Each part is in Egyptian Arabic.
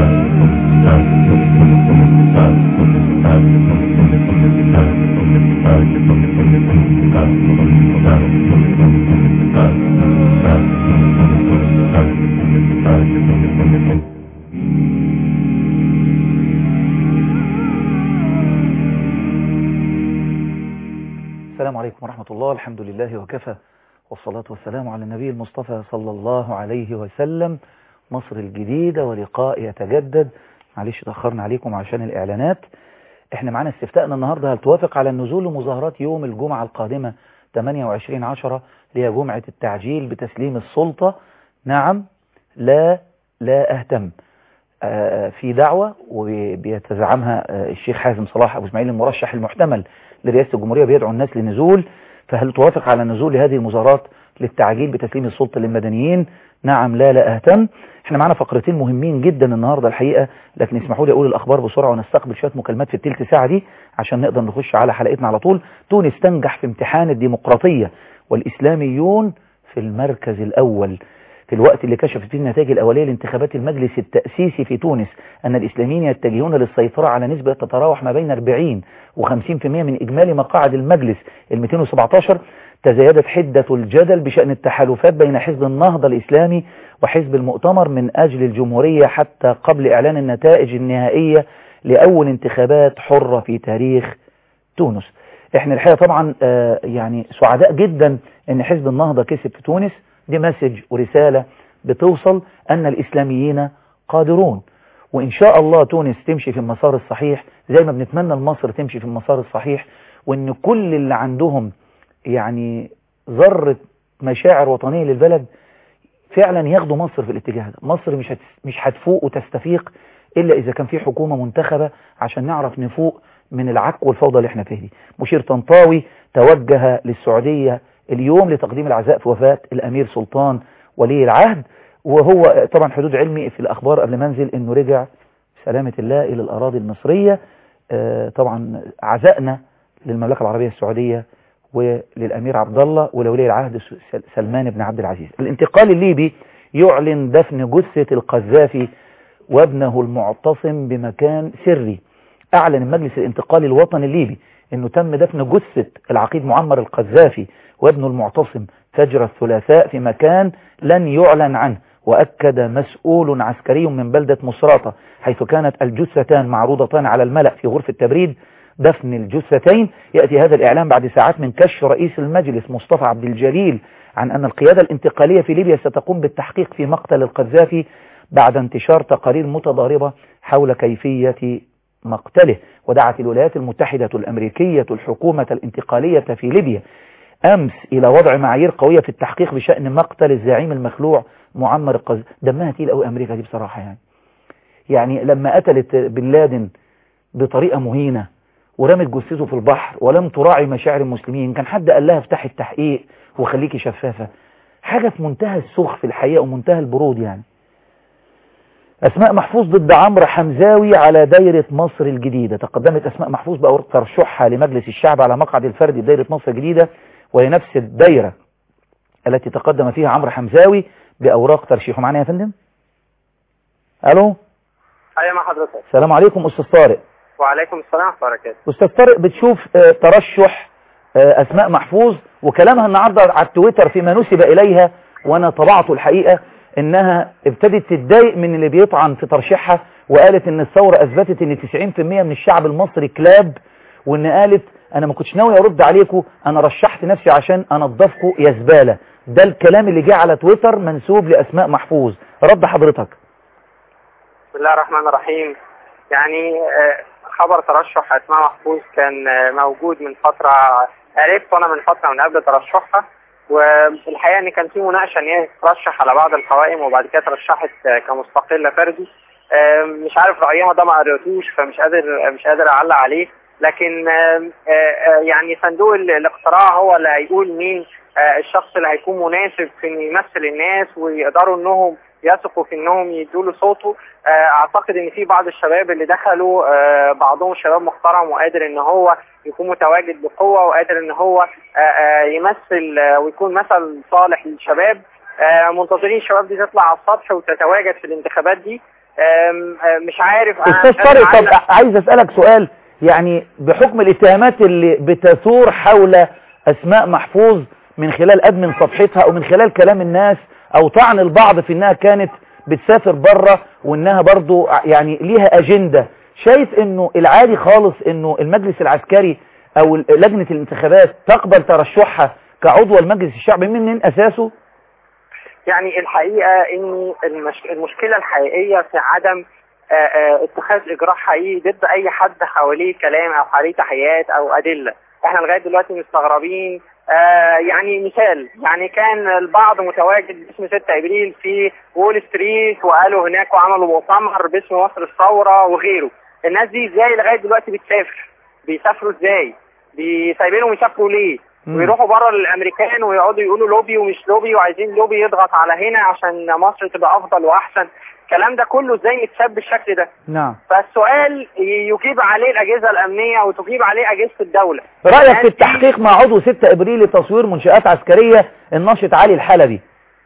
السلام عليكم ورحمة الله الحمد لله وكفى والصلاة والسلام على النبي المصطفى صلى الله عليه وسلم مصر الجديدة ولقاء يتجدد معلش تأخرنا عليكم عشان الإعلانات احنا معانا استفتاءنا النهاردة هل توافق على النزول لمظاهرات يوم الجمعة القادمة 28 عشرة اللي هي جمعة التعجيل بتسليم السلطة نعم لا لا أهتم آه، في دعوة وبيتزعمها آه، الشيخ حازم صلاح أبو اسماعيل المرشح المحتمل لرئاسة الجمهورية بيدعو الناس للنزول فهل توافق على النزول لهذه المظاهرات للتعجيل بتسليم السلطة للمدنيين نعم لا لا أهتم احنا معانا فقرتين مهمين جدا النهاردة الحقيقة لكن اسمحوا لي أقول الأخبار بسرعة ونستقبل شوية مكالمات في التلت ساعة دي عشان نقدر نخش على حلقتنا على طول تونس تنجح في امتحان الديمقراطية والإسلاميون في المركز الأول في الوقت اللي كشفت فيه النتائج الأولية لانتخابات المجلس التأسيسي في تونس أن الإسلاميين يتجهون للسيطرة على نسبة تتراوح ما بين 40 و50% من إجمالي مقاعد المجلس ال 217 تزايدت حدة الجدل بشأن التحالفات بين حزب النهضة الإسلامي وحزب المؤتمر من أجل الجمهورية حتى قبل إعلان النتائج النهائية لأول انتخابات حرة في تاريخ تونس احنا الحقيقة طبعا آه يعني سعداء جدا ان حزب النهضة كسب في تونس دي مسج ورسالة بتوصل أن الإسلاميين قادرون وإن شاء الله تونس تمشي في المسار الصحيح زي ما بنتمنى مصر تمشي في المسار الصحيح وإن كل اللي عندهم يعني ذرة مشاعر وطنية للبلد فعلا ياخدوا مصر في الاتجاه ده مصر مش هت... مش هتفوق وتستفيق إلا إذا كان في حكومة منتخبة عشان نعرف نفوق من العك والفوضى اللي احنا فيه دي مشير طنطاوي توجه للسعودية اليوم لتقديم العزاء في وفاة الأمير سلطان ولي العهد وهو طبعا حدود علمي في الأخبار قبل ما انزل أنه رجع سلامة الله إلى الأراضي المصرية آه طبعا عزائنا للمملكة العربية السعودية وللأمير عبد الله ولولي العهد سلمان بن عبد العزيز الانتقال الليبي يعلن دفن جثة القذافي وابنه المعتصم بمكان سري أعلن المجلس الانتقالي الوطني الليبي أنه تم دفن جثة العقيد معمر القذافي وابنه المعتصم فجر الثلاثاء في مكان لن يعلن عنه وأكد مسؤول عسكري من بلدة مصراتة حيث كانت الجثتان معروضتان على الملأ في غرفة تبريد دفن الجثتين يأتي هذا الإعلام بعد ساعات من كشف رئيس المجلس مصطفى عبد الجليل عن أن القيادة الانتقالية في ليبيا ستقوم بالتحقيق في مقتل القذافي بعد انتشار تقارير متضاربة حول كيفية مقتله ودعت الولايات المتحدة الأمريكية الحكومة الانتقالية في ليبيا أمس إلى وضع معايير قوية في التحقيق بشأن مقتل الزعيم المخلوع معمر القذافي دمها تقيل قوي أمريكا دي بصراحة يعني يعني لما قتلت بن لادن بطريقة مهينة ورمت جثته في البحر ولم تراعي مشاعر المسلمين كان حد قال لها افتحي التحقيق وخليكي شفافة حاجة في منتهى السخف في الحقيقة ومنتهى البرود يعني أسماء محفوظ ضد عمرو حمزاوي على دايرة مصر الجديدة تقدمت أسماء محفوظ بأوراق ترشحها لمجلس الشعب على مقعد الفردي بدايرة مصر الجديدة وهي نفس الدايرة التي تقدم فيها عمرو حمزاوي بأوراق ترشيحه معنا يا فندم ألو أيوة مع حضرتك السلام عليكم أستاذ طارق وعليكم السلام ورحمة الله وبركاته أستاذ طارق بتشوف آه، ترشح آه، أسماء محفوظ وكلامها النهاردة على التويتر فيما نسب إليها وأنا طبعته الحقيقة إنها ابتدت تتضايق من اللي بيطعن في ترشيحها وقالت إن الثورة أثبتت إن 90% من الشعب المصري كلاب وإن قالت أنا ما كنتش ناوي أرد عليكم أنا رشحت نفسي عشان أنضفكم يا زبالة ده الكلام اللي جه على تويتر منسوب لأسماء محفوظ رد حضرتك بسم الله الرحمن الرحيم يعني آه، خبر ترشح أسماء محفوظ كان آه، موجود من فترة عرفت أنا من فترة من قبل ترشحها والحقيقة إن كان في مناقشة إن هي ترشح على بعض القوائم وبعد كده ترشحت آه، كمستقلة فردي آه، مش عارف رأيها ده ما قريتوش فمش قادر مش قادر أعلق عليه لكن آه، آه، يعني صندوق ال- الاقتراع هو اللي هيقول مين آه، الشخص اللي هيكون مناسب في انه يمثل الناس ويقدروا انهم يثقوا في انهم يدوا له صوته آه، اعتقد ان في بعض الشباب اللي دخلوا آه، بعضهم شباب محترم وقادر ان هو يكون متواجد بقوه وقادر ان هو آه، آه، يمثل آه، ويكون مثل صالح للشباب آه، منتظرين الشباب دي تطلع على السطح وتتواجد في الانتخابات دي آم، آم، مش عارف أنا- استاذ أنا طارق طب عايز- عايز اسالك سؤال يعني بحكم الاتهامات اللي بتثور حول اسماء محفوظ من خلال ادمن صفحتها او من خلال كلام الناس او طعن البعض في انها كانت بتسافر بره وانها برضو ع- يعني ليها اجندة شايف انه العادي خالص انه المجلس العسكري او ال- لجنة الانتخابات تقبل ترشحها كعضو المجلس الشعبي من من اساسه يعني الحقيقة ان المش... المشكلة الحقيقية في عدم آه، آه، اتخاذ اجراء حقيقي ضد اي حد حواليه كلام او حواليه تحيات او ادلة احنا لغاية دلوقتي مستغربين آه، يعني مثال يعني كان البعض متواجد باسم 6 ابريل في وول ستريت وقالوا هناك وعملوا مؤتمر باسم مصر الثورة وغيره الناس دي ازاي لغاية دلوقتي بتسافر بيسافروا ازاي بيسايبينهم يسافروا ليه مم. ويروحوا بره للامريكان ويقعدوا يقولوا لوبي ومش لوبي وعايزين لوبي يضغط على هنا عشان مصر تبقى افضل واحسن الكلام ده كله ازاي متساب بالشكل ده نعم فالسؤال ي- يجيب عليه الاجهزه الامنيه وتجيب عليه اجهزه الدوله رأيك الناس في دي- التحقيق مع عضو 6 ابريل لتصوير منشآت عسكرية الناشط علي الحلبي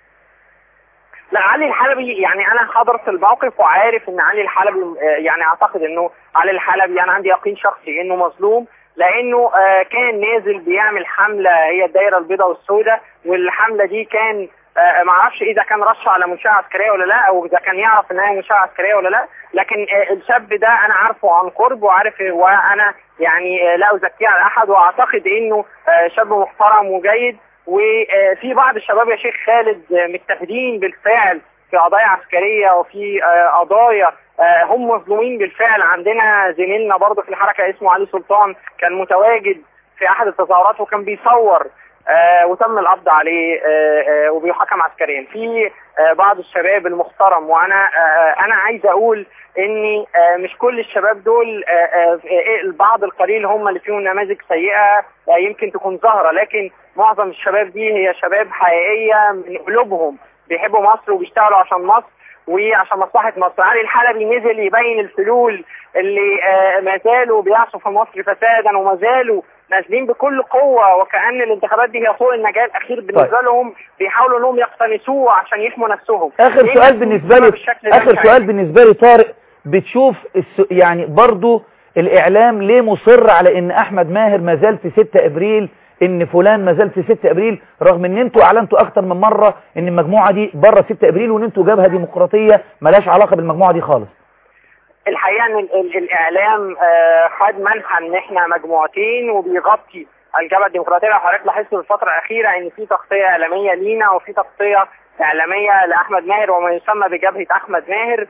لا علي الحلبي يعني انا حضرت الموقف وعارف ان علي الحلبي آه، يعني اعتقد انه علي الحلبي انا عندي يقين شخصي انه مظلوم لانه آه، كان نازل بيعمل حمله هي الدايره البيضاء والسوداء والحمله دي كان آه، ما اعرفش اذا كان رش على منشاه عسكريه ولا لا او اذا كان يعرف ان هي منشاه عسكريه ولا لا لكن آه، الشاب ده انا عارفه عن قرب وعارف وانا يعني آه، لا ازكيه على احد واعتقد انه آه، شاب محترم وجيد وفي بعض الشباب يا شيخ خالد متخذين بالفعل في قضايا عسكرية وفي آه، قضايا آه، هم مظلومين بالفعل عندنا زميلنا برضه في الحركة اسمه علي سلطان كان متواجد في أحد التظاهرات وكان بيصور آه، وتم القبض عليه آه، آه، وبيحكم عسكريا في آه، بعض الشباب المحترم وانا آه، انا عايز اقول اني آه، مش كل الشباب دول آه، آه، آه، البعض القليل هم اللي فيهم نماذج سيئة آه، يمكن تكون ظاهرة لكن معظم الشباب دي هي شباب حقيقية من قلوبهم بيحبوا مصر وبيشتغلوا عشان مصر وعشان مصلحة مصر علي الحلبي نزل يبين الفلول اللي آه، ما زالوا بيعصوا في مصر فسادا وما زالوا نازلين بكل قوة وكأن الانتخابات دي هي طوق النجاة الأخير بالنسبة لهم بيحاولوا انهم يقتنصوه عشان يحموا نفسهم اخر ليه سؤال نفسهم بالنسبة لي بالشكل ده اخر مش سؤال عارف. بالنسبة لي طارق بتشوف الس... يعني برضو الاعلام ليه مصر على ان احمد ماهر ما زال في 6 ابريل ان فلان ما زال في 6 ابريل رغم ان انتوا اعلنتوا اكتر من مرة ان المجموعة دي بره 6 ابريل وان انتوا جبهة ديمقراطية ملاش علاقة بالمجموعة دي خالص الحقيقه ان ال- ال- الاعلام آه، خد منحى ان احنا مجموعتين وبيغطي الجبهه الديمقراطيه لو حضرتك لاحظت في الفتره الاخيره ان في تغطيه اعلاميه لينا وفي تغطيه اعلاميه لاحمد ماهر وما يسمى بجبهه احمد ماهر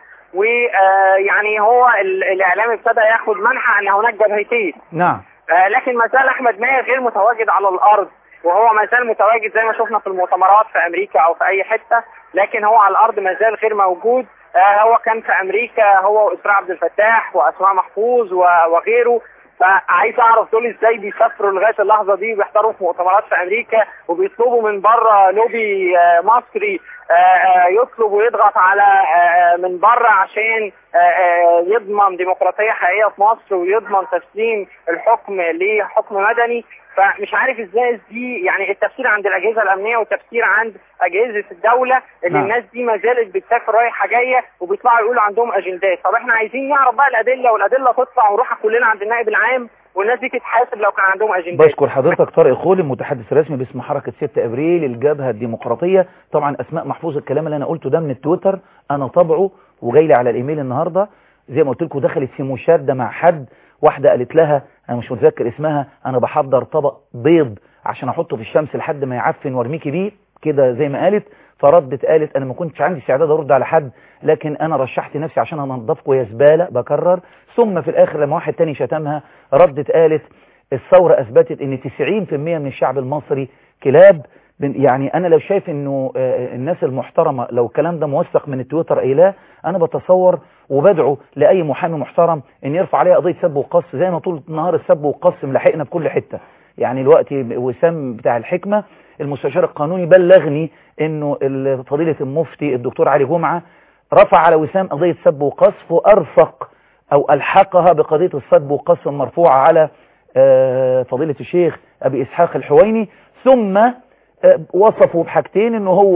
ويعني هو ال- الاعلام ابتدى ياخد منحى ان هناك جبهتين نعم آه، لكن ما زال احمد ماهر غير متواجد على الارض وهو ما زال متواجد زي ما شفنا في المؤتمرات في امريكا او في اي حته لكن هو على الارض ما زال غير موجود آه، هو كان في امريكا هو واسراء عبد الفتاح واسماء محفوظ و- وغيره فعايز اعرف دول ازاي بيسافروا لغايه اللحظه دي بيحضروا في مؤتمرات في امريكا وبيطلبوا من بره لوبي آه، مصري آه، آه، يطلب ويضغط على آه، من بره عشان آه، آه، يضمن ديمقراطيه حقيقيه في مصر ويضمن تسليم الحكم لحكم مدني فمش عارف ازاي دي يعني التفسير عند الاجهزه الامنيه والتفسير عند اجهزه الدوله اللي نعم. الناس دي ما زالت بتسافر رايحه جايه وبيطلعوا يقولوا عندهم اجندات طب احنا عايزين نعرف بقى الادله والادله تطلع ونروح كلنا عند النائب العام والناس دي تتحاسب لو كان عندهم اجندات بشكر حضرتك طارق خولي المتحدث الرسمي باسم حركة 6 ابريل الجبهة الديمقراطية طبعا اسماء محفوظ الكلام اللي انا قلته ده من التويتر انا طبعه وجاي لي على الايميل النهاردة زي ما قلت لكم دخلت في مشادة مع حد واحدة قالت لها انا مش متذكر اسمها انا بحضر طبق بيض عشان احطه في الشمس لحد ما يعفن وارميكي بيه كده زي ما قالت فردت قالت انا ما كنتش عندي استعداد ارد على حد لكن انا رشحت نفسي عشان انضفكم يا زبالة بكرر ثم في الاخر لما واحد تاني شتمها ردت قالت الثورة اثبتت ان 90% من الشعب المصري كلاب بن- يعني انا لو شايف انه آه، الناس المحترمة لو الكلام ده موثق من التويتر قايلاه انا بتصور وبدعو لاي محامي محترم ان يرفع عليها قضية سب وقص زي ما طول النهار السب والقص ملاحقنا في كل حتة يعني الوقت وسام بتاع الحكمة المستشار القانوني بلغني انه ال- فضيلة المفتي الدكتور علي جمعة رفع على وسام قضية سب وقذف وارفق او الحقها بقضية السب والقذف المرفوعة على آه، فضيلة الشيخ ابي اسحاق الحويني ثم آه، وصفوا بحاجتين انه هو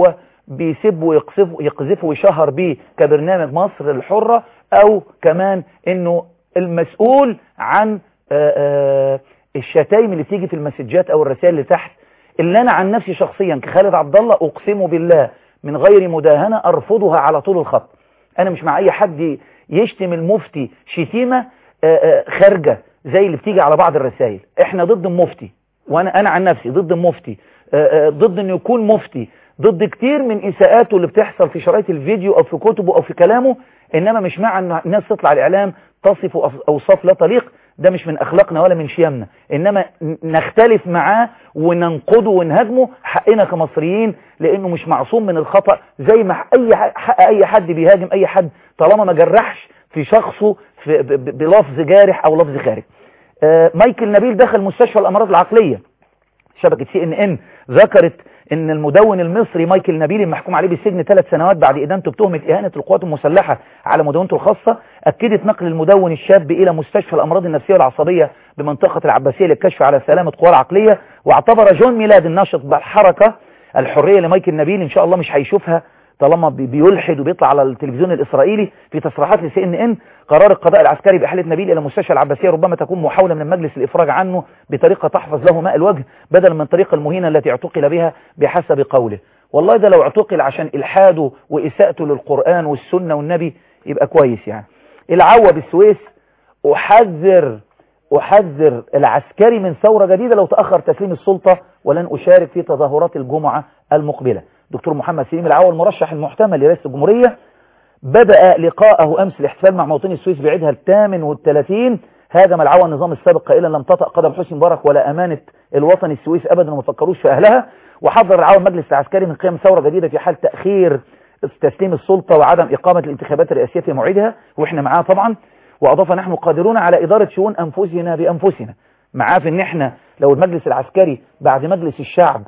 بيسب ويقذف يقذفه ويشهر بيه كبرنامج مصر الحرة او كمان انه المسؤول عن آآ آآ الشتايم اللي بتيجي في المسجات او الرسائل اللي تحت اللي انا عن نفسي شخصيا كخالد عبد الله اقسم بالله من غير مداهنة ارفضها على طول الخط انا مش مع اي حد يشتم المفتي شتيمة خارجة زي اللي بتيجي على بعض الرسائل احنا ضد المفتي وانا انا عن نفسي ضد المفتي ضد انه يكون مفتي ضد كتير من اساءاته اللي بتحصل في شرايط الفيديو او في كتبه او في كلامه انما مش مع ان الناس تطلع الاعلام تصف اوصاف لا تليق ده مش من اخلاقنا ولا من شيمنا انما نختلف معاه وننقده ونهاجمه حقنا كمصريين لانه مش معصوم من الخطأ زي ما اي حق اي حد بيهاجم اي حد طالما ما جرحش في شخصه في بلفظ جارح او لفظ خارج آه مايكل نبيل دخل مستشفى الامراض العقلية شبكة سي ان ان ذكرت ان المدون المصري مايكل نبيل المحكوم عليه بالسجن ثلاث سنوات بعد ادانته بتهمة اهانة القوات المسلحة على مدونته الخاصة اكدت نقل المدون الشاب الى مستشفى الامراض النفسية والعصبية بمنطقة العباسية للكشف على سلامة قواه العقلية واعتبر جون ميلاد الناشط بالحركة الحرية لمايكل نبيل ان شاء الله مش هيشوفها طالما بيلحد وبيطلع على التلفزيون الإسرائيلي في تصريحات لسي ان ان قرار القضاء العسكري بإحالة نبيل إلى مستشفى العباسية ربما تكون محاولة من المجلس الإفراج عنه بطريقة تحفظ له ماء الوجه بدلا من طريقة المهينة التي اعتقل بها بحسب قوله والله ده لو اعتقل عشان إلحاده وإساءته للقرآن والسنة والنبي يبقى كويس يعني العوة بالسويس أحذر أحذر العسكري من ثورة جديدة لو تأخر تسليم السلطة ولن أشارك في تظاهرات الجمعة المقبلة دكتور محمد سليم العوى المرشح المحتمل لرئاسة الجمهورية بدأ لقاءه أمس الاحتفال مع مواطني السويس بعيدها الثامن والثلاثين هاجم العوى النظام السابق قائلا لم تطأ قدم حسني مبارك ولا أمانة الوطن السويس أبدا وما فكروش في أهلها وحذر العوى المجلس العسكري من قيام ثورة جديدة في حال تأخير تسليم السلطة وعدم إقامة الانتخابات الرئاسية في موعدها وإحنا معاه طبعا وأضاف نحن قادرون على إدارة شؤون أنفسنا بأنفسنا معاه في إن إحنا لو المجلس العسكري بعد مجلس الشعب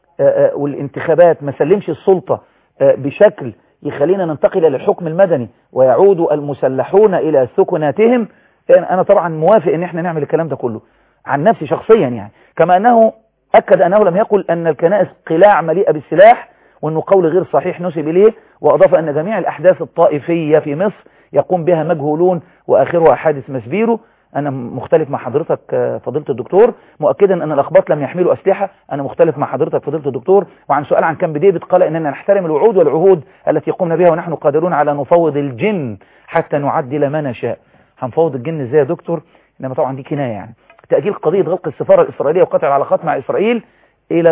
والانتخابات ما سلمش السلطة بشكل يخلينا ننتقل إلى الحكم المدني ويعود المسلحون إلى سكناتهم أنا طبعا موافق إن احنا نعمل الكلام ده كله عن نفسي شخصيا يعني كما أنه أكد أنه لم يقل أن الكنائس قلاع مليئة بالسلاح وأنه قول غير صحيح نسب إليه وأضاف أن جميع الأحداث الطائفية في مصر يقوم بها مجهولون وآخرها حادث مسبيرو أنا مختلف مع حضرتك فضيلة الدكتور مؤكدا أن الأخباط لم يحملوا أسلحة أنا مختلف مع حضرتك فضيلة الدكتور وعن سؤال عن كامب ديفيد قال أننا نحترم الوعود والعهود التي قمنا بها ونحن قادرون على نفوض الجن حتى نعدل ما نشاء هنفوض الجن ازاي يا دكتور إنما طبعا دي كناية يعني تأجيل قضية غلق السفارة الإسرائيلية وقطع العلاقات مع إسرائيل إلى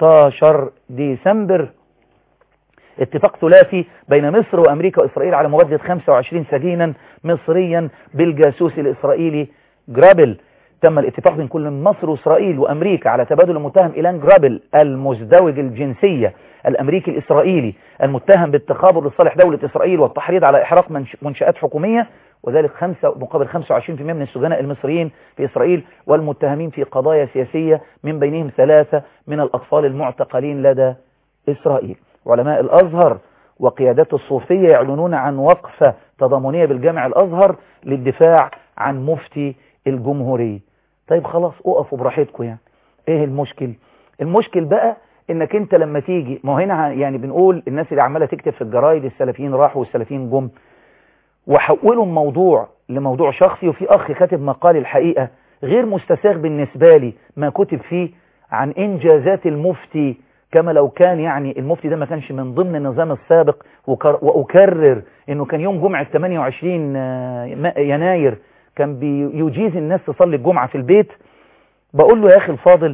13 ديسمبر اتفاق ثلاثي بين مصر وأمريكا وإسرائيل على مبادلة 25 سجينا مصريا بالجاسوس الإسرائيلي جرابل تم الاتفاق بين كل مصر وإسرائيل وأمريكا على تبادل المتهم إيلان جرابل المزدوج الجنسية الأمريكي الإسرائيلي المتهم بالتخابر لصالح دولة إسرائيل والتحريض على إحراق منشآت حكومية وذلك خمسة مقابل 25% من السجناء المصريين في إسرائيل والمتهمين في قضايا سياسية من بينهم ثلاثة من الأطفال المعتقلين لدى إسرائيل علماء الأزهر وقيادات الصوفية يعلنون عن وقفة تضامنية بالجامع الأزهر للدفاع عن مفتي الجمهورية طيب خلاص اقفوا براحتكم يعني ايه المشكل المشكل بقى انك انت لما تيجي ما هنا يعني بنقول الناس اللي عمالة تكتب في الجرايد السلفيين راحوا والسلفيين جم وحولوا الموضوع لموضوع شخصي وفي اخ كاتب مقال الحقيقة غير مستساغ بالنسبة لي ما كتب فيه عن انجازات المفتي كما لو كان يعني المفتي ده ما كانش من ضمن النظام السابق وأكرر انه كان يوم جمعة 28 يناير كان بيجيز الناس تصلي الجمعة في البيت بقول له يا اخي الفاضل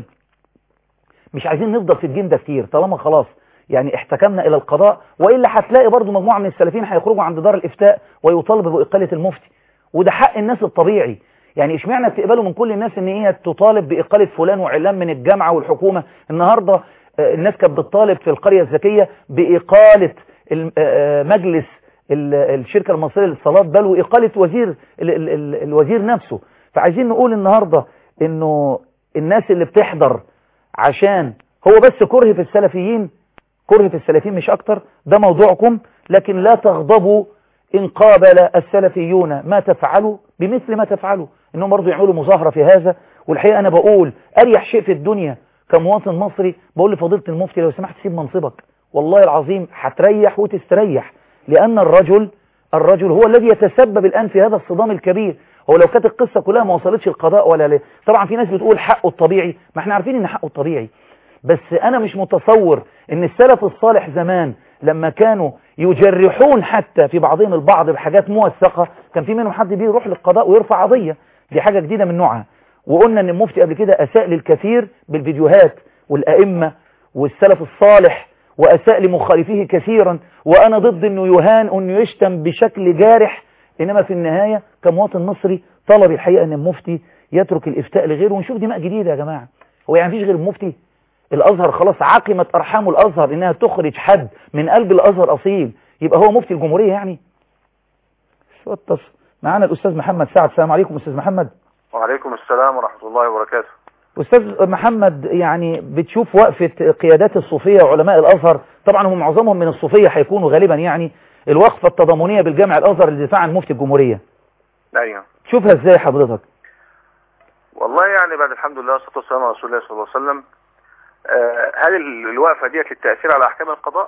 مش عايزين نفضل في الجيم ده كتير طالما خلاص يعني احتكمنا الى القضاء وإلا هتلاقي برضو مجموعة من السلفيين هيخرجوا عند دار الافتاء ويطالبوا بإقالة المفتي وده حق الناس الطبيعي يعني اشمعنى بتقبلوا من كل الناس ان هي تطالب بإقالة فلان وعلان من الجامعة والحكومة النهاردة الناس كانت بتطالب في القرية الذكية بإقالة مجلس الشركة المصرية للاتصالات بل وإقالة وزير الوزير نفسه فعايزين نقول النهاردة انه الناس اللي بتحضر عشان هو بس كره في السلفيين كره في السلفيين مش اكتر ده موضوعكم لكن لا تغضبوا ان قابل السلفيون ما تفعلوا بمثل ما تفعلوا انهم برضو يعملوا مظاهرة في هذا والحقيقة انا بقول اريح شيء في الدنيا كمواطن مصري بقول لفضيلة المفتي لو سمحت سيب منصبك والله العظيم هتريح وتستريح لأن الرجل الرجل هو الذي يتسبب الآن في هذا الصدام الكبير هو لو كانت القصة كلها ما وصلتش القضاء ولا ليه طبعا في ناس بتقول حقه الطبيعي ما احنا عارفين ان حقه الطبيعي بس انا مش متصور ان السلف الصالح زمان لما كانوا يجرحون حتى في بعضهم البعض بحاجات موثقة كان في منهم حد بيروح للقضاء ويرفع قضية دي حاجة جديدة من نوعها وقلنا ان المفتي قبل كده اساء للكثير بالفيديوهات والائمة والسلف الصالح واساء لمخالفيه كثيرا وانا ضد انه يهان انه يشتم بشكل جارح انما في النهاية كمواطن مصري طلب الحقيقة ان المفتي يترك الافتاء لغيره ونشوف دماء جديدة يا جماعة هو يعني فيش غير المفتي الازهر خلاص عقمت ارحام الازهر انها تخرج حد من قلب الازهر اصيل يبقى هو مفتي الجمهورية يعني شو التص معانا الاستاذ محمد سعد السلام عليكم استاذ محمد وعليكم السلام ورحمة الله وبركاته أستاذ محمد يعني بتشوف وقفة قيادات الصوفية وعلماء الأزهر طبعا هم معظمهم من الصوفية هيكونوا غالبا يعني الوقفة التضامنية بالجامع الأزهر للدفاع عن مفتي الجمهورية أيوه شوفها ازاي حضرتك والله يعني بعد الحمد لله والصلاة والسلام على رسول الله صلى الله عليه وسلم آه هل ال- الوقفة ديت للتأثير على أحكام القضاء؟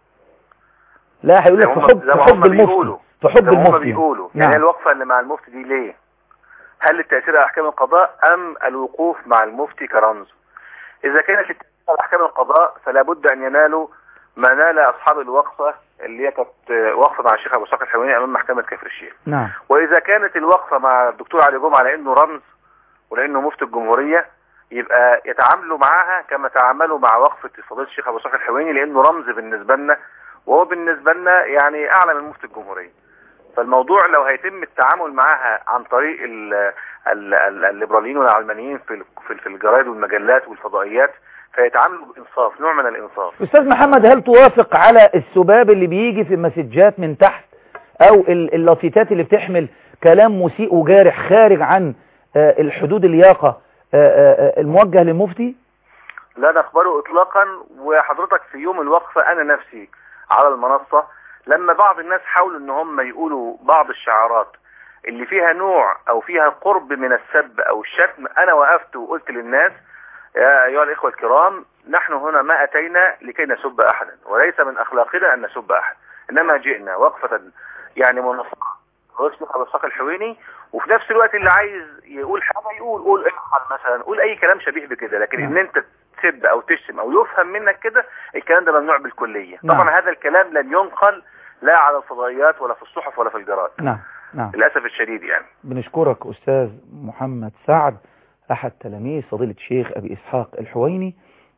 لا هيقول زي لك ما في هم- حب زي في ما حب هم المفتي بيقولوا. في حب زي ما هم المفتي بيقولوا يعني هي نعم الوقفة اللي مع المفتي دي ليه؟ هل للتأثير على أحكام القضاء أم الوقوف مع المفتي كرمز؟ إذا كانت للتأثير على أحكام القضاء فلا بد أن ينالوا ما نال أصحاب الوقفة اللي هي كانت آه، وقفة مع الشيخ أبو صقر الحويني أمام محكمة كفر الشيخ نعم وإذا كانت الوقفة مع الدكتور علي جمعة لأنه رمز ولأنه مفتي الجمهورية يبقى يتعاملوا معاها كما تعاملوا مع وقفة فضيلة الشيخ أبو صقر الحويني لأنه رمز بالنسبة لنا وهو بالنسبة لنا يعني أعلى من مفتي الجمهورية فالموضوع لو هيتم التعامل معاها عن طريق ال- ال- ال- الليبراليين والعلمانيين في ال- في في الجرايد والمجلات والفضائيات فيتعاملوا بإنصاف نوع من الإنصاف أستاذ محمد هل توافق على السباب اللي بيجي في المسجات من تحت أو ال- اللافيتات اللي بتحمل كلام مسيء وجارح خارج عن آه، الحدود اللياقة آه، آه، آه، الموجه للمفتي لا نقبله اطلاقا وحضرتك في يوم الوقفة انا نفسي على المنصة لما بعض الناس حاولوا ان هم يقولوا بعض الشعارات اللي فيها نوع او فيها قرب من السب او الشتم انا وقفت وقلت للناس يا ايها الاخوة الكرام نحن هنا ما اتينا لكي نسب احدا وليس من اخلاقنا ان نسب احد انما جئنا وقفة يعني منصقة اسمه ابو اسحاق الحويني وفي نفس الوقت اللي عايز يقول حاجه يقول قول افعل مثلا قول اي كلام شبيه بكده لكن ان انت تسب او تشتم او يفهم منك كده الكلام ده ممنوع بالكليه نعم. طبعا هذا الكلام لن ينقل لا على الفضائيات ولا في الصحف ولا في الجرائد نعم نعم للاسف الشديد يعني بنشكرك أستاذ محمد سعد أحد تلاميذ فضيلة الشيخ أبي إسحاق الحويني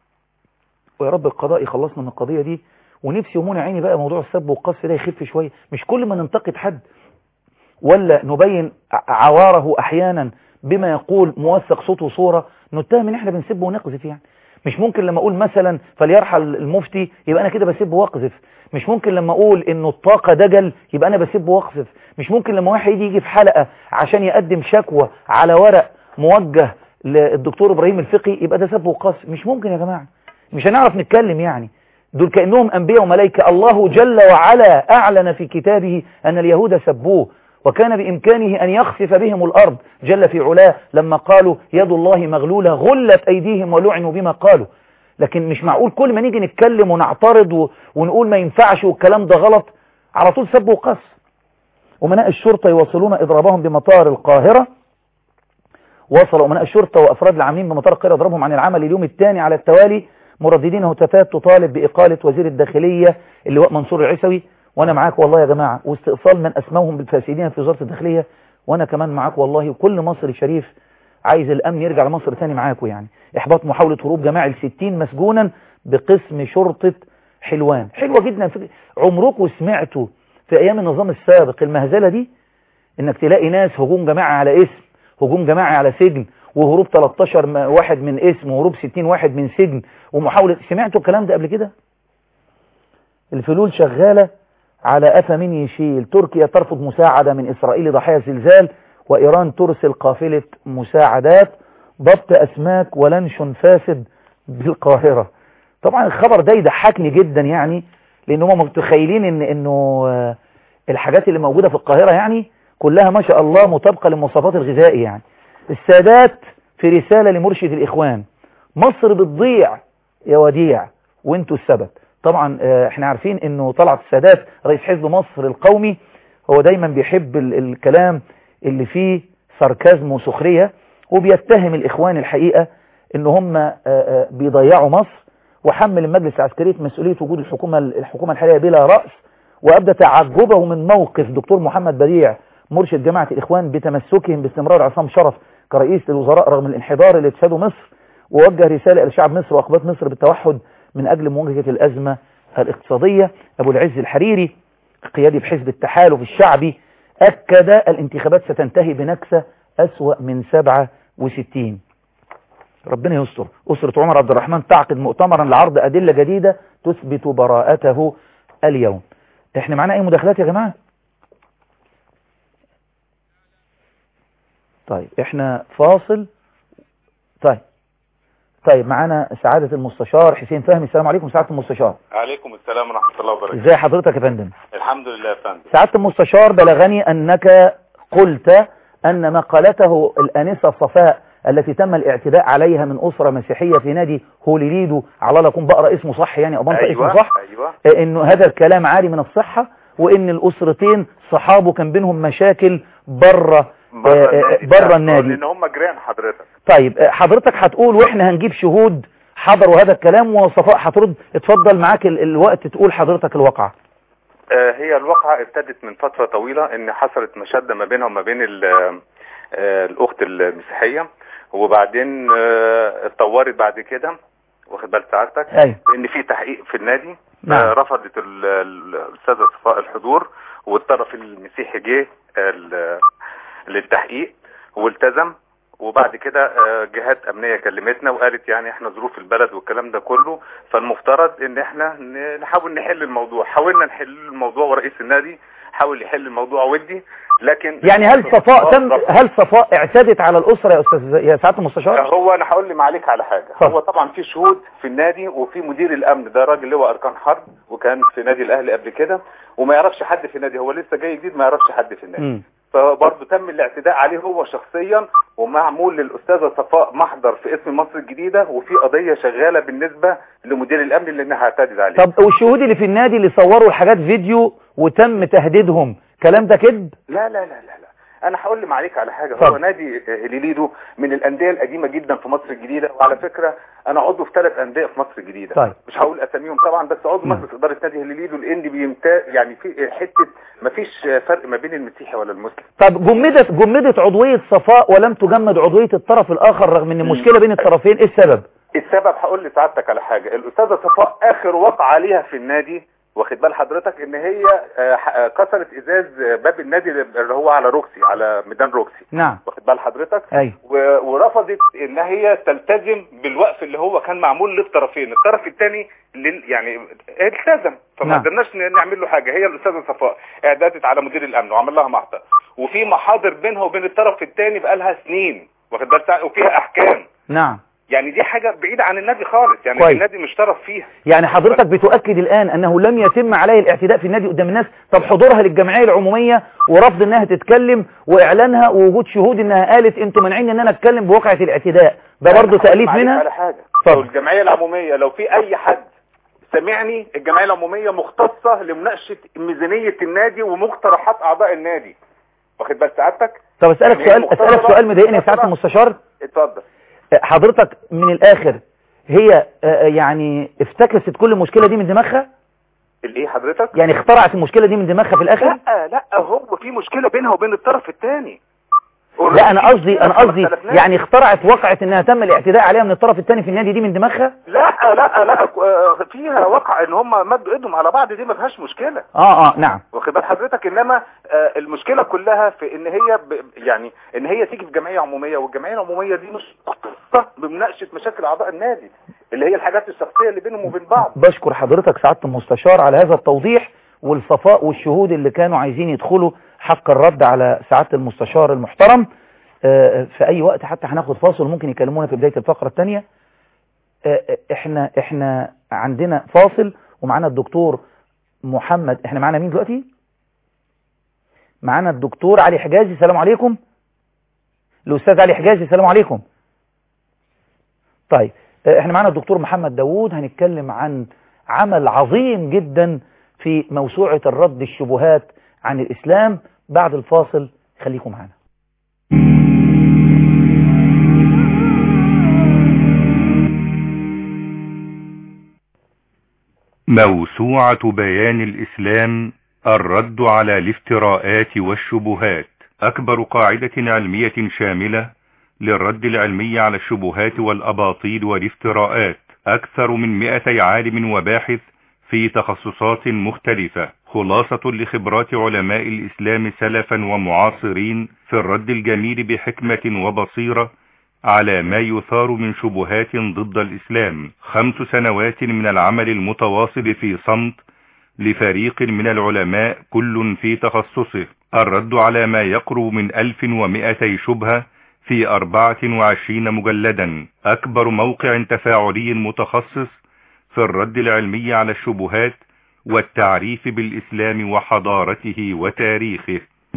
ويا رب القضاء يخلصنا من القضية دي ونفسي يمون عيني بقى موضوع السب والقذف ده يخف شوية مش كل ما ننتقد حد ولا نبين ع- عواره أحيانا بما يقول موثق صوت وصورة نتهم ان احنا بنسب ونقذف يعني مش ممكن لما اقول مثلا فليرحل المفتي يبقى انا كده بسب واقذف مش ممكن لما اقول انه الطاقة دجل يبقى انا بسب واقذف مش ممكن لما واحد يجي يجي في حلقة عشان يقدم شكوى على ورق موجه للدكتور ابراهيم الفقي يبقى ده سب وقذف مش ممكن يا جماعة مش هنعرف نتكلم يعني دول كأنهم أنبياء وملائكة الله جل وعلا أعلن في كتابه أن اليهود سبوه وكان بإمكانه أن يخسف بهم الأرض جل في علاه لما قالوا يد الله مغلولة غلت أيديهم ولعنوا بما قالوا لكن مش معقول كل ما نيجي نتكلم ونعترض و... ونقول ما ينفعش والكلام ده غلط على طول سب وقص أمناء الشرطة يواصلون إضرابهم بمطار القاهرة وصل أمناء الشرطة وأفراد العاملين بمطار القاهرة إضرابهم عن العمل اليوم الثاني على التوالي مرددين هتافات تطالب بإقالة وزير الداخلية اللواء منصور العيسوي وأنا معاك والله يا جماعة واستئصال من أسموهم بالفاسدين في وزارة الداخلية وأنا كمان معاك والله وكل مصري شريف عايز الأمن يرجع لمصر تاني معاكم يعني إحباط محاولة هروب جماعي لستين مسجونا بقسم شرطة حلوان حلوة جدا فكرة عمركم سمعتوا في أيام النظام السابق المهزلة دي إنك تلاقي ناس هجوم جماعي على اسم هجوم جماعي على سجن وهروب 13 م- واحد من اسم وهروب 60 واحد من سجن ومحاولة سمعتوا الكلام ده قبل كده الفلول شغالة على قفا مين يشيل تركيا ترفض مساعدة من إسرائيل ضحايا زلزال وإيران ترسل قافلة مساعدات ضبط أسماك ولنشن فاسد بالقاهرة طبعا الخبر ده يضحكني جدا يعني لأن هم متخيلين إن إنه آه، الحاجات اللي موجودة في القاهرة يعني كلها ما شاء الله مطابقة للمواصفات الغذائية يعني السادات في رسالة لمرشد الإخوان مصر بتضيع يا وديع وانتوا السبب طبعا آه، احنا عارفين انه طلعت السادات رئيس حزب مصر القومي هو دايما بيحب ال- الكلام اللي فيه ساركازم وسخرية وبيتهم الاخوان الحقيقة ان هم آه، آه، بيضيعوا مصر وحمل المجلس العسكري مسؤولية وجود الحكومة الحكومة الحالية بلا رأس وأبدى تعجبه من موقف دكتور محمد بديع مرشد جماعة الإخوان بتمسكهم باستمرار عصام شرف كرئيس للوزراء رغم الانحدار اللي اتشهده مصر ووجه رسالة إلى شعب مصر وأقباط مصر بالتوحد من أجل مواجهة الأزمة الاقتصادية أبو العز الحريري قيادي بحزب التحالف الشعبي أكد الانتخابات ستنتهي بنكسة أسوأ من 67 ربنا يستر أسرة عمر عبد الرحمن تعقد مؤتمرا لعرض أدلة جديدة تثبت براءته اليوم احنا معانا اي مداخلات يا جماعة طيب احنا فاصل طيب طيب معانا سعادة المستشار حسين فهمي السلام عليكم سعادة المستشار عليكم السلام ورحمة الله وبركاته ازاي حضرتك يا فندم الحمد لله يا فندم سعادة المستشار بلغني انك قلت ان مقالته الانسة صفاء التي تم الاعتداء عليها من اسرة مسيحية في نادي هوليليدو على لا اكون بقرا اسمه صح يعني او بنطق اسمه صح ايوه انه هذا الكلام عاري من الصحة وان الاسرتين صحابه كان بينهم مشاكل بره بره النادي لان هم جيران حضرتك طيب آه، حضرتك هتقول واحنا هنجيب شهود حضروا هذا الكلام وصفاء هترد اتفضل معاك ال- الوقت تقول حضرتك الواقعة آه، هي الواقعة ابتدت من فترة طويلة ان حصلت مشادة ما بينها وما بين ال- آه، الاخت المسيحية وبعدين آه، اتطورت بعد كده واخد بال سعادتك ايوه ان في تحقيق في النادي نعم. آه، رفضت ال- ال- الاستاذه صفاء الحضور والطرف المسيحي جه ال- للتحقيق والتزم وبعد كده آه، جهات امنيه كلمتنا وقالت يعني احنا ظروف البلد والكلام ده كله فالمفترض ان احنا ن- نحاول نحل الموضوع حاولنا نحل الموضوع ورئيس النادي حاول يحل الموضوع ودي لكن يعني هل صفاء تم هل صفاء اعتدت على الاسرة يا استاذ يا سعادة المستشار هو انا هقول لي معلك على حاجه اتفضل. هو طبعا في شهود في النادي وفي مدير الامن ده راجل لواء اركان حرب وكان في نادي الاهلي قبل كده وما يعرفش حد في النادي هو لسه جاي جديد ما يعرفش حد في النادي مم. فبرضه تم الاعتداء عليه هو شخصيا ومعمول للاستاذه صفاء محضر في اسم مصر الجديده وفي قضيه شغاله بالنسبه لمدير الامن لانها اعتدت عليه طب والشهود اللي في النادي اللي صوروا الحاجات فيديو وتم تهديدهم كلام ده كذب لا لا لا لا لا انا هقول لي معلك على حاجه اتفضل. هو نادي هليليدو من الانديه القديمه جدا في مصر الجديده وعلى فكره انا عضو في ثلاث انديه في مصر الجديده طيب. مش هقول اساميهم طبعا بس عضو نعم. مجلس اداره نادي هليليدو لان بيمتاز يعني في حته ما فيش فرق ما بين المسيحي ولا المسلم طب جمدت جمدت عضوية صفاء ولم تجمد عضوية الطرف الاخر رغم ان المشكلة بين الطرفين ايه السبب السبب هقول لسعادتك على حاجه الاستاذه صفاء اخر وقعه ليها في النادي واخد بال حضرتك ان هي آه، ح- آه، كسرت ازاز باب النادي اللي هو على روكسي على ميدان روكسي نعم واخد بال حضرتك ايوه و- ورفضت ان هي تلتزم بالوقف اللي هو كان معمول للطرفين الطرف الثاني لل يعني التزم فما نعم. قدرناش ن- نعمل له حاجه هي الاستاذه صفاء اعدادت على مدير الامن وعمل لها محضر وفي محاضر بينها وبين الطرف الثاني بقالها سنين واخد بالك سع- وفيها احكام نعم يعني دي حاجه بعيده عن النادي خالص يعني كويس. النادي مش طرف فيها يعني حضرتك بتؤكد الآن أنه لم يتم عليه الاعتداء في النادي قدام الناس طب حضورها للجمعية العمومية ورفض أنها تتكلم وإعلانها ووجود شهود أنها قالت أنتوا مانعين أن أنا أتكلم بواقعة الاعتداء ده برضه أنا تأليف هقول منها على حاجه اتفضل. لو الجمعيه العموميه لو في اي حد سمعني الجمعيه العموميه مختصه لمناقشه ميزانيه النادي ومقترحات اعضاء النادي واخد بال سعادتك طب أسألك يعني هي سؤال أسألك مختصرة- سؤال مضايقني يا سعادة مختصرة. المستشار اتفضل حضرتك من الآخر هي آه، آه، يعني افتكست كل المشكلة دي من دماغها الايه حضرتك يعني اخترعت المشكلة دي من دماغها في الآخر لا لا هو في مشكله بينها وبين الطرف الثاني لا أنا قصدي أنا قصدي يعني اخترعت وقعة أنها تم الاعتداء عليها من الطرف الثاني في النادي دي من دماغها لا لا لا آه، فيها وقع ان هم مدوا ايدهم على بعض دي ما فيهاش مشكله آه آه نعم واخد بال حضرتك انما آه، المشكله كلها في ان هي ب... يعني ان هي تيجي في جمعيه عموميه والجمعيه العموميه دي مش مختصه بمناقشه مشاكل اعضاء النادي اللي هي الحاجات الشخصيه اللي بينهم وبين بعض بشكر حضرتك سعادة المستشار على هذا التوضيح والصفاء والشهود اللي كانوا عايزين يدخلوا حق الرد على سعادة المستشار المحترم آه، في أي وقت حتى هناخد فاصل ممكن يكلمونا في بداية الفقرة الثانية آه، احنا احنا عندنا فاصل ومعانا الدكتور محمد احنا معانا مين دلوقتي معانا الدكتور علي حجازي السلام عليكم الأستاذ علي حجازي السلام عليكم طيب آه، احنا معانا الدكتور محمد داوود هنتكلم عن عمل عظيم جدا في موسوعة الرد الشبهات عن الإسلام بعد الفاصل خليكم معنا موسوعة بيان الإسلام الرد على الافتراءات والشبهات أكبر قاعدة علمية شاملة للرد العلمي على الشبهات والأباطيل والافتراءات أكثر من مئتي عالم وباحث في تخصصات مختلفة خلاصة لخبرات علماء الإسلام سلفا ومعاصرين في الرد الجميل بحكمة وبصيرة على ما يثار من شبهات ضد الإسلام خمس سنوات من العمل المتواصل في صمت لفريق من العلماء كل في تخصصه الرد على ما يقرب من ألف ومئتي شبهة في أربعة وعشرين مجلدا أكبر موقع تفاعلي متخصص في الرد العلمي على الشبهات والتعريف بالإسلام وحضارته وتاريخه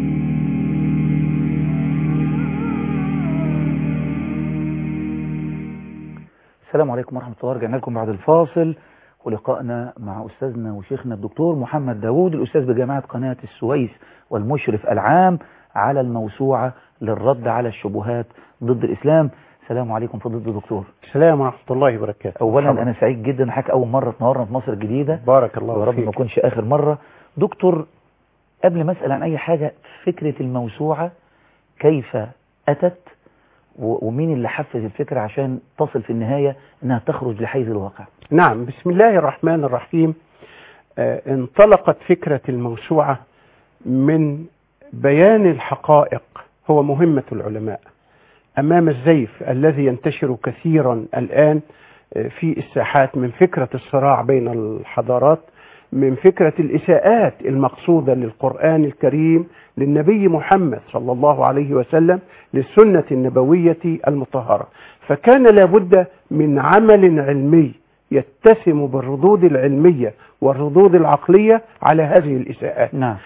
السلام عليكم ورحمة الله رجعنا لكم بعد الفاصل ولقائنا مع أستاذنا وشيخنا الدكتور محمد داوود الأستاذ بجامعة قناة السويس والمشرف العام على الموسوعة للرد على الشبهات ضد الإسلام السلام عليكم فضيلة الدكتور السلام ورحمة الله وبركاته أولا مرحبا. أنا سعيد جدا حضرتك أول مرة تنورنا في مصر الجديدة بارك الله ويا رب ما فيك يكونش آخر مرة دكتور قبل ما أسأل عن أي حاجة فكرة الموسوعة كيف أتت و- ومين اللي حفز الفكرة عشان تصل في النهاية أنها تخرج لحيز الواقع نعم بسم الله الرحمن الرحيم آه، انطلقت فكرة الموسوعة من بيان الحقائق هو مهمة العلماء أمام الزيف الذي ينتشر كثيرا الآن آه، في الساحات من فكرة الصراع بين الحضارات من فكرة الإساءات المقصودة للقرآن الكريم للنبي محمد صلى الله عليه وسلم للسنة النبوية المطهرة فكان لابد من عمل علمي يتسم بالردود العلمية والردود العقلية على هذه الإساءات نعم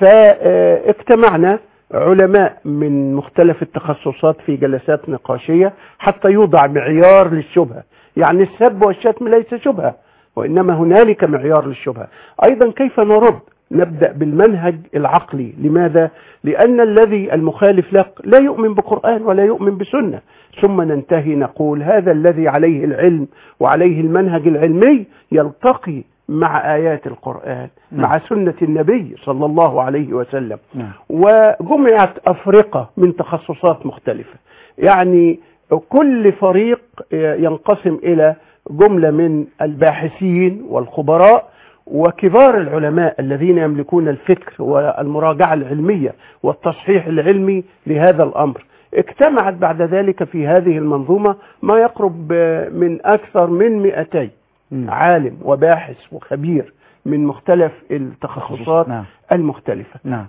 فاجتمعنا علماء من مختلف التخصصات في جلسات نقاشية حتى يوضع معيار للشبهة يعني السب والشتم ليس شبهة وإنما هنالك معيار للشبهة أيضا كيف نرد نبدأ بالمنهج العقلي لماذا؟ لأن الذي المخالف لك لا يؤمن بقرآن ولا يؤمن بسنة ثم ننتهي نقول هذا الذي عليه العلم وعليه المنهج العلمي يلتقي مع آيات القرآن نعم. مع سنة النبي صلى الله عليه وسلم نعم وجمعت أفرقة من تخصصات مختلفة يعني كل فريق ينقسم إلى جملة من الباحثين والخبراء وكبار العلماء الذين يملكون الفكر والمراجعة العلمية والتصحيح العلمي لهذا الأمر اجتمعت بعد ذلك في هذه المنظومة ما يقرب من أكثر من 200 مم. عالم وباحث وخبير من مختلف التخصصات نعم المختلفة نعم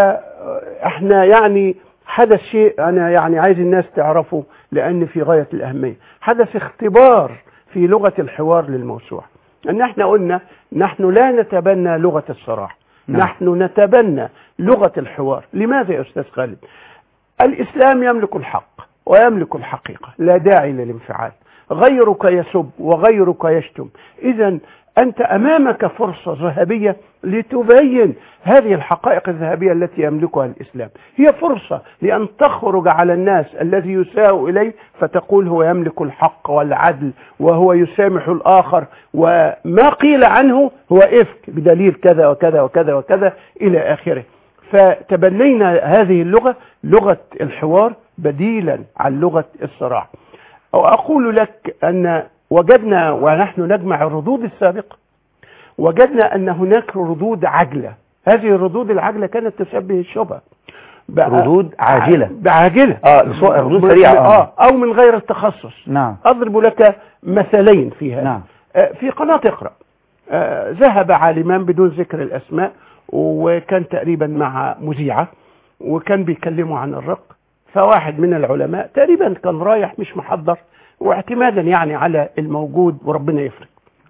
واحنا يعني حدث شيء انا يعني عايز الناس تعرفه لان في غاية الاهمية حدث اختبار في لغة الحوار للموسوعة ان احنا قلنا نحن لا نتبنى لغة الصراع نعم. نحن نتبنى لغة الحوار لماذا يا استاذ خالد الاسلام يملك الحق ويملك الحقيقة لا داعي للانفعال غيرك يسب وغيرك يشتم اذا انت امامك فرصة ذهبية لتبين هذه الحقائق الذهبية التي يملكها الاسلام هي فرصة لان تخرج على الناس الذي يساء اليه فتقول هو يملك الحق والعدل وهو يسامح الاخر وما قيل عنه هو افك بدليل كذا وكذا وكذا وكذا الى اخره فتبنينا هذه اللغة لغة الحوار بديلا عن لغة الصراع وأقول لك أن وجدنا ونحن نجمع الردود السابقة وجدنا أن هناك ردود عجلة هذه الردود العجلة كانت تشبه الشبهة بقى- ردود عاجلة. بعاجلة اه سو- ردود سريعة اه اه أو من غير التخصص نعم أضرب لك مثلين في هذا نعم آه، في قناة اقرأ آه، ذهب عالمان بدون ذكر الأسماء وكان تقريبا مع مذيعة وكان بيكلموا عن الرق فواحد من العلماء تقريبا كان رايح مش محضر واعتمادا يعني على الموجود وربنا يفرق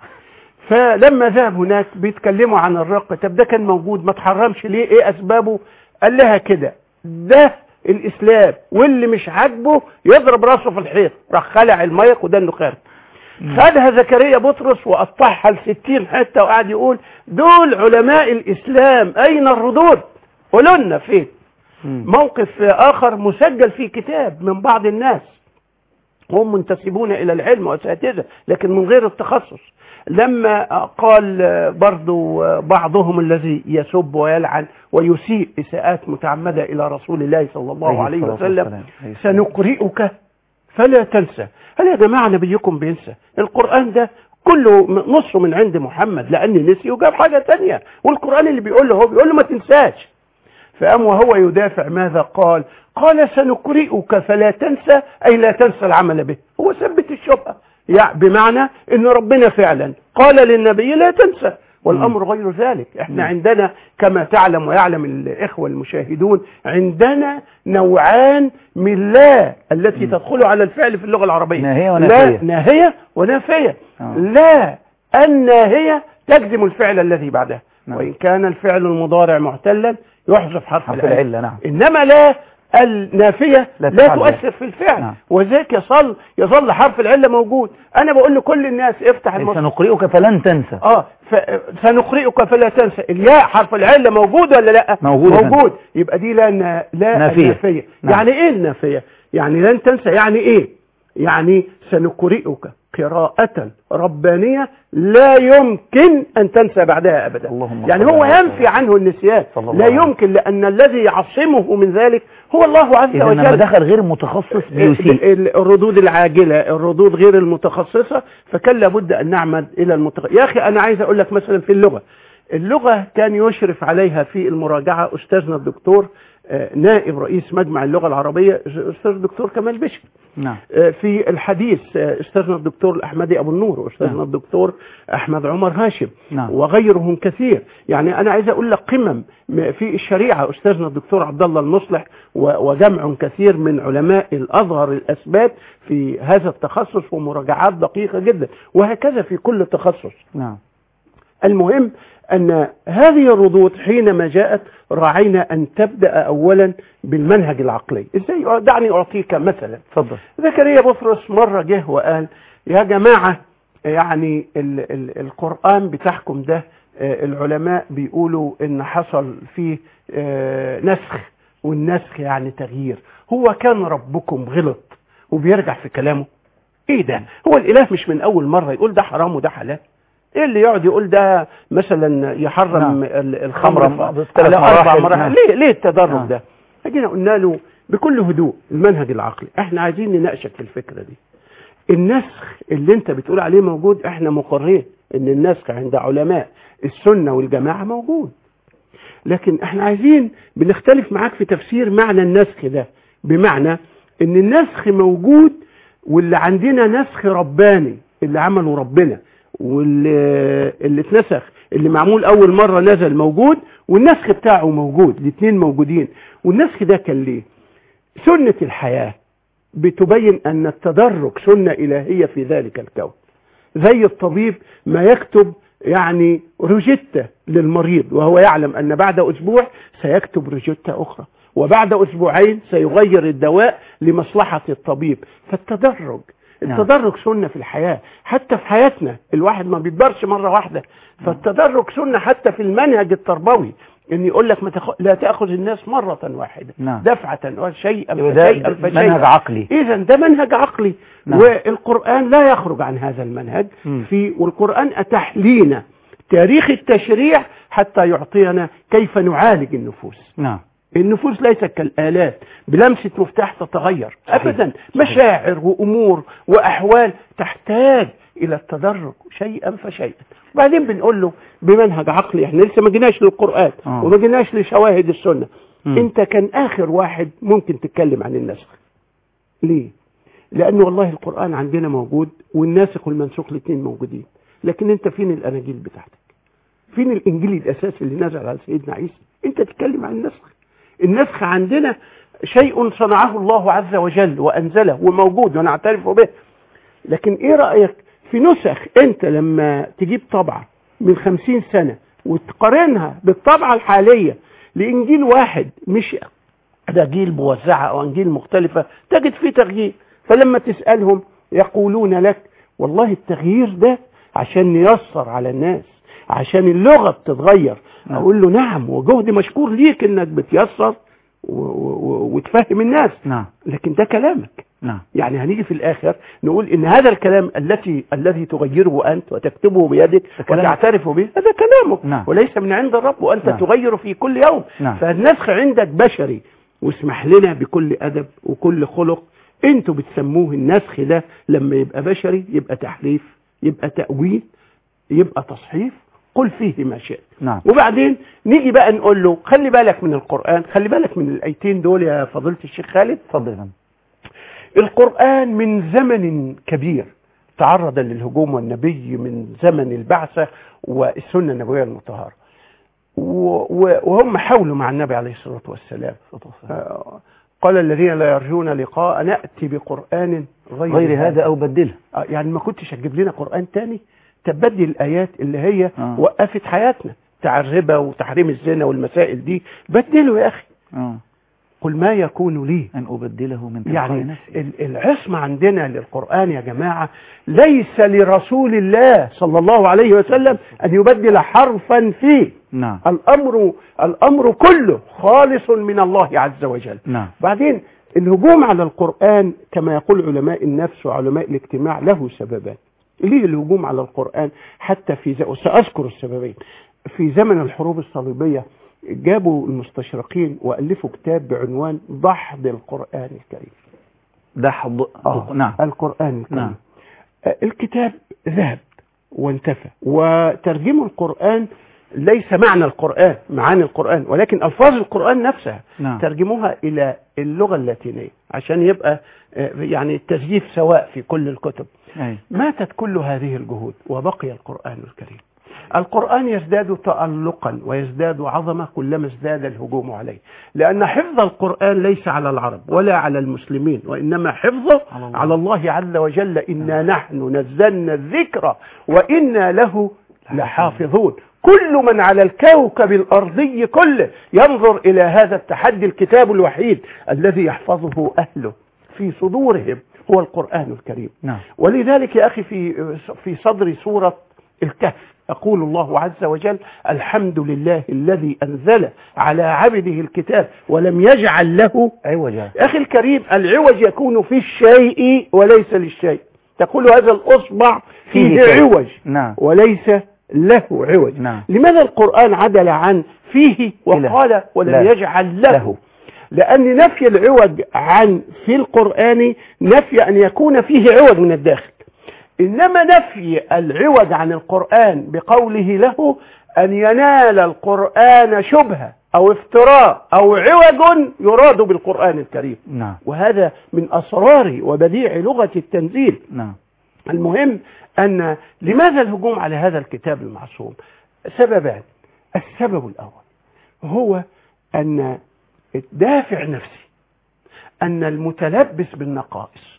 فلما ذهب هناك بيتكلموا عن الرق طب ده كان موجود ما تحرمش ليه ايه اسبابه قال لها كده ده الاسلام واللي مش عاجبه يضرب راسه في الحيط راح خلع المايك وده انه خارج خدها زكريا بطرس وقطعها لستين حتة وقعد يقول دول علماء الإسلام أين الردود قولوا لنا فين مم. موقف آخر مسجل في كتاب من بعض الناس هم منتسبون إلى العلم وأساتذة لكن من غير التخصص لما قال برضو بعضهم الذي يسب ويلعن ويسيء إساءات متعمدة إلى رسول الله صلى الله عليه الصلاة وسلم والسلام. عليه الصلاة سنقرئك فلا تنسى هل يا جماعة نبيكم بينسى القرآن ده كله م- نصه من عند محمد لأن نسي وجاب حاجة تانية والقرآن اللي بيقول له هو بيقول له ما تنساش فقام وهو يدافع ماذا قال قال سنقرئك فلا تنسى أي لا تنسى العمل به هو ثبت الشبهة يعني بمعنى أن ربنا فعلا قال للنبي لا تنسى والأمر غير ذلك احنا عندنا كما تعلم ويعلم الإخوة المشاهدون عندنا نوعان من لا التي تدخل على الفعل في اللغة العربية ناهية ونافية. لا ناهية ونافية آه. لا الناهية تجزم الفعل الذي بعدها نعم. وإن كان الفعل المضارع معتلا يحذف حرف, حرف العلة العلة نعم إنما لا النافية لا لا, تفعل تؤثر في الفعل نعم. وذلك يظل يظل حرف العلة موجود أنا بقول لكل الناس افتح أي المصحف سنقرئك فلن تنسى اه ف... سنقرئك فلا تنسى الياء حرف العلة موجود ولا لا موجود يا موجود يبقى دي لا نا... لا نافية. النافية نعم. يعني ايه النافية يعني لن تنسى يعني ايه يعني سنقرئك قراءة ربانية لا يمكن أن تنسى بعدها أبدا اللهم يعني صل هو على ينفي عنه النسيان صلى الله لا عليه وسلم. يمكن لأن الذي يعصمه من ذلك هو الله عز إذا لما وجل دخل غير متخصص بيسيء ال- ال- الردود العاجلة الردود غير المتخصصة فكان لابد أن نعمد إلى المتخصص يا أخي أنا عايز أقول لك مثلا في اللغة اللغة كان يشرف عليها في المراجعة أستاذنا الدكتور آه، نائب رئيس مجمع اللغة العربية أستاذ الدكتور كمال بشر نعم آه، في الحديث آه، أستاذنا الدكتور الأحمدي أبو النور نعم. وأستاذنا الدكتور أحمد عمر هاشم نعم. وغيرهم كثير يعني أنا عايز أقول لك قمم م- في الشريعة أستاذنا الدكتور عبد الله المصلح و- وجمع كثير من علماء الأزهر الأسباب في هذا التخصص ومراجعات دقيقة جدا وهكذا في كل تخصص نعم المهم أن هذه الردود حينما جاءت راعينا أن تبدأ أولا بالمنهج العقلي إزاي دعني أعطيك مثلا اتفضل زكريا بطرس مرة جه وقال يا جماعة يعني ال ال القرآن بتاعكم ده آه، العلماء بيقولوا ان حصل فيه آه، نسخ والنسخ يعني تغيير هو كان ربكم غلط وبيرجع في كلامه ايه ده هو الاله مش من اول مرة يقول ده حرام وده حلال ايه اللي يقعد يقول ده مثلا يحرم نعم. ال- الخمر خمرة ف- بثلاث على اربع مراحل. مراحل نعم. ليه ليه التدرج نعم. ده جينا قلنا له بكل هدوء المنهج العقلي احنا عايزين نناقشك في الفكرة دي النسخ اللي انت بتقول عليه موجود احنا مقرين ان النسخ عند علماء السنة والجماعة موجود لكن احنا عايزين بنختلف معاك في تفسير معنى النسخ ده بمعنى ان النسخ موجود واللي عندنا نسخ رباني اللي عمله ربنا واللي اللي اتنسخ اللي معمول اول مرة نزل موجود والنسخ بتاعه موجود الاثنين موجودين والنسخ ده كان ليه سنة الحياة بتبين أن التدرج سنة إلهية في ذلك الكون زي الطبيب ما يكتب يعني روجيتا للمريض وهو يعلم أن بعد أسبوع سيكتب روجيتا أخرى وبعد أسبوعين سيغير الدواء لمصلحة الطبيب فالتدرج نعم. التدرج سنة في الحياة حتى في حياتنا الواحد ما بيكبرش مرة واحدة فالتدرج سنة حتى في المنهج التربوي ان يقول لك ما تخ... لا تاخذ الناس مره واحده نعم. دفعه وشيئا يبقى ده فشيئا فشيئا منهج عقلي اذا ده منهج عقلي نعم. والقران لا يخرج عن هذا المنهج مم. في والقران اتاح لينا تاريخ التشريع حتى يعطينا كيف نعالج النفوس نعم النفوس ليست كالآلات بلمسة مفتاح تتغير صحيح. أبدا صحيح. مشاعر وأمور وأحوال تحتاج إلى التدرج شيئا فشيئا وبعدين بنقول له بمنهج عقلي احنا لسه ما جيناش للقرآن آه. وما جيناش لشواهد السنة مم. انت كان آخر واحد ممكن تتكلم عن النسخ ليه لأنه والله القرآن عندنا موجود والناسخ والمنسوخ الاثنين موجودين لكن انت فين الأناجيل بتاعتك فين الإنجيل الأساسي اللي نزل على سيدنا عيسى انت تتكلم عن النسخ النسخ عندنا شيء صنعه الله عز وجل وأنزله وموجود ونعترف به لكن ايه رأيك في نسخ انت لما تجيب طبعة من خمسين سنة وتقارنها بالطبعة الحالية لإنجيل واحد مش أناجيل موزعة أو أنجيل مختلفة تجد فيه تغيير فلما تسألهم يقولون لك والله التغيير ده عشان نيسر على الناس عشان اللغة بتتغير نعم. اقول له نعم وجهد مشكور ليك انك بتيسر و- و- وتفهم الناس نعم لكن ده كلامك نعم يعني هنيجي في الاخر نقول ان هذا الكلام التي الذي تغيره انت وتكتبه بيدك ده كلامك. وتعترف به هذا كلامك نعم. وليس من عند الرب وانت نعم. تغير في كل يوم نعم. فالنسخ عندك بشري واسمح لنا بكل ادب وكل خلق انتوا بتسموه النسخ ده لما يبقى بشري يبقى تحريف يبقى تأويل يبقى تصحيف قل فيه ما شئت نعم وبعدين نيجي بقى نقول له خلي بالك من القرآن خلي بالك من الآيتين دول يا فضيلة الشيخ خالد اتفضل يا فندم القرآن من زمن كبير تعرض للهجوم والنبي من زمن البعثة والسنة النبوية المطهرة و- و- وهم حاولوا مع النبي عليه الصلاة والسلام آه، قال الذين لا يرجون لقاء نأتي بقرآن غير, غير هذا او بدله آه، يعني ما كنتش هتجيب لنا قرآن تاني تبدي الآيات اللي هي آه. وقفت حياتنا بتاع الربا وتحريم الزنا والمسائل دي بدله يا أخي اه قل ما يكون لي ان ابدله من تلقاء يعني نفسي ال- العصمة عندنا للقرآن يا جماعة ليس لرسول الله صلى الله عليه وسلم أن يبدل حرفا فيه نعم الأمر الأمر كله خالص من الله عز وجل نعم بعدين الهجوم على القرآن كما يقول علماء النفس وعلماء الاجتماع له سببان ليه الهجوم على القرآن حتى في ز... سأذكر السببين في زمن الحروب الصليبية جابوا المستشرقين وألفوا كتاب بعنوان ضحض القرآن الكريم دحض آه. نعم القرآن الكريم نعم. آه، الكتاب ذهب وانتفى وترجموا القرآن ليس معنى القرآن معاني القرآن ولكن ألفاظ القرآن نفسها نعم ترجموها إلى اللغة اللاتينية عشان يبقى آه، يعني التزييف سواء في كل الكتب أي. ماتت كل هذه الجهود وبقي القرآن الكريم القرآن يزداد تألقا ويزداد عظمة كلما ازداد الهجوم عليه لأن حفظ القرآن ليس على العرب ولا على المسلمين وإنما حفظه على الله. على الله عز وجل إنا نحن نزلنا الذكر وإنا له لحافظون كل من على الكوكب الأرضي كله ينظر إلى هذا التحدي الكتاب الوحيد الذي يحفظه أهله في صدورهم هو القرآن الكريم نعم ولذلك يا أخي في في صدر سورة الكهف يقول الله عز وجل الحمد لله الذي أنزل على عبده الكتاب ولم يجعل له عوجا أخي الكريم العوج يكون في الشيء وليس للشيء تقول هذا الأصبع فيه فيه شيء. عوج نعم وليس له عوج نعم لماذا القرآن عدل عن فيه وقال ولم لا. يجعل له, له. لأن نفي العوج عن في القرآن نفي أن يكون فيه عوج من الداخل إنما نفي العوج عن القرآن بقوله له أن ينال القرآن شبهة أو افتراء أو عوج يراد بالقرآن الكريم نعم وهذا من أسرار وبديع لغة التنزيل نعم المهم أن لماذا الهجوم على هذا الكتاب المعصوم سببان السبب الأول هو أن الدافع نفسي أن المتلبس بالنقائص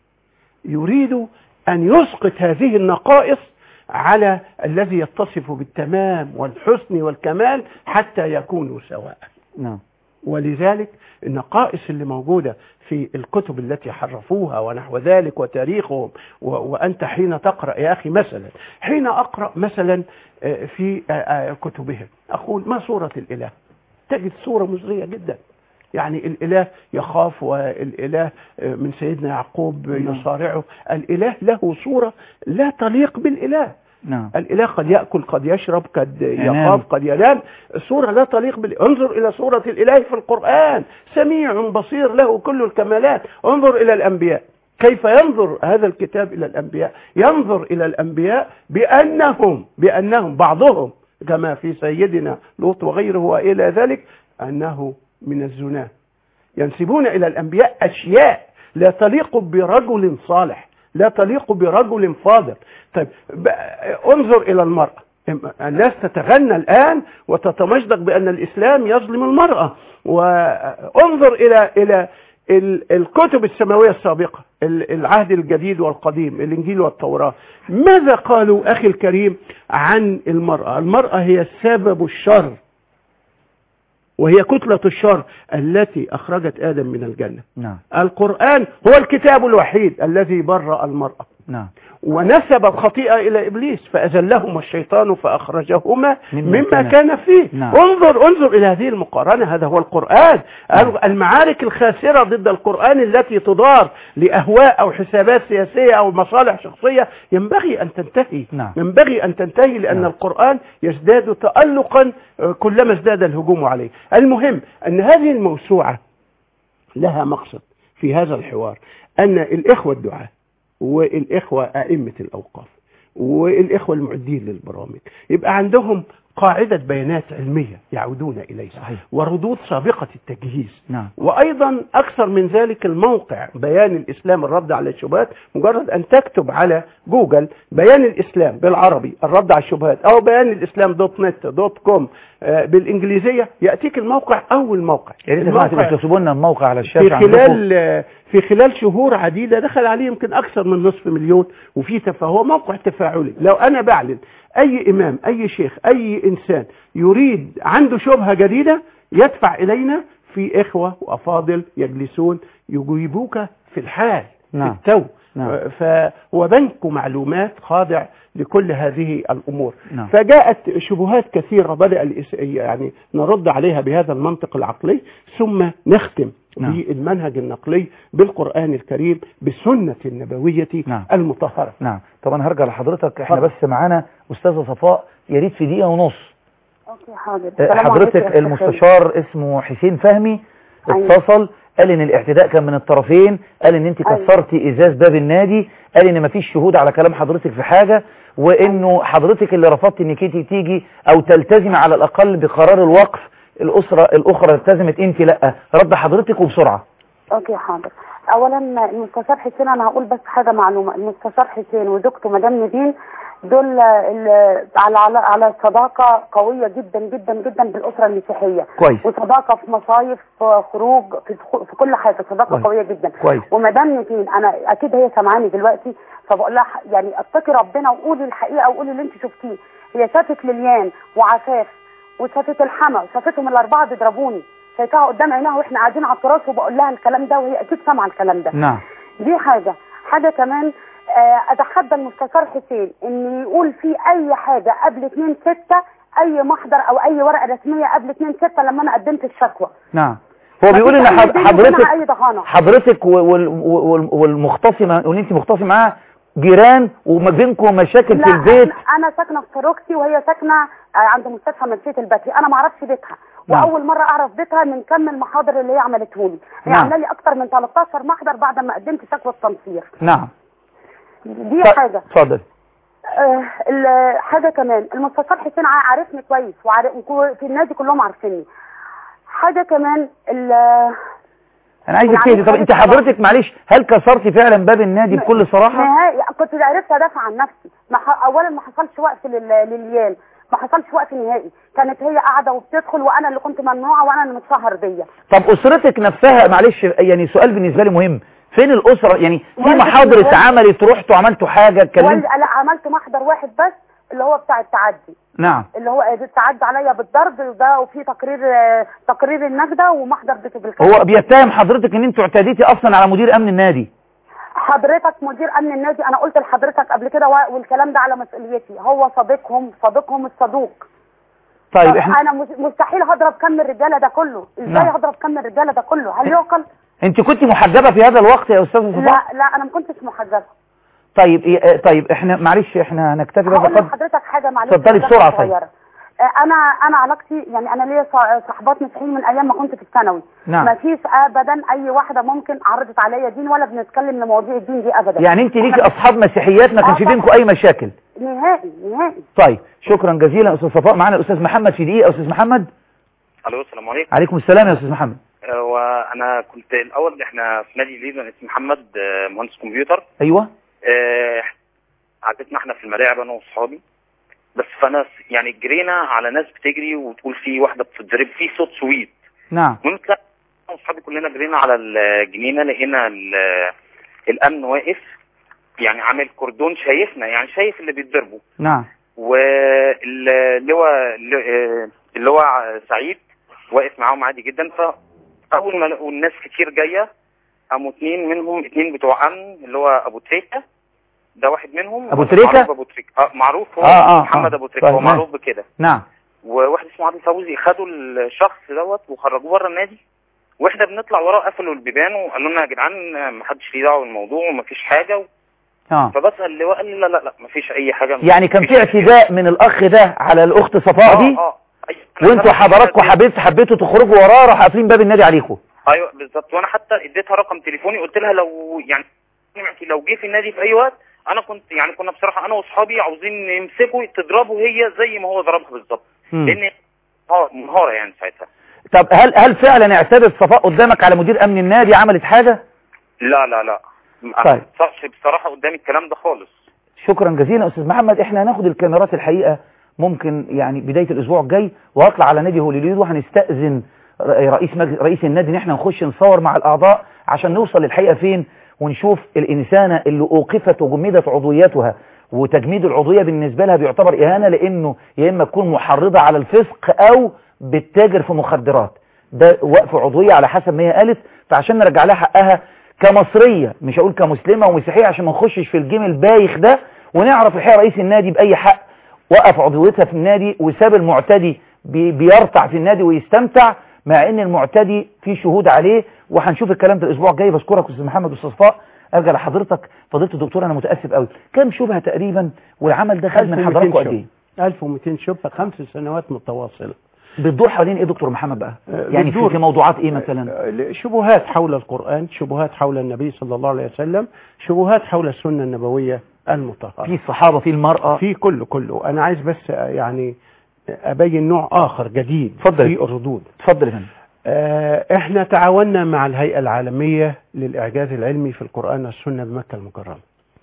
يريد أن يسقط هذه النقائص على الذي يتصف بالتمام والحسن والكمال حتى يكونوا سواء نعم ولذلك النقائص اللي موجودة في الكتب التي حرفوها ونحو ذلك وتاريخهم و- وأنت حين تقرأ يا أخي مثلا حين أقرأ مثلا آه، في آه، آه، كتبهم أقول ما صورة الإله تجد صورة مزرية جدا يعني الإله يخاف والإله آه، من سيدنا يعقوب نعم. يصارعه الإله له صورة لا تليق بالإله نعم الإله قد يأكل قد يشرب قد ينام. يخاف قد ينام صورة لا تليق بال... انظر إلى صورة الإله في القرآن سميع بصير له كل الكمالات انظر إلى الأنبياء كيف ينظر هذا الكتاب إلى الأنبياء ينظر إلى الأنبياء بأنهم بأنهم بعضهم كما في سيدنا لوط وغيره وإلى ذلك أنه من الزنا ينسبون إلى الأنبياء أشياء لا تليق برجل صالح لا تليق برجل فاضل طيب ب- انظر إلى المرأة الناس تتغنى الآن وتتمجدق بأن الإسلام يظلم المرأة وانظر إلى إلى ال- الكتب السماوية السابقة ال- العهد الجديد والقديم الإنجيل والتوراة ماذا قالوا أخي الكريم عن المرأة المرأة هي سبب الشر وهي كتلة الشر التي أخرجت آدم من الجنة نعم القرآن هو الكتاب الوحيد الذي برأ المرأة نعم ونسب الخطيئة إلى إبليس فأزلهما الشيطان فأخرجهما مما مما كان- كان فيه نعم. انظر انظر إلى هذه المقارنة هذا هو القرآن المعارك الخاسرة ضد القرآن التي تدار لأهواء أو حسابات سياسية أو مصالح شخصية ينبغي أن تنتهي نعم. ينبغي أن تنتهي لأن نعم. القرآن يزداد تألقا آه، كلما ازداد الهجوم عليه المهم أن هذه الموسوعة لها مقصد في هذا الحوار أن الإخوة الدعاة والإخوة أئمة الأوقاف والإخوة المعدين للبرامج يبقى عندهم قاعدة بيانات علمية يعودون إليها صحيح. وردود سابقة التجهيز نعم وأيضا أكثر من ذلك الموقع بيان الإسلام الرد على الشبهات مجرد أن تكتب على جوجل بيان الإسلام بالعربي الرد على الشبهات أو بيان الإسلام دوت نت دوت كوم آه، بالإنجليزية يأتيك الموقع أول موقع يا ريت يا جماعة الموقع تبقوا تكتبوا لنا الموقع على في الشاشة عندكم. خلال آه، في خلال شهور عديدة دخل عليه يمكن أكثر من نصف مليون وفي تفا هو موقع تفاعلي لو أنا بعلن أي إمام أي شيخ أي إنسان يريد عنده شبهة جديدة يدفع إلينا في إخوة وأفاضل يجلسون يجيبوك في الحال نعم. في التو نعم. فهو بنك معلومات خاضع لكل هذه الأمور نعم. فجاءت شبهات كثيرة بدأ الإس- يعني نرد عليها بهذا المنطق العقلي ثم نختم نعم. بالمنهج النقلي بالقرآن الكريم بالسنة النبوية نعم. المطهرة نعم طب انا هرجع لحضرتك احنا اتفضل. بس معانا استاذه صفاء يا ريت في دقيقه ونص اوكي حاضر آه، السلام عليكم حضرتك يا أستاذ المستشار اسمه حسين فهمي أيوة. اتصل قال ان الاعتداء كان من الطرفين قال ان انت أيوة. كسرتي ازاز باب النادي قال ان مفيش شهود على كلام حضرتك في حاجه وانه حضرتك اللي رفضت انك انت تيجي او تلتزمي على الاقل بقرار الوقف الاسره الاخرى التزمت انت لا رد حضرتك وبسرعه اوكي حاضر اولا المستشار حسين انا هقول بس حاجه معلومه المستشار حسين وزوجته مدام نبيل دول ال- على على على صداقه قويه جدا جدا جدا بالاسره المسيحيه كويس وصداقه في مصايف في خروج في, في كل حاجه صداقه كويس. قويه جدا كويس ومدام نبيل انا اكيد هي سامعاني دلوقتي فبقول لها ح- يعني اتقي ربنا وقولي الحقيقه وقولي اللي انت شفتيه هي شافت ليليان وعفاف وشافت الحما وشافتهم الاربعه بيضربوني شايفاها قدام عينها واحنا قاعدين على التراس وبقول لها الكلام ده وهي اكيد سامعه الكلام ده نعم دي حاجه حاجه كمان آه، اتحدى المستشار حسين ان يقول في اي حاجه قبل 2 6 اي محضر او اي ورقه رسميه قبل 2 6 لما انا قدمت الشكوى نعم هو بيقول ان مفيش أي حض- بيني وبينها حضرتك اي ضغانه حضرتك و- وال- وال- والمختصمه واللي انت مختصمه معاها جيران وما بينكم مشاكل لا في البيت أنا- انا ساكنه في فاروقتي وهي ساكنه آه، عند مستشفى منشيه البدري انا ما اعرفش بيتها نعم. واول مره اعرف بيتها من كم المحاضر اللي هي عملته لي هي نعم. عامله لي اكتر من 13 محضر بعد ما قدمت شكوى التنصير نعم دي ف- حاجه اتفضل آه، ال- حاجه كمان المستشار حسين ع- عارفني كويس وعارف وفي النادي كلهم عارفيني حاجه كمان ال- انا عايزك يعني تهدي طب حضرتك انت حضرتك معلش هل كسرتي فعلا باب النادي بكل صراحه نهائي كنت عرفت ادافع عن نفسي ما ح... اولا ما حصلش وقف لل... لليان ما حصلش وقف نهائي كانت هي قاعده وبتدخل وانا اللي كنت ممنوعه وانا اللي متشهر بيا طب اسرتك نفسها معلش يعني سؤال بالنسبه لي مهم فين الاسره يعني في والدتي محاضر والدتي. اتعملت رحتوا عملتوا حاجه اتكلمت ولا لا عملت محضر واحد بس اللي هو بتاع التعدي نعم اللي هو التعدي عليا بالضرب وده وفي تقرير آه، تقرير النجده ومحضر بت- بالكلام هو بيتهم حضرتك ان انتوا اعتديتي اصلا على مدير امن النادي حضرتك مدير امن النادي انا قلت لحضرتك قبل كده و- والكلام ده على مسؤوليتي هو صديقهم صديقهم الصدوق طيب طب احنا انا مس- مستحيل هضرب كم الرجاله ده كله ازاي نعم. هضرب كم الرجاله ده كله هل يعقل انت كنت محجبه في هذا الوقت يا استاذه صفاء لا لا انا ما كنتش محجبه طيب إيه- آه، طيب احنا معلش احنا هنكتفي بهذا هقول القدر لحضرتك حاجه معلش اتفضلي حاجة بسرعة طيب. صغيرة. آه، انا انا علاقتي يعني انا ليا صا- صحبات مسيحيين من ايام ما كنت في الثانوي نعم. ما فيش ابدا اي واحده ممكن عرضت عليا دين ولا بنتكلم لمواضيع الدين دي ابدا يعني انت ليكي اصحاب مسيحيات ما آه كانش طبعا. بينكم اي مشاكل نهائي نهائي طيب شكرا جزيلا استاذ صفاء معانا الاستاذ محمد في دقيقه استاذ محمد الو السلام عليكم عليكم السلام يا استاذ محمد آه، وانا كنت الاول احنا في نادي لينا اسمي محمد آه، مهندس كمبيوتر ايوه آه، قعدتنا احنا في الملاعب انا واصحابي بس فانا س- يعني جرينا على ناس بتجري وتقول في واحده بتتضرب في صوت سويت نعم المهم طلعنا انا واصحابي كلنا جرينا على الجنينه لقينا ال- الامن واقف يعني عامل كوردون شايفنا يعني شايف اللي بيتضربوا نعم واللواء اللواء سعيد واقف معاهم عادي جدا فاول ما لقوا الناس كتير جايه قاموا اتنين منهم اتنين بتوع امن اللي هو ابو تريكه ده واحد منهم أبو وده تريكة؟ معروف ابو تريكه اه معروف هو آه، آه، محمد آه. ابو تريكه هو طيب، معروف بكده نعم وواحد اسمه عادل فوزي خدوا الشخص دوت وخرجوه بره النادي واحنا بنطلع وراه قفلوا البيبان وقالوا لنا يا جدعان ما حدش ليه دعوه بالموضوع ومفيش حاجه و... اه فبسال اللواء قال لي لا لا لا مفيش اي حاجه يعني كان في مفيش اعتداء من الاخ ده على الاخت صفاء دي اه اه أي- وانتوا حضراتكم حبيت حبيتوا تخرجوا وراه راح قافلين باب النادي عليكم ايوه بالظبط وانا حتى اديتها رقم تليفوني قلت لها لو يعني لو جه في النادي في اي وقت انا كنت يعني كنا بصراحه انا واصحابي عاوزين نمسكه تضربه هي زي ما هو ضربها بالظبط مم. لان اه منهاره يعني ساعتها طب هل هل فعلا اعتدت صفاء قدامك على مدير امن النادي عملت حاجه لا لا لا ما طيب. حصلش بصراحه قدامي الكلام ده خالص شكرا جزيلا استاذ محمد احنا هناخد الكاميرات الحقيقه ممكن يعني بدايه الاسبوع الجاي وهطلع على نادي هوليليود وهنستاذن ر- رئيس مجلس رئيس النادي ان احنا نخش نصور مع الاعضاء عشان نوصل للحقيقه فين ونشوف الانسانه اللي اوقفت وجمدت عضويتها وتجميد العضويه بالنسبه لها بيعتبر اهانه لانه يا اما تكون محرضه على الفسق او بتتاجر في مخدرات ده وقف عضويه على حسب ما هي قالت فعشان نرجع لها حقها كمصريه مش هقول كمسلمه ومسيحيه عشان ما نخشش في الجيم البايخ ده ونعرف الحقيقه رئيس النادي باي حق وقف عضويتها في النادي وساب المعتدي بي- بيرتع في النادي ويستمتع مع ان المعتدي في شهود عليه وهنشوف الكلام ده الاسبوع الجاي بشكرك استاذ محمد استاذ صفاء ارجع لحضرتك فضيله الدكتور انا متاسف قوي كم شبهه تقريبا والعمل ده خد من 1200 حضراتكم قد شبهة. ايه 1200 شبهة خمس سنوات متواصلة بتدور حوالين ايه دكتور محمد بقى آه، يعني في, بتدور- في موضوعات ايه مثلا آه، شبهات حول القرآن شبهات حول النبي صلى الله عليه وسلم شبهات حول السنة النبوية المطهرة في الصحابه في المراه في كله كله أنا عايز بس آه، يعني أبين نوع آخر جديد اتفضل. في الردود اتفضل يا فندم آه، احنا تعاوننا مع الهيئة العالمية للإعجاز العلمي في القرآن والسنة بمكة المكرمة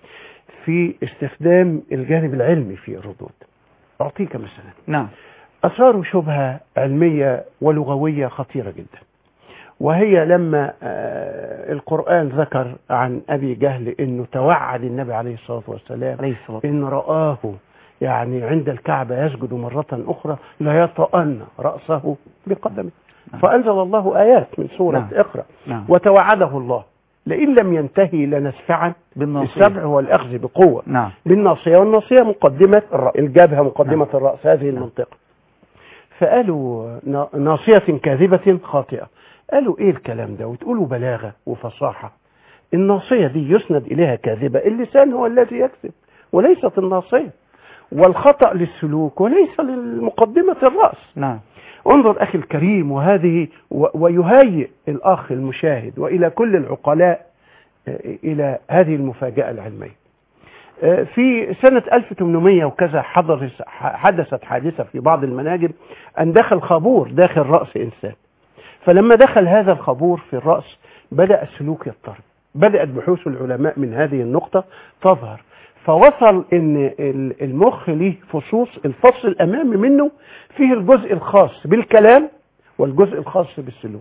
في استخدام الجانب العلمي في الردود أعطيك مثلا نعم أثاروا شبهة علمية ولغوية خطيرة جدا وهي لما آه، القرآن ذكر عن أبي جهل أنه توعد النبي عليه الصلاة والسلام عليه الصلاه إن رآه يعني عند الكعبة يسجد مرة أخرى لا يطأن رأسه بقدمه نعم. فأنزل الله آيات من سورة نعم. اقرأ نعم وتوعده الله لئن لم ينتهي لنسفعا بالناصيه السبع والأخذ بقوة نعم بالناصية والناصية مقدمة الرأس. الجبهة مقدمة الرأس هذه نعم. المنطقة فقالوا نا- ناصية كاذبة خاطئة قالوا ايه الكلام ده وتقولوا بلاغة وفصاحة الناصية دي يسند إليها كاذبة اللسان هو الذي يكذب وليست الناصية والخطأ للسلوك وليس للمقدمة الرأس نعم انظر أخي الكريم وهذه و- ويهيئ الأخ المشاهد وإلى كل العقلاء آه، إلى هذه المفاجأة العلمية آه، في سنة 1800 وكذا حضر حدثت حادثة في بعض المناجم أن دخل خابور داخل رأس إنسان فلما دخل هذا الخابور في الرأس بدأ السلوك يضطرب بدأت بحوث العلماء من هذه النقطة تظهر فوصل ان ال- المخ ليه فصوص الفص الامامي منه فيه الجزء الخاص بالكلام والجزء الخاص بالسلوك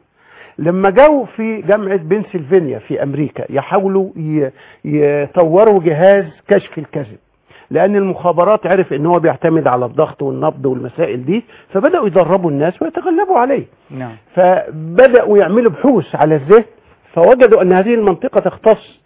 لما جاوا في جامعة بنسلفانيا في امريكا يحاولوا ي- يطوروا جهاز كشف الكذب لان المخابرات عرف ان هو بيعتمد على الضغط والنبض والمسائل دي فبداوا يدربوا الناس ويتغلبوا عليه نعم فبدأوا يعملوا بحوث على الذهن فوجدوا أن هذه المنطقة تختص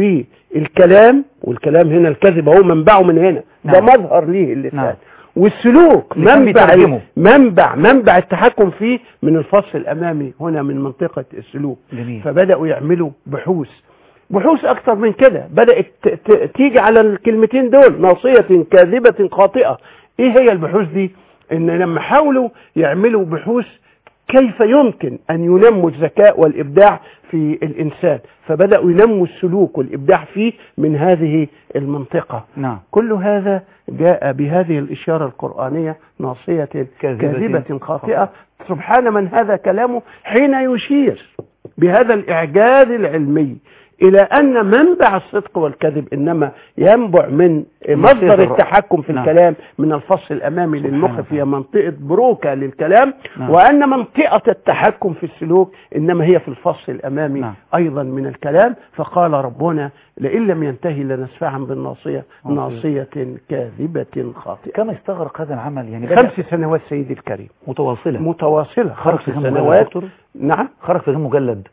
بالكلام والكلام هنا الكذب هو منبعه من هنا ده نعم. مظهر ليه اللسان نعم. والسلوك اللي كان منبع بيترجمه. منبع منبع التحكم فيه من الفص الأمامي هنا من منطقة السلوك جميل فبدأوا يعملوا بحوث بحوث أكثر من كده بدأت ت- ت- تيجي على الكلمتين دول ناصية كاذبة خاطئة إيه هي البحوث دي إن لما حاولوا يعملوا بحوث كيف يمكن أن ينموا الذكاء والإبداع في الإنسان فبدأوا ينموا السلوك والإبداع فيه من هذه المنطقة نعم كل هذا جاء بهذه الإشارة القرآنية ناصية كاذبة كاذبة خاطئة سبحان من هذا كلامه حين يشير بهذا الإعجاز العلمي إلى أن منبع الصدق والكذب إنما ينبع من مصدر الرأس. التحكم في نعم. الكلام من الفص الأمامي سبحان للمخ الله. في منطقة بروكا للكلام نعم. وأن منطقة التحكم في السلوك إنما هي في الفص الأمامي نعم. أيضا من الكلام فقال ربنا لئن لم ينتهي لنسفعا بالناصية ناصية. ناصية كاذبة خاطئة كم استغرق هذا العمل يعني بدأ خمس سنوات سيدي الكريم متواصلة متواصلة خرج خمس في كم مجلد يا سنوات دكتور نعم خرج في كم مجلد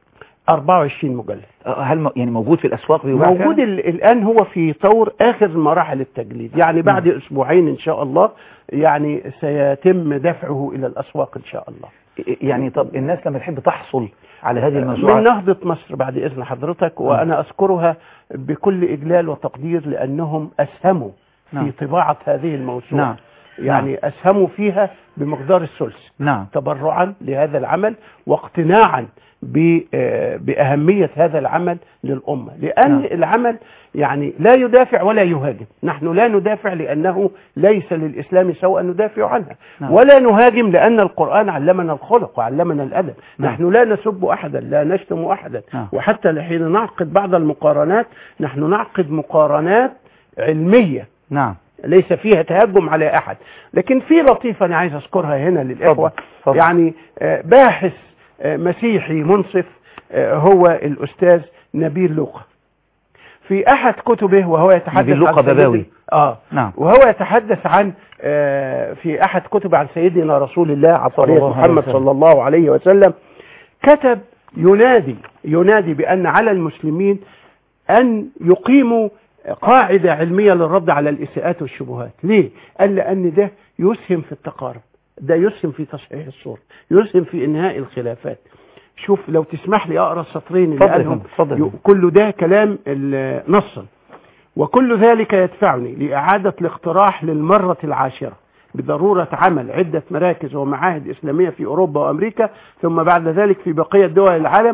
24 مجلد آه، هل م- يعني موجود في الاسواق بيباع موجود فعلاً؟ ال- الآن هو في طور آخر مراحل التجليد يعني بعد أسبوعين إن شاء الله يعني سيتم دفعه إلى الأسواق إن شاء الله يعني طب الناس لما تحب تحصل على هذه من الموسوعات نهضة مصر بعد إذن حضرتك وأنا أذكرها بكل إجلال وتقدير لأنهم أسهموا نعم. في طباعة هذه الموسوعة نعم. يعني أسهموا فيها بمقدار الثلث نعم تبرعا لهذا العمل واقتناعا ب- آه، بأهمية هذا العمل للأمة لأن نعم. العمل يعني لا يدافع ولا يهاجم نحن لا ندافع لأنه ليس للإسلام سوء أن ندافع عنها نعم. ولا نهاجم لأن القرآن علمنا الخلق وعلمنا الأدب نعم. نحن لا نسب أحدا لا نشتم أحدا نعم. وحتى حين نعقد بعض المقارنات نحن نعقد مقارنات علمية نعم ليس فيها تهجم على أحد لكن في لطيفة أنا عايز أذكرها هنا للإخوة اتفضل، اتفضل. يعني آه، باحث آه، مسيحي منصف آه، هو الأستاذ نبيل لوقا في أحد كتبه وهو يتحدث نبيل لوقا عن سيدنا- باباوي. آه نعم وهو يتحدث عن آه، في أحد كتب عن سيدنا رسول الله صلى عطارية الله عليه محمد وسلم. صلى الله عليه وسلم كتب ينادي ينادي بأن على المسلمين أن يقيموا قاعدة علمية للرد على الإساءات والشبهات ليه؟ قال لأن ده يسهم في التقارب ده يسهم في تصحيح الصورة يسهم في إنهاء الخلافات شوف لو تسمح لي أقرأ السطرين اللي اتفضل يا قالهم فندم، اتفضل يا ي- فندم. كل ده كلام ال- نصا وكل ذلك يدفعني لإعادة الاقتراح للمرة العاشرة بضرورة عمل عدة مراكز ومعاهد إسلامية في أوروبا وأمريكا ثم بعد ذلك في بقية دول العالم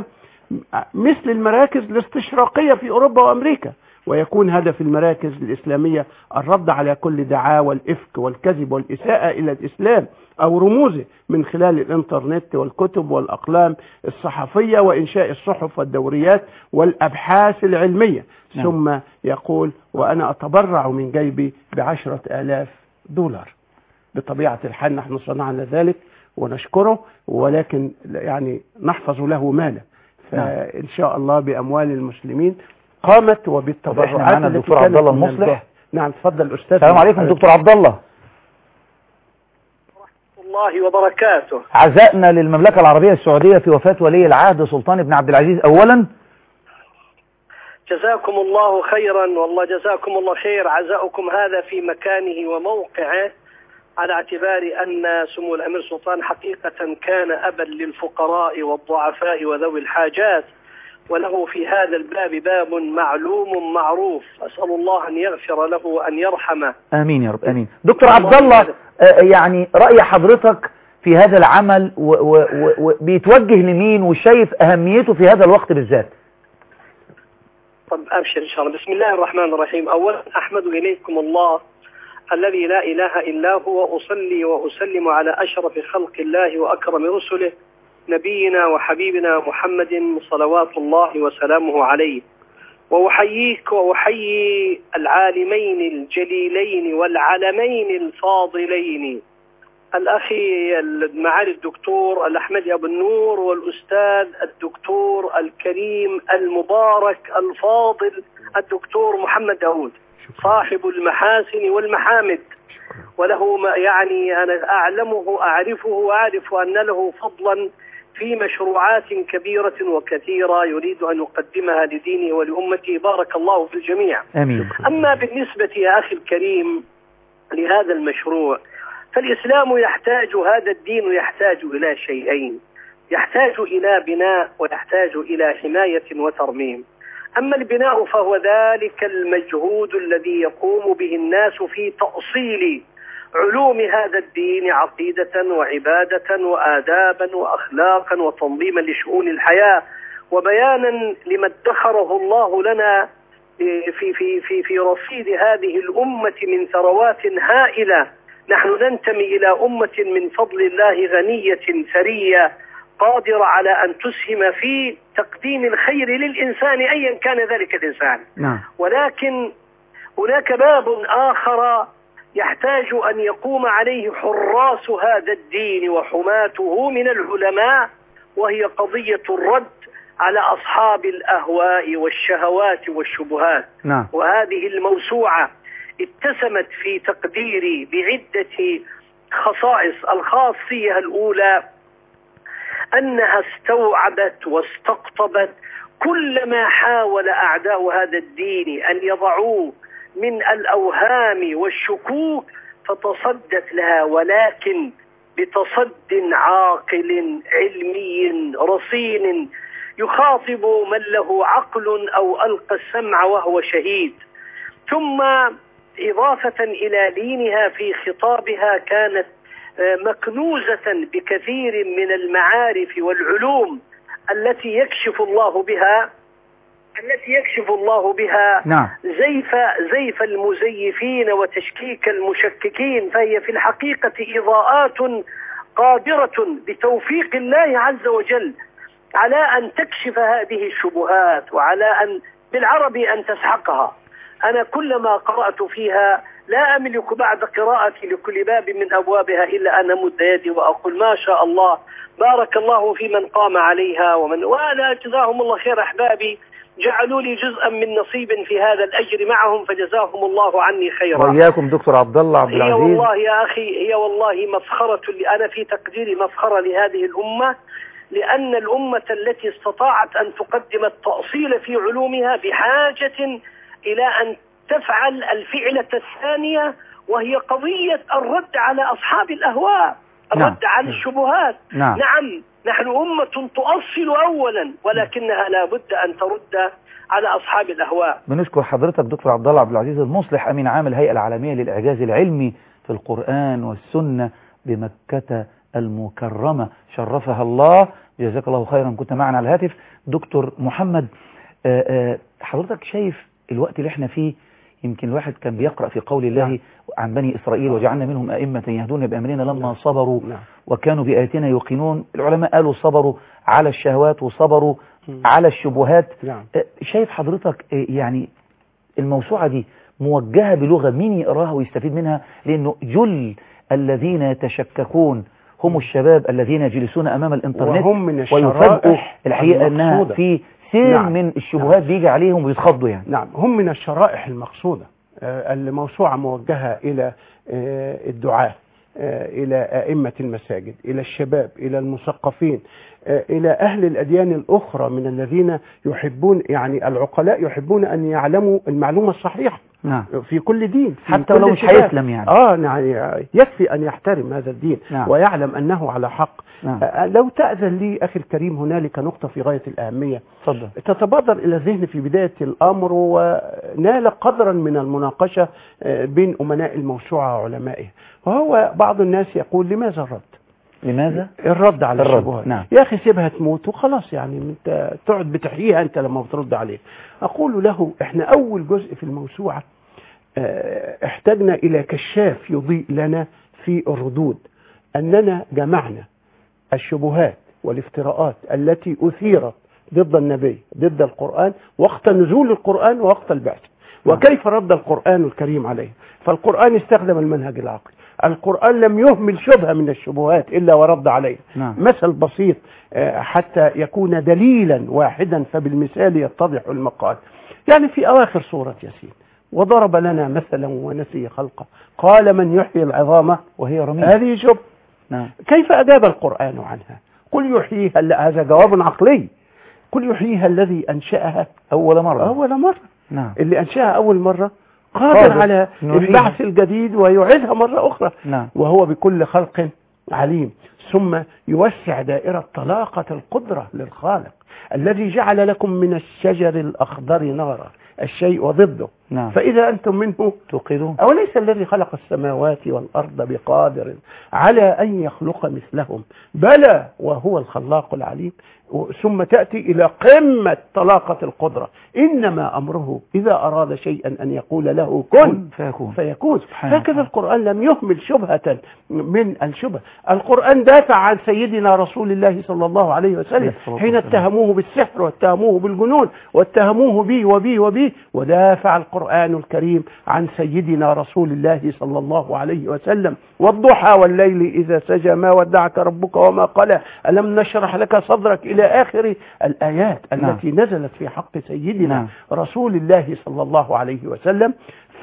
مثل المراكز الاستشراقية في أوروبا وأمريكا ويكون هدف المراكز الإسلامية الرد على كل دعاوى الإفك والكذب والإساءة إلى الإسلام أو رموزه من خلال الإنترنت والكتب والأقلام الصحفية وإنشاء الصحف والدوريات والأبحاث العلمية نعم. ثم يقول وأنا أتبرع من جيبي بعشرة آلاف دولار بطبيعة الحال نحن صنعنا ذلك ونشكره ولكن يعني نحفظ له ماله فإن شاء الله بأموال المسلمين قامت طب وبالتبرعات إحنا معانا التي الدكتور كانت عبد الله من المصلح. الجهد. نعم تفضل أستاذ السلام عليكم دكتور عبد الله الله وبركاته عزائنا للمملكة العربية السعودية في وفاة ولي العهد سلطان بن عبد العزيز أولا جزاكم الله خيرا والله جزاكم الله خير عزاؤكم هذا في مكانه وموقعه على اعتبار أن سمو الأمير سلطان حقيقة كان أبا للفقراء والضعفاء وذوي الحاجات وله في هذا الباب باب معلوم معروف أسأل الله أن يغفر له وأن يرحمه آمين يا رب آمين دكتور عبد الله آه، يعني رأي حضرتك في هذا العمل وبيتوجه لمين وشايف أهميته في هذا الوقت بالذات طب أبشر إن شاء الله بسم الله الرحمن الرحيم أولا أحمد إليكم الله الذي لا إله إلا هو وأصلي وأسلم على أشرف خلق الله وأكرم رسله نبينا وحبيبنا محمد صلوات الله وسلامه عليه وأحييك وأحيي العالمين الجليلين والعلمين الفاضلين الأخي معالي الدكتور الأحمدي أبو النور والأستاذ الدكتور الكريم المبارك الفاضل الدكتور محمد داود صاحب المحاسن والمحامد وله ما يعني أنا أعلمه أعرفه وأعرف أن له فضلا في مشروعات كبيرة وكثيرة يريد أن يقدمها لدينه ولأمته بارك الله في الجميع آمين أما بالنسبة يا أخي الكريم لهذا المشروع فالإسلام يحتاج هذا الدين يحتاج إلى شيئين يحتاج إلى بناء ويحتاج إلى حماية وترميم أما البناء فهو ذلك المجهود الذي يقوم به الناس في تأصيل علوم هذا الدين عقيدة وعبادة وآدابا وأخلاقا وتنظيما لشؤون الحياة وبيانا لما ادخره الله لنا في في في في رصيد هذه الأمة من ثروات هائلة نحن ننتمي إلى أمة من فضل الله غنية ثرية قادرة على أن تسهم في تقديم الخير للإنسان أيا كان ذلك الإنسان نعم ولكن هناك باب آخر يحتاج أن يقوم عليه حراس هذا الدين وحماته من العلماء وهي قضية الرد على أصحاب الأهواء والشهوات والشبهات نعم وهذه الموسوعة اتسمت في تقديري بعدة خصائص الخاصية الأولى أنها استوعبت واستقطبت كل ما حاول أعداء هذا الدين أن يضعوه من الأوهام والشكوك فتصدت لها ولكن بتصد عاقل علمي رصين يخاطب من له عقل أو ألقى السمع وهو شهيد ثم إضافة إلى لينها في خطابها كانت آه، مكنوزة بكثير من المعارف والعلوم التي يكشف الله بها التي يكشف الله بها نعم زيف زيف المزيفين وتشكيك المشككين فهي في الحقيقة إضاءات قادرة بتوفيق الله عز وجل على أن تكشف هذه الشبهات وعلى أن بالعربي أن تسحقها أنا كلما قرأت فيها لا أملك بعد قراءتي لكل باب من أبوابها إلا أن أمد يدي وأقول ما شاء الله بارك الله في من قام عليها ومن وأنا جزاهم الله خير أحبابي جعلوا لي جزءا من نصيب في هذا الأجر معهم فجزاهم الله عني خيرا وإياكم دكتور عبد الله عبد هي العزيز والله يا أخي هي والله مسخرة ل- أنا في تقديري مسخرة لهذه الأمة لأن الأمة التي استطاعت أن تقدم التأصيل في علومها بحاجة إلى أن تفعل الفعلة الثانية وهي قضية الرد على أصحاب الأهواء نعم. الرد على الشبهات نعم. نعم نحن أمة تؤصل أولا ولكنها لا بد أن ترد على أصحاب الأهواء بنشكر حضرتك دكتور عبد الله عبد العزيز المصلح امين عام الهيئه العالميه للاعجاز العلمي في القران والسنه بمكه المكرمه شرفها الله جزاك الله خيرا كنت معنا على الهاتف دكتور محمد آه، آه، حضرتك شايف الوقت اللي احنا فيه يمكن الواحد كان بيقرأ في قول الله نعم. عن بني إسرائيل وجعلنا منهم أئمة يهدون بأمرنا لما نعم. صبروا نعم. وكانوا بآياتنا يوقنون العلماء قالوا صبروا على الشهوات وصبروا مم. على الشبهات نعم آه، شايف حضرتك آه، يعني الموسوعة دي موجهة بلغة مين يقراها ويستفيد منها لأنه جل الذين يتشككون هم الشباب الذين يجلسون أمام الإنترنت وهم من ويفاجئوا الشرائح الحقيقة أنها المقصودة. في سير نعم. من الشبهات بيجي عليهم ويتخضوا يعني نعم هم من الشرائح المقصودة آه، الموسوعة موجهة إلى آه، الدعاة آه، إلى أئمة المساجد إلى الشباب إلى المثقفين آه، إلى أهل الأديان الأخرى من الذين يحبون يعني العقلاء يحبون أن يعلموا المعلومة الصحيحة نعم في كل دين في حتى كل ولو مش اتجاه. هيسلم يعني اه نعم يكفي ان يحترم هذا الدين نعم. ويعلم انه على حق نعم آه، لو تأذن لي اخي الكريم هنالك نقطة في غاية الاهمية اتفضل تتبادر الى الذهن في بداية الامر ونال قدرا من المناقشة آه، بين امناء الموسوعة وعلمائها وهو بعض الناس يقول لماذا الرد لماذا؟ الرد على الرد، الشبهات نعم. يا اخي سيبها تموت وخلاص يعني انت تقعد بتحييها انت لما بترد عليه اقول له احنا اول جزء في الموسوعة آه، احتاجنا الى كشاف يضيء لنا في الردود اننا جمعنا الشبهات والافتراءات التي اثيرت ضد النبي ضد القرآن وقت نزول القرآن ووقت البعث وكيف رد القرآن الكريم عليه فالقرآن استخدم المنهج العقلي القرآن لم يهمل شبهة من الشبهات إلا ورد عليها نعم مثل بسيط آه، حتى يكون دليلا واحدا فبالمثال يتضح المقال يعني في أواخر سورة ياسين وضرب لنا مثلا ونسي خلقه قال من يحيي العظام وهي رميم هذه شبهة نعم كيف أجاب القرآن عنها قل يحييها لا، هذا جواب عقلي قل يحييها الذي أنشأها أول مرة أول مرة نعم اللي أنشأها أول مرة قادر قادر على إنه يحييها. البعث الجديد ويعيدها مرة أخرى نعم وهو بكل خلق عليم ثم يوسع دائرة طلاقة القدرة للخالق الذي جعل لكم من الشجر الأخضر نارا الشيء وضده نعم فإذا أنتم منه توقدون أوليس الذي خلق السماوات والأرض بقادر على أن يخلق مثلهم بلى وهو الخلاق العليم و- ثم تأتي إلى قمة طلاقة القدرة إنما أمره إذا أراد شيئا أن يقول له كن كن فيكون فيكون سبحانه هكذا وتعالى. القرآن لم يهمل شبهة من الشبه القرآن دافع عن سيدنا رسول الله صلى الله عليه عليه وسلم الصلاة حين والسلام. اتهموه بالسحر واتهموه بالجنون واتهموه بي وبي وبي ودافع القرآن الكريم عن سيدنا رسول الله صلى الله عليه وسلم والضحى والليل إذا سجى ما ودعك ربك وما قلى ألم نشرح لك صدرك إلى إلى آخر الآيات نعم. التي نزلت في حق سيدنا نعم. رسول الله صلى الله عليه وسلم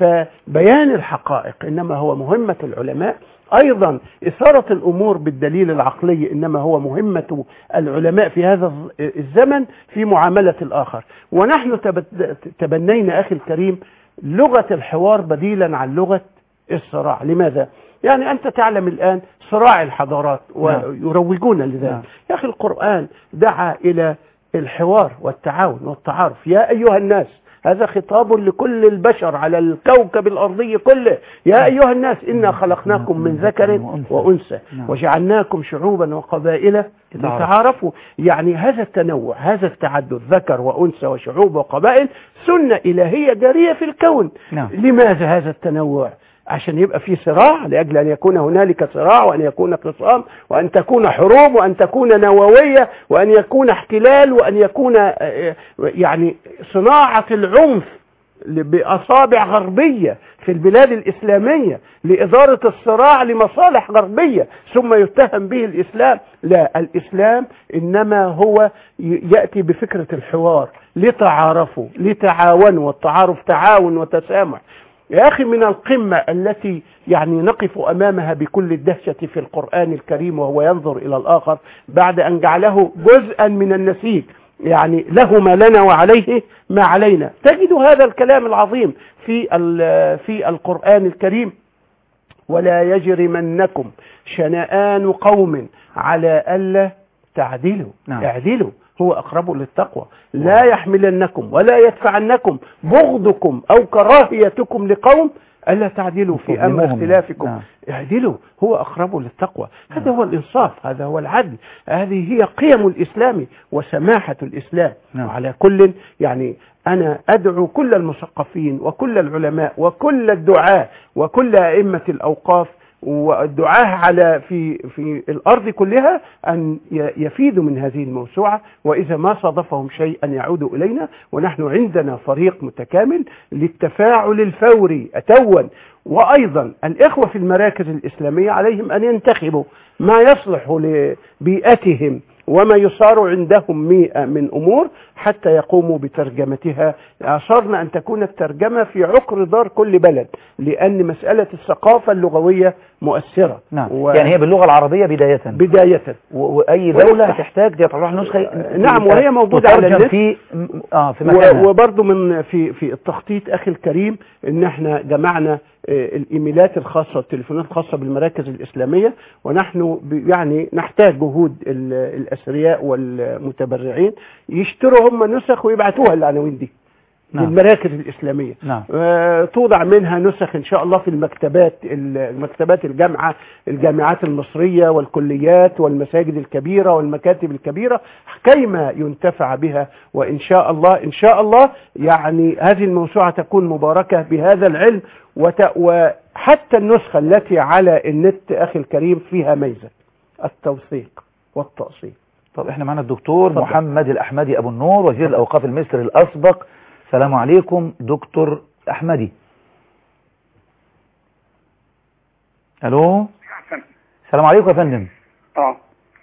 فبيان الحقائق إنما هو مهمة العلماء أيضا إثارة الأمور بالدليل العقلي إنما هو مهمة العلماء في هذا الزمن في معاملة الآخر ونحن تبت- تبنينا أخي الكريم لغة الحوار بديلا عن لغة الصراع لماذا؟ يعني أنت تعلم الآن صراع الحضارات ويروجون لذلك نعم. يا أخي القرآن دعا إلى الحوار والتعاون والتعارف يا أيها الناس هذا خطاب لكل البشر على الكوكب الأرضي كله يا أيها الناس إنا خلقناكم من ذكر وأنثى نعم. وجعلناكم شعوبا وقبائل لتعارفوا. لتعارفوا يعني هذا التنوع هذا التعدد ذكر وأنثى وشعوب وقبائل سنة إلهية جارية في الكون نعم. لماذا هذا التنوع عشان يبقى في صراع لأجل أن يكون هنالك صراع وأن يكون خصام وأن تكون حروب وأن تكون نووية وأن يكون احتلال وأن يكون آه، آه، يعني صناعة العنف بأصابع غربية في البلاد الإسلامية لإدارة الصراع لمصالح غربية ثم يتهم به الإسلام لا الإسلام إنما هو ي- يأتي بفكرة الحوار لتعارفوا لتعاونوا والتعارف تعاون وتسامح يا أخي من القمة التي يعني نقف أمامها بكل الدهشة في القرآن الكريم وهو ينظر إلى الآخر بعد أن جعله جزءا من النسيج يعني له ما لنا وعليه ما علينا تجد هذا الكلام العظيم في ال- في القرآن الكريم ولا يجرمنكم شنآن قوم على ألا تعدلوا نعم. اعدلوا هو أقرب للتقوى لا يحملنكم ولا يدفعنكم بغضكم أو كراهيتكم لقوم ألا تعدلوا في أمر تظلموهم. اختلافكم نعم. اعدلوا هو أقرب للتقوى هذا هو الإنصاف هذا هو العدل هذه هي قيم الإسلام وسماحة الإسلام نعم. وعلى كل يعني أنا أدعو كل المثقفين وكل العلماء وكل الدعاة وكل أئمة الأوقاف والدعاة على في في الأرض كلها أن ي- يفيدوا من هذه الموسوعة وإذا ما صادفهم شيء أن يعودوا إلينا ونحن عندنا فريق متكامل للتفاعل الفوري أتوا وأيضا الإخوة في المراكز الإسلامية عليهم أن ينتخبوا ما يصلح لبيئتهم وما يصار عندهم مئة من أمور حتى يقوموا بترجمتها أصرنا أن تكون الترجمة في عقر دار كل بلد لأن مسألة الثقافة اللغوية مؤثرة نعم و- يعني هي باللغة العربية بداية بداية و- وأي دولة هتحتاج تطلع نسخة نعم، وهي موجودة على تترجم النت. في اه في و- مكانها وبرضه من في في التخطيط اخي الكريم ان احنا جمعنا آه، الايميلات الخاصه والتليفونات الخاصه بالمراكز الاسلاميه ونحن ب- يعني نحتاج جهود ال- الاثرياء والمتبرعين يشتروا هم نسخ ويبعتوها العناوين دي نعم. للمراكز الاسلاميه نعم آه، توضع منها نسخ ان شاء الله في المكتبات المكتبات الجامعه الجامعات المصريه والكليات والمساجد الكبيره والمكاتب الكبيره كيما ينتفع بها وان شاء الله ان شاء الله يعني هذه الموسوعه تكون مباركه بهذا العلم وت... وحتى النسخه التي على النت اخي الكريم فيها ميزه التوثيق والتأصيل طب احنا معنا الدكتور اتفضل. محمد الأحمدي أبو النور وزير الأوقاف المصري الأسبق السلام عليكم دكتور أحمدي ألو السلام عليكم يا فندم اه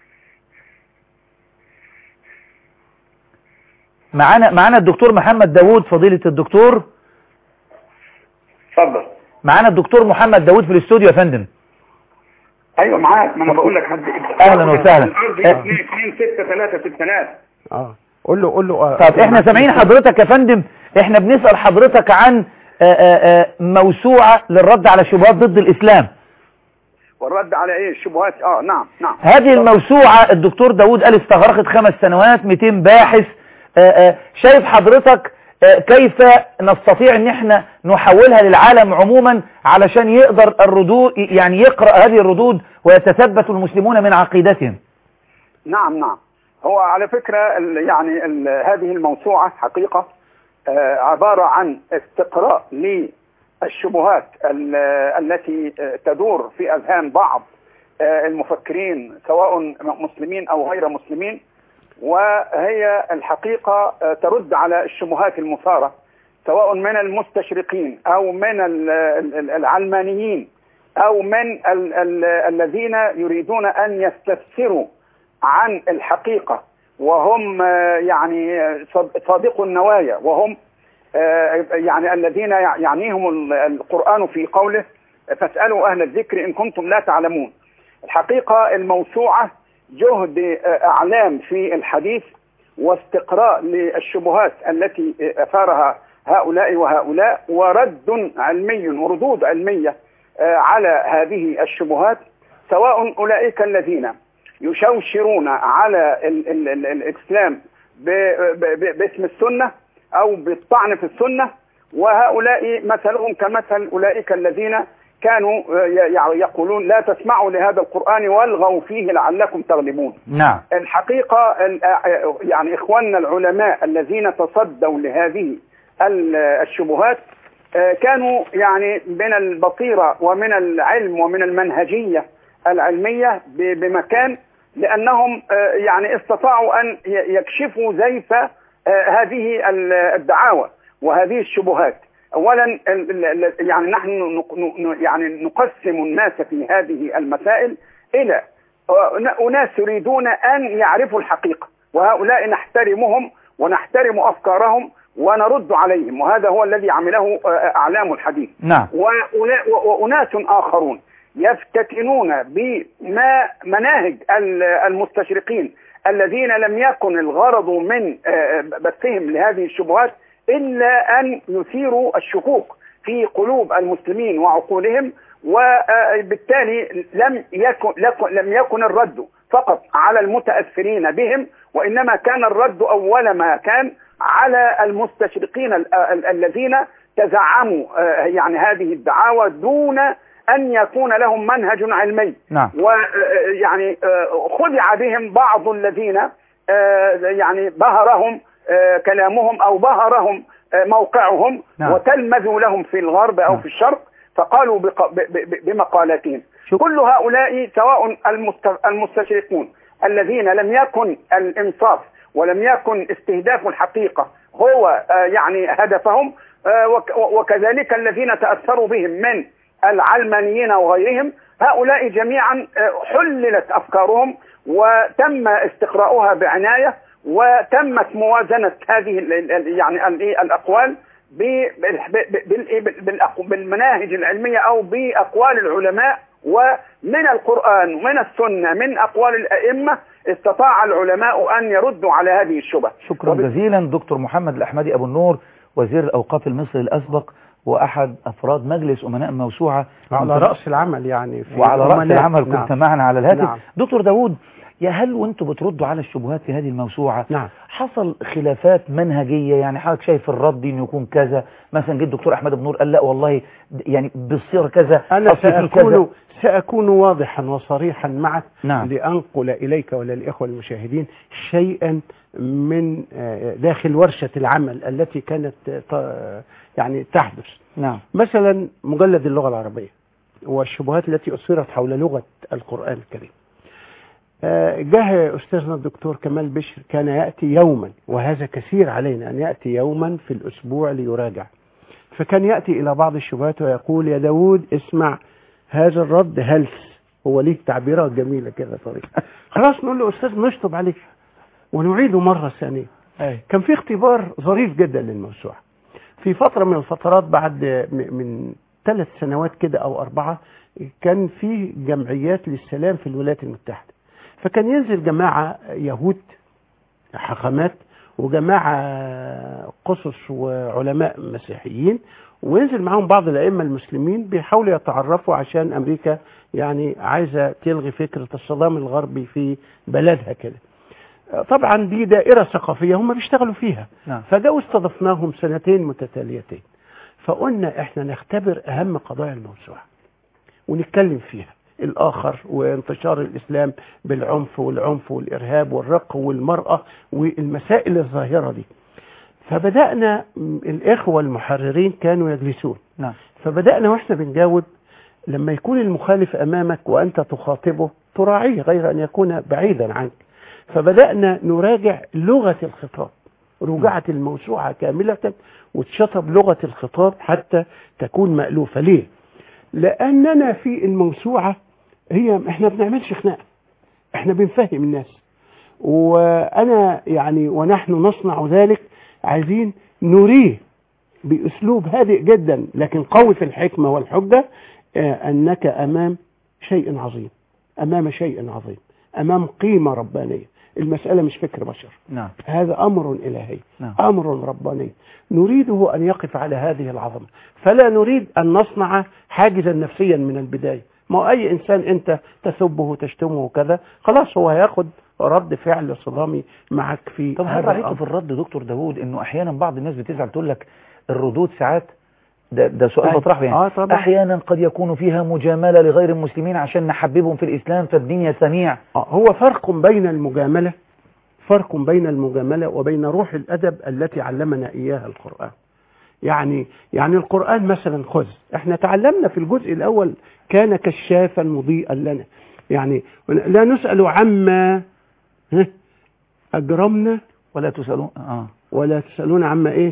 معانا معانا الدكتور محمد داوود فضيلة الدكتور اتفضل معانا الدكتور محمد داوود في الاستوديو يا فندم ايوه معاك ما انا بقول لك حد أهلا وسهلا. الارض 2 2 6 3 ستينات اه قول له قول له آه. طب احنا سامعين حضرتك يا فندم احنا بنسأل حضرتك عن آه، آه، آه، موسوعة للرد على الشبهات ضد الإسلام والرد على ايه الشبهات اه نعم نعم هذه الموسوعة الدكتور داود قال استغرقت خمس سنوات 200 باحث آه، آه، شايف حضرتك آه، كيف نستطيع ان احنا نحولها للعالم عموما علشان يقدر الردود يعني يقرأ هذه الردود ويتثبت المسلمون من عقيدتهم نعم نعم هو على فكرة ال- يعني ال- هذه الموسوعة حقيقة آه، عبارة عن استقراء للشبهات ال- التي آه، تدور في أذهان بعض آه، المفكرين سواء مسلمين أو غير مسلمين وهي الحقيقة آه، ترد على الشبهات المثارة سواء من المستشرقين أو من ال- ال- العلمانيين أو من ال- ال- الذين يريدون أن يستفسروا عن الحقيقة وهم آه، يعني آه، صد- صادقوا النوايا وهم آه، يعني الذين يع- يعنيهم ال- القرآن في قوله فاسألوا أهل الذكر إن كنتم لا تعلمون الحقيقة الموسوعة جهد آه، أعلام في الحديث واستقراء للشبهات التي آه، أثارها هؤلاء وهؤلاء ورد علمي وردود علمية آه، على هذه الشبهات سواء أولئك الذين يشوشرون على ال ال ال الإسلام ب- ب- ب- باسم السنة أو بالطعن في السنة وهؤلاء مثلهم كمثل أولئك الذين كانوا آه، ي- يقولون لا تسمعوا لهذا القرآن والغوا فيه لعلكم تغلبون نعم الحقيقة ال- آه، يعني إخواننا العلماء الذين تصدوا لهذه ال- الشبهات آه، كانوا يعني من البصيرة ومن العلم ومن المنهجية العلمية ب- بمكان لأنهم آه، يعني استطاعوا أن ي- يكشفوا زيف آه، هذه ال- الدعاوى وهذه الشبهات اولا ال- ال- ال- يعني نحن نق- ن- يعني نقسم الناس في هذه المسائل الى آه، اناس يريدون ان يعرفوا الحقيقه وهؤلاء نحترمهم ونحترم افكارهم ونرد عليهم وهذا هو الذي عمله آه، اعلام الحديث نعم وأنا- وأناس آخرون يفتتنون بما مناهج ال- المستشرقين الذين لم يكن الغرض من آه، بثهم لهذه الشبهات إلا أن يثيروا الشكوك في قلوب المسلمين وعقولهم وبالتالي لم يكن لك- لم يكن الرد فقط على المتأثرين بهم وإنما كان الرد أول ما كان على المستشرقين ال- ال- الذين تزعموا آه، يعني هذه الدعاوى دون أن يكون لهم منهج علمي نعم ويعني خدع بهم بعض الذين آه، يعني بهرهم آه، كلامهم أو بهرهم آه، موقعهم نعم. وتلمذوا لهم في الغرب أو نعم. في الشرق فقالوا بق- ب- ب- بمقالاتهم شكرا. كل هؤلاء سواء المست- المستشرقون الذين لم يكن الإنصاف ولم يكن استهداف الحقيقة هو آه، يعني هدفهم آه، وك- وكذلك الذين تأثروا بهم من العلمانيين وغيرهم هؤلاء جميعا آه، حللت أفكارهم وتم استقراؤها بعناية وتمت موازنة هذه ال- ال- ال- يعني ال- إيه الأقوال ب- بال- بال- بال- بالأق- بالمناهج العلمية أو بأقوال العلماء ومن القرآن ومن السنة من أقوال الأئمة استطاع العلماء أن يردوا على هذه الشبه شكرا وب- جزيلا دكتور محمد الأحمدي أبو النور وزير الأوقاف المصري الأسبق وأحد أفراد مجلس أمناء موسوعة على رأس العمل يعني في وعلى رأس الأمناء. العمل كنت نعم. معنا على الهاتف نعم. دكتور داود يا هل وانتوا بتردوا على الشبهات في هذه الموسوعة نعم حصل خلافات منهجية يعني حضرتك شايف الرد انه يكون كذا مثلا جه الدكتور احمد بن نور قال لا والله د- يعني بالصيغة كذا أنا أصل في كذا. سأكون سأكون واضحا وصريحا معك نعم. لأنقل إليك وللإخوة المشاهدين شيئا من آه، داخل ورشة العمل التي كانت آه، ت- يعني تحدث نعم مثلا مجلد اللغة العربية والشبهات التي أثيرت حول لغة القرآن الكريم آه، جه أستاذنا الدكتور كمال بشر كان يأتي يوما وهذا كثير علينا أن يأتي يوما في الأسبوع ليراجع فكان يأتي إلى بعض الشبهات ويقول يا داود اسمع هذا الرد هلس هو ليه تعبيرات جميلة كده طريقة خلاص نقول له أستاذ نشطب عليه ونعيده مرة ثانية أي. كان في اختبار ظريف جدا للموسوعة في فترة من الفترات بعد م- من ثلاث سنوات كده أو أربعة كان في جمعيات للسلام في الولايات المتحدة فكان ينزل جماعة يهود حكمات وجماعة قصص وعلماء مسيحيين وينزل معاهم بعض الأئمة المسلمين بيحاولوا يتعرفوا عشان أمريكا يعني عايزة تلغي فكرة الصدام الغربي في بلدها كده طبعا دي دائرة ثقافية هم بيشتغلوا فيها نعم. فجاءوا استضفناهم سنتين متتاليتين فقلنا احنا نختبر أهم قضايا الموسوعة ونتكلم فيها الآخر وانتشار الإسلام بالعنف والعنف والإرهاب والرق والمرأة والمسائل الظاهرة دي فبدأنا م، الإخوة المحررين كانوا يجلسون نعم فبدأنا وإحنا بنجاوب لما يكون المخالف أمامك وأنت تخاطبه تراعيه غير أن يكون بعيدا عنك فبدأنا نراجع لغة الخطاب رجعت الموسوعة كاملة واتشطب لغة الخطاب حتى تكون مألوفة ليه؟ لأننا في الموسوعة هي احنا بنعملش خناقة احنا بنفهم الناس وانا يعني ونحن نصنع ذلك عايزين نريه باسلوب هادئ جدا لكن قوي في الحكمه والحجه آه، انك امام شيء عظيم امام شيء عظيم امام قيمه ربانيه المساله مش فكر بشر نعم هذا امر الهي نعم. امر رباني نريده ان يقف على هذه العظمه فلا نريد ان نصنع حاجزا نفسيا من البدايه ما هو اي انسان انت تسبه وتشتمه وكذا خلاص هو هياخد رد فعل صدامي معك في طب هل هذا رأيت الأمر. في الرد دكتور داوود انه احيانا بعض الناس بتزعل تقول لك الردود ساعات ده, ده سؤال أي. بطرحه يعني آه طبعا. احيانا قد يكون فيها مجامله لغير المسلمين عشان نحببهم في الاسلام فالدنيا سميع آه، هو فرق بين المجاملة فرق بين المجاملة وبين روح الأدب التي علمنا إياها القرآن يعني يعني القرآن مثلا خذ احنا تعلمنا في الجزء الأول كان كشافا مضيئا لنا يعني لا نسأل عما ها، أجرمنا ولا تسالون اه ولا تسألون عما إيه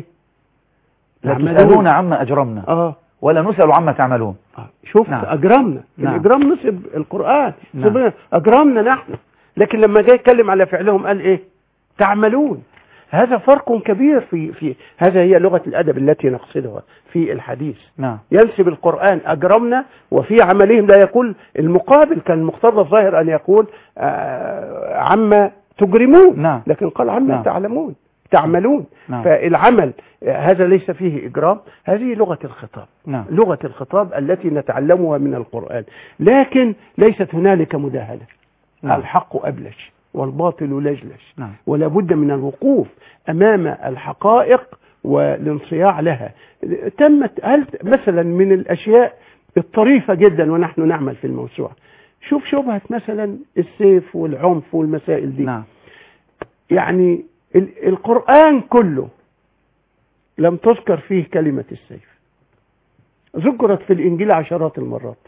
لا تعملون. تسالون عما اجرمنا آه ولا نسال عما تعملون آه، شوف نعم. أجرمنا نعم. الإجرام نسب القرآن نعم. نسب- أجرمنا نحن لكن لما جاي يتكلم على فعلهم قال إيه تعملون هذا فرق كبير في في هذا هي لغة الأدب التي نقصدها في الحديث نعم ينسب القرآن أجرمنا وفي عملهم لا يقول المقابل كان مقتضى الظاهر أن يقول آه، عما تجرمون نعم. لكن قال عما نعم. تعلمون تعملون نعم. فالعمل آه، هذا ليس فيه إجرام هذه لغة الخطاب نعم لغة الخطاب التي نتعلمها من القرآن لكن ليست هنالك مداهنة نعم. الحق أبلج والباطل لجلج نعم ولا بد من الوقوف أمام الحقائق والانصياع لها تمت هل مثلا من الأشياء الطريفة جدا ونحن نعمل في الموسوعة شوف شبهة مثلا السيف والعنف والمسائل دي نعم يعني ال- القرآن كله لم تذكر فيه كلمة السيف ذكرت في الإنجيل عشرات المرات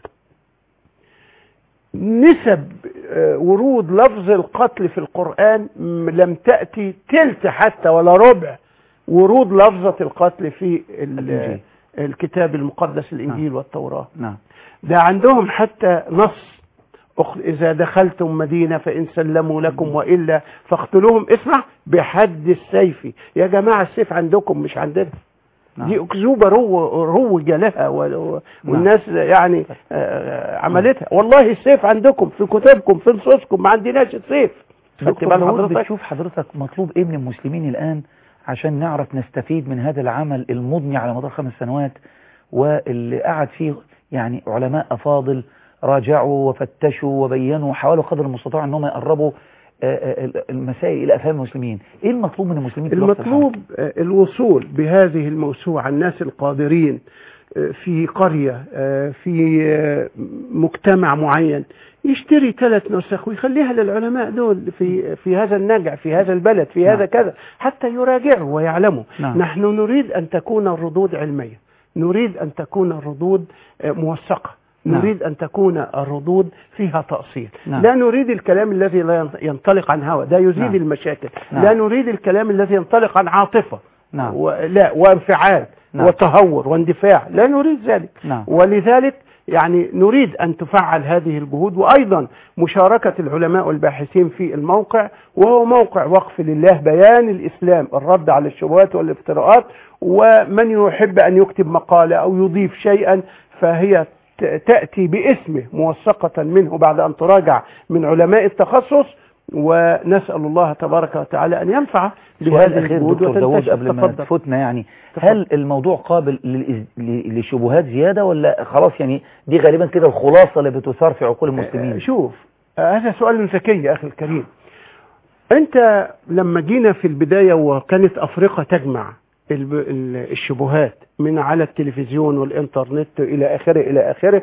نسب آه، ورود لفظ القتل في القرآن م- لم تأتي تلت حتى ولا ربع ورود لفظة القتل في ال- الإنجيل. الكتاب المقدس الإنجيل والتوراة نعم ده عندهم حتى نص أخ- إذا دخلتم مدينة فإن سلموا لكم وإلا فاقتلوهم اسمع بحد السيف يا جماعة السيف عندكم مش عندنا نعم. دي أكذوبة رو روج لها و- و- والناس يعني آه، عملتها والله السيف عندكم في كتبكم في نصوصكم ما عندناش السيف خدت دكتور بال داوود حضرتك بتشوف حضرتك مطلوب ايه من المسلمين الان عشان نعرف نستفيد من هذا العمل المضني على مدار خمس سنوات واللي قعد فيه يعني علماء افاضل راجعوا وفتشوا وبينوا وحاولوا قدر المستطاع انهم يقربوا آه، آه، المسائل الى افهام المسلمين ايه المطلوب من المسلمين في الوقت الحالي؟ المطلوب آه، الوصول بهذه الموسوعة الناس القادرين آه، في قرية آه، في آه، مجتمع معين يشتري ثلاث نسخ ويخليها للعلماء دول في في هذا النجع في هذا البلد في نعم. هذا كذا حتى يراجعوا ويعلموا نعم. نحن نريد أن تكون الردود علمية نريد أن تكون الردود آه، موثقة نعم. نريد أن تكون الردود فيها تأصيل نعم. لا نريد الكلام الذي لا ينط- ينطلق عن هوى ده يزيد نعم. المشاكل نعم. لا نريد الكلام الذي ينطلق عن عاطفة نعم و... لا وانفعال نعم. وتهور واندفاع لا نريد ذلك نعم ولذلك يعني نريد أن تفعل هذه الجهود وأيضا مشاركة العلماء والباحثين في الموقع وهو موقع وقف لله بيان الإسلام الرد على الشبهات والافتراءات ومن يحب أن يكتب مقالة أو يضيف شيئا فهي ت- تأتي باسمه موثقة منه بعد أن تراجع من علماء التخصص ونسأل الله تبارك وتعالى أن ينفع سؤال بهذه اخير الجهود دكتور داوود وتنتشر. قبل ما تفضل. تفوتنا يعني تفضل. هل الموضوع قابل للإز- ل- لشبهات زياده ولا خلاص يعني دي غالبا كده الخلاصه اللي بتثار في عقول آه، المسلمين شوف آه، هذا سؤال ذكي يا أخي الكريم أنت لما جينا في البداية وكانت أفريقيا تجمع الب- ال- الشبهات من على التلفزيون والإنترنت إلى آخره إلى آخره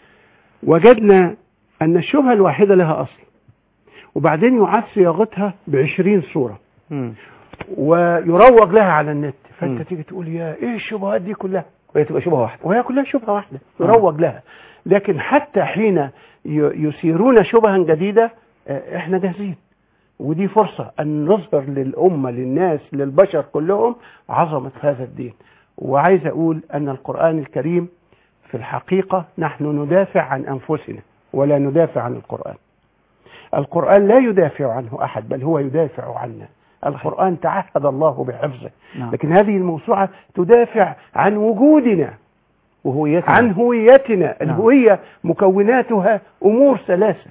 وجدنا أن الشبهة الواحدة لها أصل وبعدين يعاد صياغتها بعشرين صورة مم. ويروج لها على النت فأنت مم. تيجي تقول يا إيه الشبهات دي كلها وهي تبقى شبهه واحده وهي كلها شبهة واحدة يروج لها لكن حتى حين ي- يثيرون شبها جديدة آه، احنا جاهزين ودي فرصة أن نظهر للأمة للناس للبشر كلهم عظمة هذا الدين وعايز أقول أن القرآن الكريم في الحقيقة نحن ندافع عن أنفسنا ولا ندافع عن القرآن القرآن لا يدافع عنه أحد بل هو يدافع عنا القرآن تعهد الله بحفظه نعم. لكن هذه الموسوعة تدافع عن وجودنا وهويتنا عن هويتنا الهوية مكوناتها أمور ثلاثة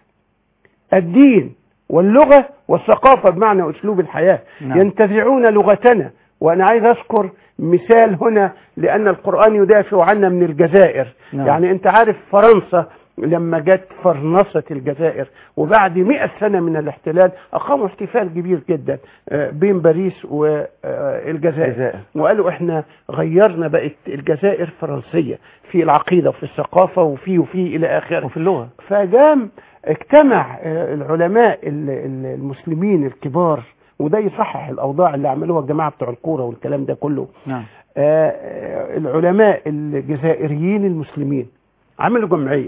الدين واللغة والثقافة بمعنى أسلوب الحياة نعم. ينتزعون لغتنا وأنا عايز أذكر مثال هنا لأن القرآن يدافع عنا من الجزائر نعم. يعني أنت عارف فرنسا لما جت فرنصة الجزائر وبعد مئة سنة من الاحتلال أقاموا احتفال كبير جدا آه، بين باريس والجزائر الجزائر. وقالوا احنا غيرنا بقت الجزائر فرنسية في العقيدة وفي الثقافة وفي وفي إلى آخره وفي اللغة فجام اجتمع آه، العلماء ال- ال- المسلمين الكبار وده يصحح الأوضاع اللي عملوها الجماعة بتوع الكورة والكلام ده كله نعم آه، آه، العلماء الجزائريين المسلمين عملوا جمعية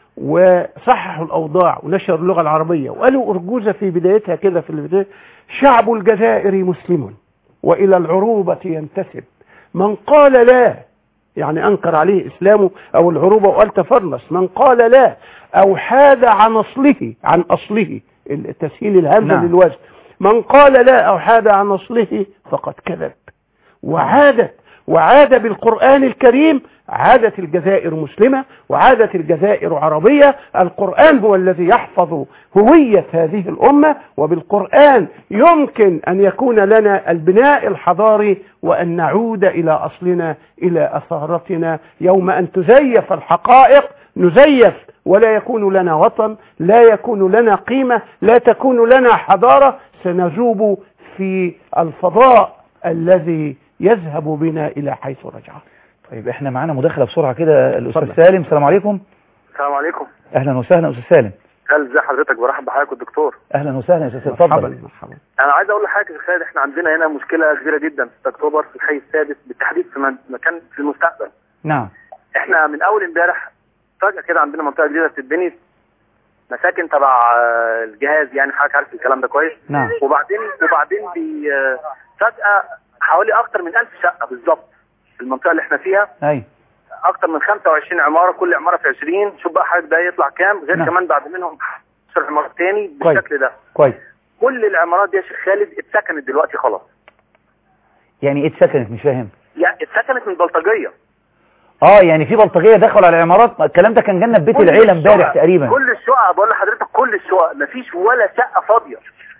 وصححوا الأوضاع ونشروا اللغة العربية وقالوا أرجوزة في بدايتها كده في البداية شعب الجزائر مسلم وإلى العروبة ينتسب من قال لا يعني أنكر عليه إسلامه أو العروبة وقال تفرنس من قال لا أو حاد عن أصله عن أصله تسهيل الهمزة نعم. للوزن من قال لا أو حاد عن أصله فقد كذب وعادت وعاد بالقرآن الكريم عادت الجزائر مسلمة وعادت الجزائر عربية القرآن هو الذي يحفظ هوية هذه الأمة وبالقرآن يمكن أن يكون لنا البناء الحضاري وأن نعود إلى أصلنا إلى أثارتنا يوم أن تزيف الحقائق نزيف ولا يكون لنا وطن لا يكون لنا قيمة لا تكون لنا حضارة سنجوب في الفضاء الذي يذهب بنا إلى حيث رجع طيب احنا معانا مداخلة بسرعة كده الأستاذ اتفضل. سالم السلام عليكم السلام عليكم أهلا وسهلا أستاذ سالم هل ازي حضرتك برحب بحضرتك الدكتور أهلا وسهلا يا أستاذ مرحبا اتفضل مرحبا انا عايز اقول لحضرتك يا خالد احنا عندنا هنا مشكله كبيره جدا في اكتوبر في الحي السادس بالتحديد في من- مكان في المستقبل نعم احنا من اول امبارح فجاه كده عندنا منطقه جديده بتتبني مساكن تبع آه، الجهاز يعني حضرتك عارف الكلام ده كويس نعم وبعدين وبعدين بي آه، فجاه حوالي اكتر من 1000 شقه بالظبط في المنطقه اللي احنا فيها أي اكتر من 25 عماره كل عماره في 20 شوف بقى حضرتك ده يطلع كام غير نعم. كمان بعد منهم 10 عمارات تاني كويس. بالشكل ده كويس كل العمارات دي يا شيخ خالد اتسكنت دلوقتي خلاص يعني ايه اتسكنت مش فاهم يعني اتسكنت من بلطجيه اه يعني في بلطجية دخلوا على العمارات الكلام ده كان جنة في بيت كل العيلة الشقق- امبارح تقريبا كل الشقق بقول لحضرتك كل الشقق مفيش ولا شقه فاضيه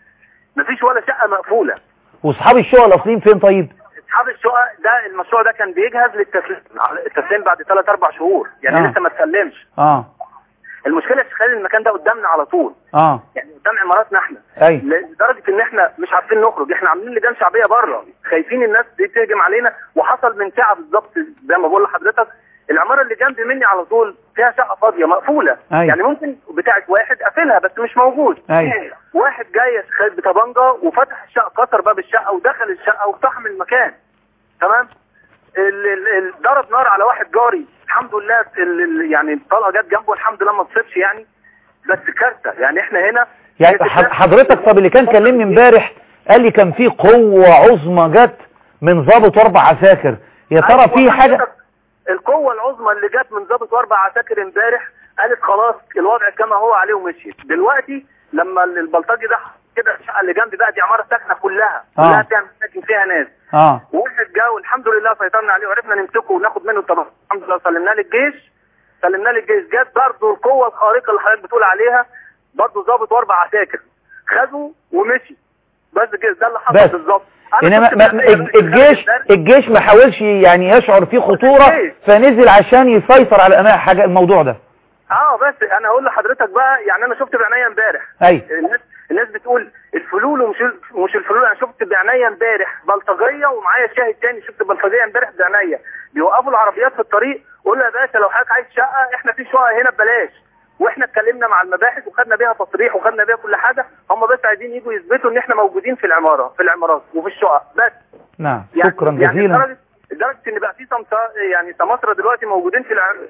مفيش ولا شقه مقفوله واصحاب الشقق الاصليين فين طيب اصحاب الشقق ده المشروع ده كان بيجهز للتسليم على- التسليم بعد 3 4 شهور يعني آه. لسه ما اتسلمش اه المشكله يا شيخ خالد المكان ده قدامنا على طول اه يعني قدام عماراتنا احنا اي لدرجه ان احنا مش عارفين نخرج احنا عاملين لجان شعبيه بره خايفين الناس دي تهجم علينا وحصل من ساعه بالظبط زي ما بقول لحضرتك العماره اللي جنب مني على طول فيها شقه فاضيه مقفوله أي. يعني ممكن بتاعه واحد قافلها بس مش موجود أي. واحد جاي يا شيخ بطبنجه وفتح الشقه كسر باب الشقه ودخل الشقه واقتحم المكان تمام ال- ال- ال- ضرب نار على واحد جاري الحمد لله ال- ال- يعني الطلقه جت جنبه الحمد لله ما تصيبش يعني بس كارثه يعني احنا هنا يعني ح- حضرتك طب اللي كان كلمني امبارح قال لي كان في قوة عظمى جت من ضابط واربع عساكر يا ترى في أيوة حاجة حضرتك القوة العظمى اللي جت من ضابط واربع عساكر امبارح قالت خلاص الوضع كما هو عليه ومشيت دلوقتي لما البلطجي ده كده الشقة اللي جنبي بقى دي عمارة ساكنة كلها آه. كلها فيها ساكن فيها ناس اه واحد جه والحمد لله سيطرنا عليه وعرفنا نمسكه وناخد منه طبعا الحمد لله سلمناه للجيش سلمناه للجيش جت برضه القوة الخارقة اللي حضرتك بتقول عليها برضه ضابط واربع عساكر خدوا ومشي بس كده ده اللي بس. حصل بالظبط أنا انما كنت ما- مستني الج- الجيش الجيش ما حاولش يعني يشعر فيه خطورة الجيش. فنزل عشان يسيطر على أماء حاجة الموضوع ده اه بس انا اقول لحضرتك بقى يعني انا شفت بعينيا امبارح اي الناس الناس بتقول الفلول ومش ال- مش الفلول انا شفت بعينيا امبارح بلطجيه ومعايا شاهد تاني شفت بلطجيه امبارح بعينيا بيوقفوا العربيات في الطريق قول له يا باشا لو حضرتك عايز شقه احنا في شقه هنا ببلاش واحنا اتكلمنا مع المباحث وخدنا بيها تصريح وخدنا بيها كل حاجه هم بس عايزين يجوا يثبتوا ان احنا موجودين في العماره في العمارات وفي الشقق بس نعم يعني شكرا يعني جزيلا لدرجه لدرجه ان بقى في سمسار يعني سماسره دلوقتي موجودين في العمارات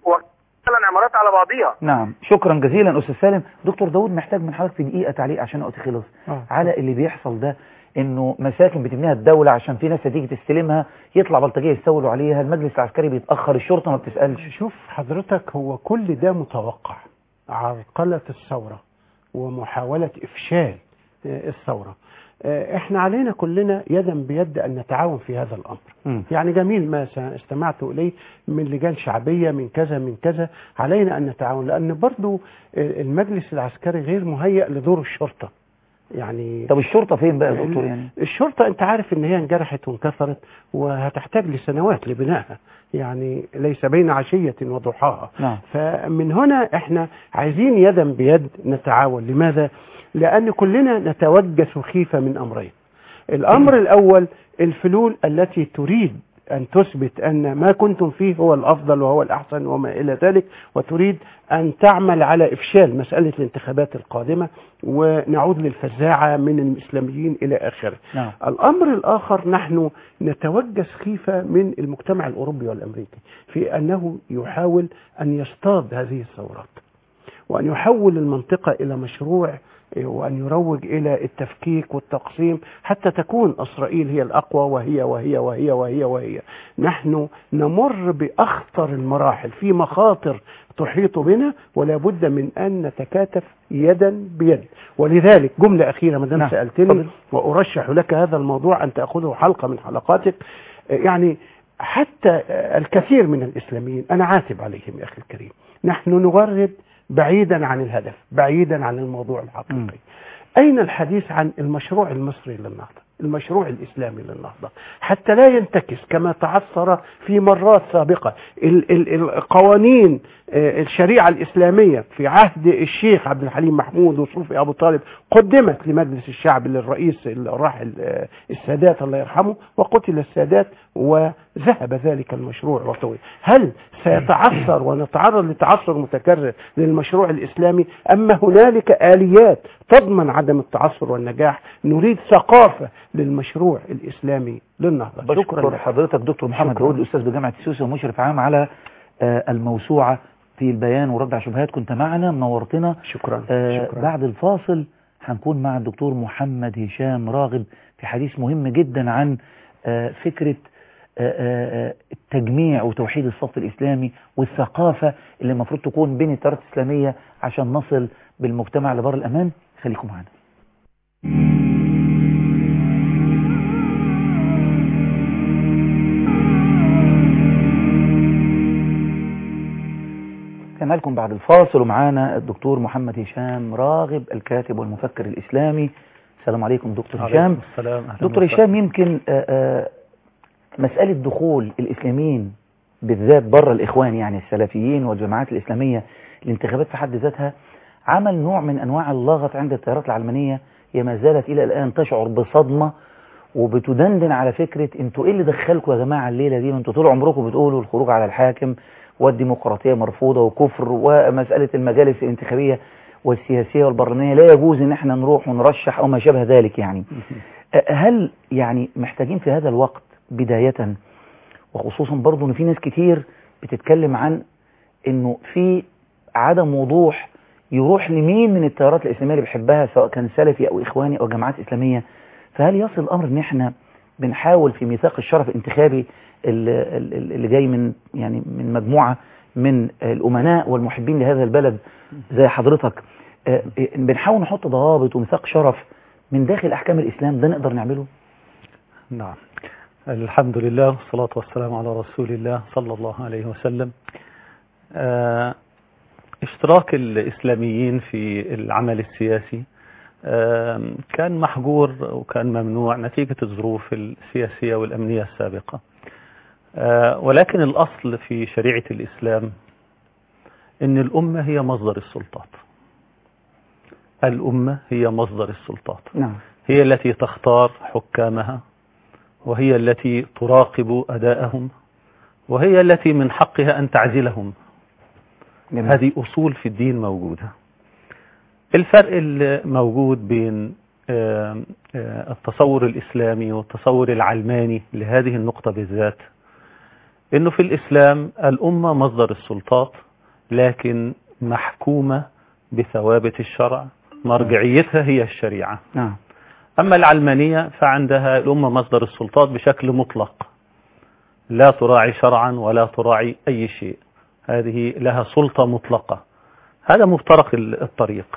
مثلا عمارات على بعضيها نعم شكرا جزيلا أستاذ سالم دكتور داود محتاج من حضرتك في دقيقة تعليق عشان وقت خلص آه. على اللي بيحصل ده انه مساكن بتبنيها الدولة عشان في ناس هتيجي تستلمها يطلع بلطجية يستولوا عليها المجلس العسكري بيتأخر الشرطة ما بتسألش شوف حضرتك هو كل ده متوقع عرقلة الثورة ومحاولة إفشال آه، الثورة آه، احنا علينا كلنا يدا بيد أن نتعاون في هذا الأمر مم. يعني جميل ما س- استمعت إليه من لجان شعبية من كذا من كذا علينا أن نتعاون لأن برضو آه، المجلس العسكري غير مهيأ لدور الشرطة يعني طب الشرطة فين بقى يا دكتور يعني الشرطة انت عارف ان هي انجرحت وانكسرت وهتحتاج لسنوات لبنائها يعني ليس بين عشية وضحاها نعم فمن هنا احنا عايزين يدا بيد نتعاون لماذا لان كلنا نتوجس خيفة من امرين الامر الاول الفلول التي تريد أن تثبت أن ما كنتم فيه هو الأفضل وهو الأحسن وما إلى ذلك وتريد أن تعمل على إفشال مسألة الانتخابات القادمة ونعود للفزاعة من الإسلاميين إلى آخره نعم الأمر الآخر نحن نتوجس خيفة من المجتمع الأوروبي والأمريكي في أنه يحاول أن يصطاد هذه الثورات وأن يحول المنطقة إلى مشروع وأن يروج إلى التفكيك والتقسيم حتى تكون إسرائيل هي الأقوى وهي وهي وهي وهي وهي نحن نمر بأخطر المراحل في مخاطر تحيط بنا ولا بد من أن نتكاتف يدا بيد ولذلك جملة أخيرة ما دام نعم. سألتني اتفضل. وأرشح لك هذا الموضوع أن تأخذه حلقة من حلقاتك يعني حتى الكثير من الإسلاميين أنا عاتب عليهم يا أخي الكريم نحن نغرد بعيدا عن الهدف بعيدا عن الموضوع مم. الحقيقي أين الحديث عن المشروع المصري للنهضة المشروع الإسلامي للنهضة حتى لا ينتكس كما تعثر في مرات سابقة ال- ال- القوانين آه، الشريعة الإسلامية في عهد الشيخ عبد الحليم محمود وصوفي أبو طالب قدمت لمجلس الشعب للرئيس الراحل آه، السادات الله يرحمه وقتل السادات وذهب ذلك المشروع وطوي هل سيتعثر ونتعرض لتعثر متكرر للمشروع الإسلامي أما هنالك آليات تضمن عدم التعثر والنجاح نريد ثقافة للمشروع الإسلامي للنهضة شكرا بشكر لك حضرتك دكتور محمد شكراً. داود الأستاذ بجامعة السوسي ومشرف عام على آه، الموسوعة في البيان ورد على الشبهات كنت معنا منورتنا شكرا آه، شكرا بعد الفاصل هنكون مع الدكتور محمد هشام راغب في حديث مهم جدا عن آه، فكرة آه، آه، آه، التجميع وتوحيد الصف الإسلامي والثقافة اللي المفروض تكون بين التيارات الإسلامية عشان نصل بالمجتمع لبر الأمان خليكم معنا كما لكم بعد الفاصل ومعانا الدكتور محمد هشام راغب الكاتب والمفكر الإسلامي السلام عليكم دكتور هشام السلام أهلا دكتور وسهلا. هشام يمكن آه، آه، مسألة دخول الإسلاميين بالذات بره الإخوان يعني السلفيين والجماعات الإسلامية الانتخابات في حد ذاتها عمل نوع من أنواع اللغط عند التيارات العلمانية هي ما زالت إلى الآن تشعر بصدمة وبتدندن على فكرة انتوا ايه اللي دخلكم يا جماعة الليلة دي ما انتوا طول عمركم بتقولوا الخروج على الحاكم والديمقراطية مرفوضة وكفر ومسألة المجالس الانتخابية والسياسية والبرلمانية لا يجوز ان احنا نروح ونرشح او ما شابه ذلك يعني أه، هل يعني محتاجين في هذا الوقت بداية وخصوصا برضو ان في ناس كتير بتتكلم عن انه في عدم وضوح يروح لمين من التيارات الاسلاميه اللي بيحبها سواء كان سلفي او اخواني او جماعات اسلاميه فهل يصل الامر ان احنا بنحاول في ميثاق الشرف الانتخابي اللي, اللي جاي من يعني من مجموعه من الامناء والمحبين لهذا البلد زي حضرتك آه، آه، بنحاول نحط ضوابط وميثاق شرف من داخل احكام الاسلام ده نقدر نعمله نعم الحمد لله والصلاة والسلام على رسول الله صلى الله عليه وسلم آه، اشتراك الإسلاميين في العمل السياسي آه، كان محجور وكان ممنوع نتيجة الظروف السياسية والأمنية السابقة آه، ولكن الأصل في شريعة الإسلام أن الأمة هي مصدر السلطات الأمة هي مصدر السلطات نعم هي التي تختار حكامها وهي التي تراقب أداءهم وهي التي من حقها أن تعزلهم جميل. هذه أصول في الدين موجودة الفرق الموجود بين آم، آه، التصور الإسلامي والتصور العلماني لهذه النقطة بالذات أنه في الإسلام الأمة مصدر السلطات لكن محكومة بثوابت الشرع مرجعيتها هي الشريعة نعم أما العلمانية فعندها الأمة مصدر السلطات بشكل مطلق لا تراعي شرعا ولا تراعي أي شيء هذه لها سلطة مطلقة هذا مفترق ال- الطريق نعم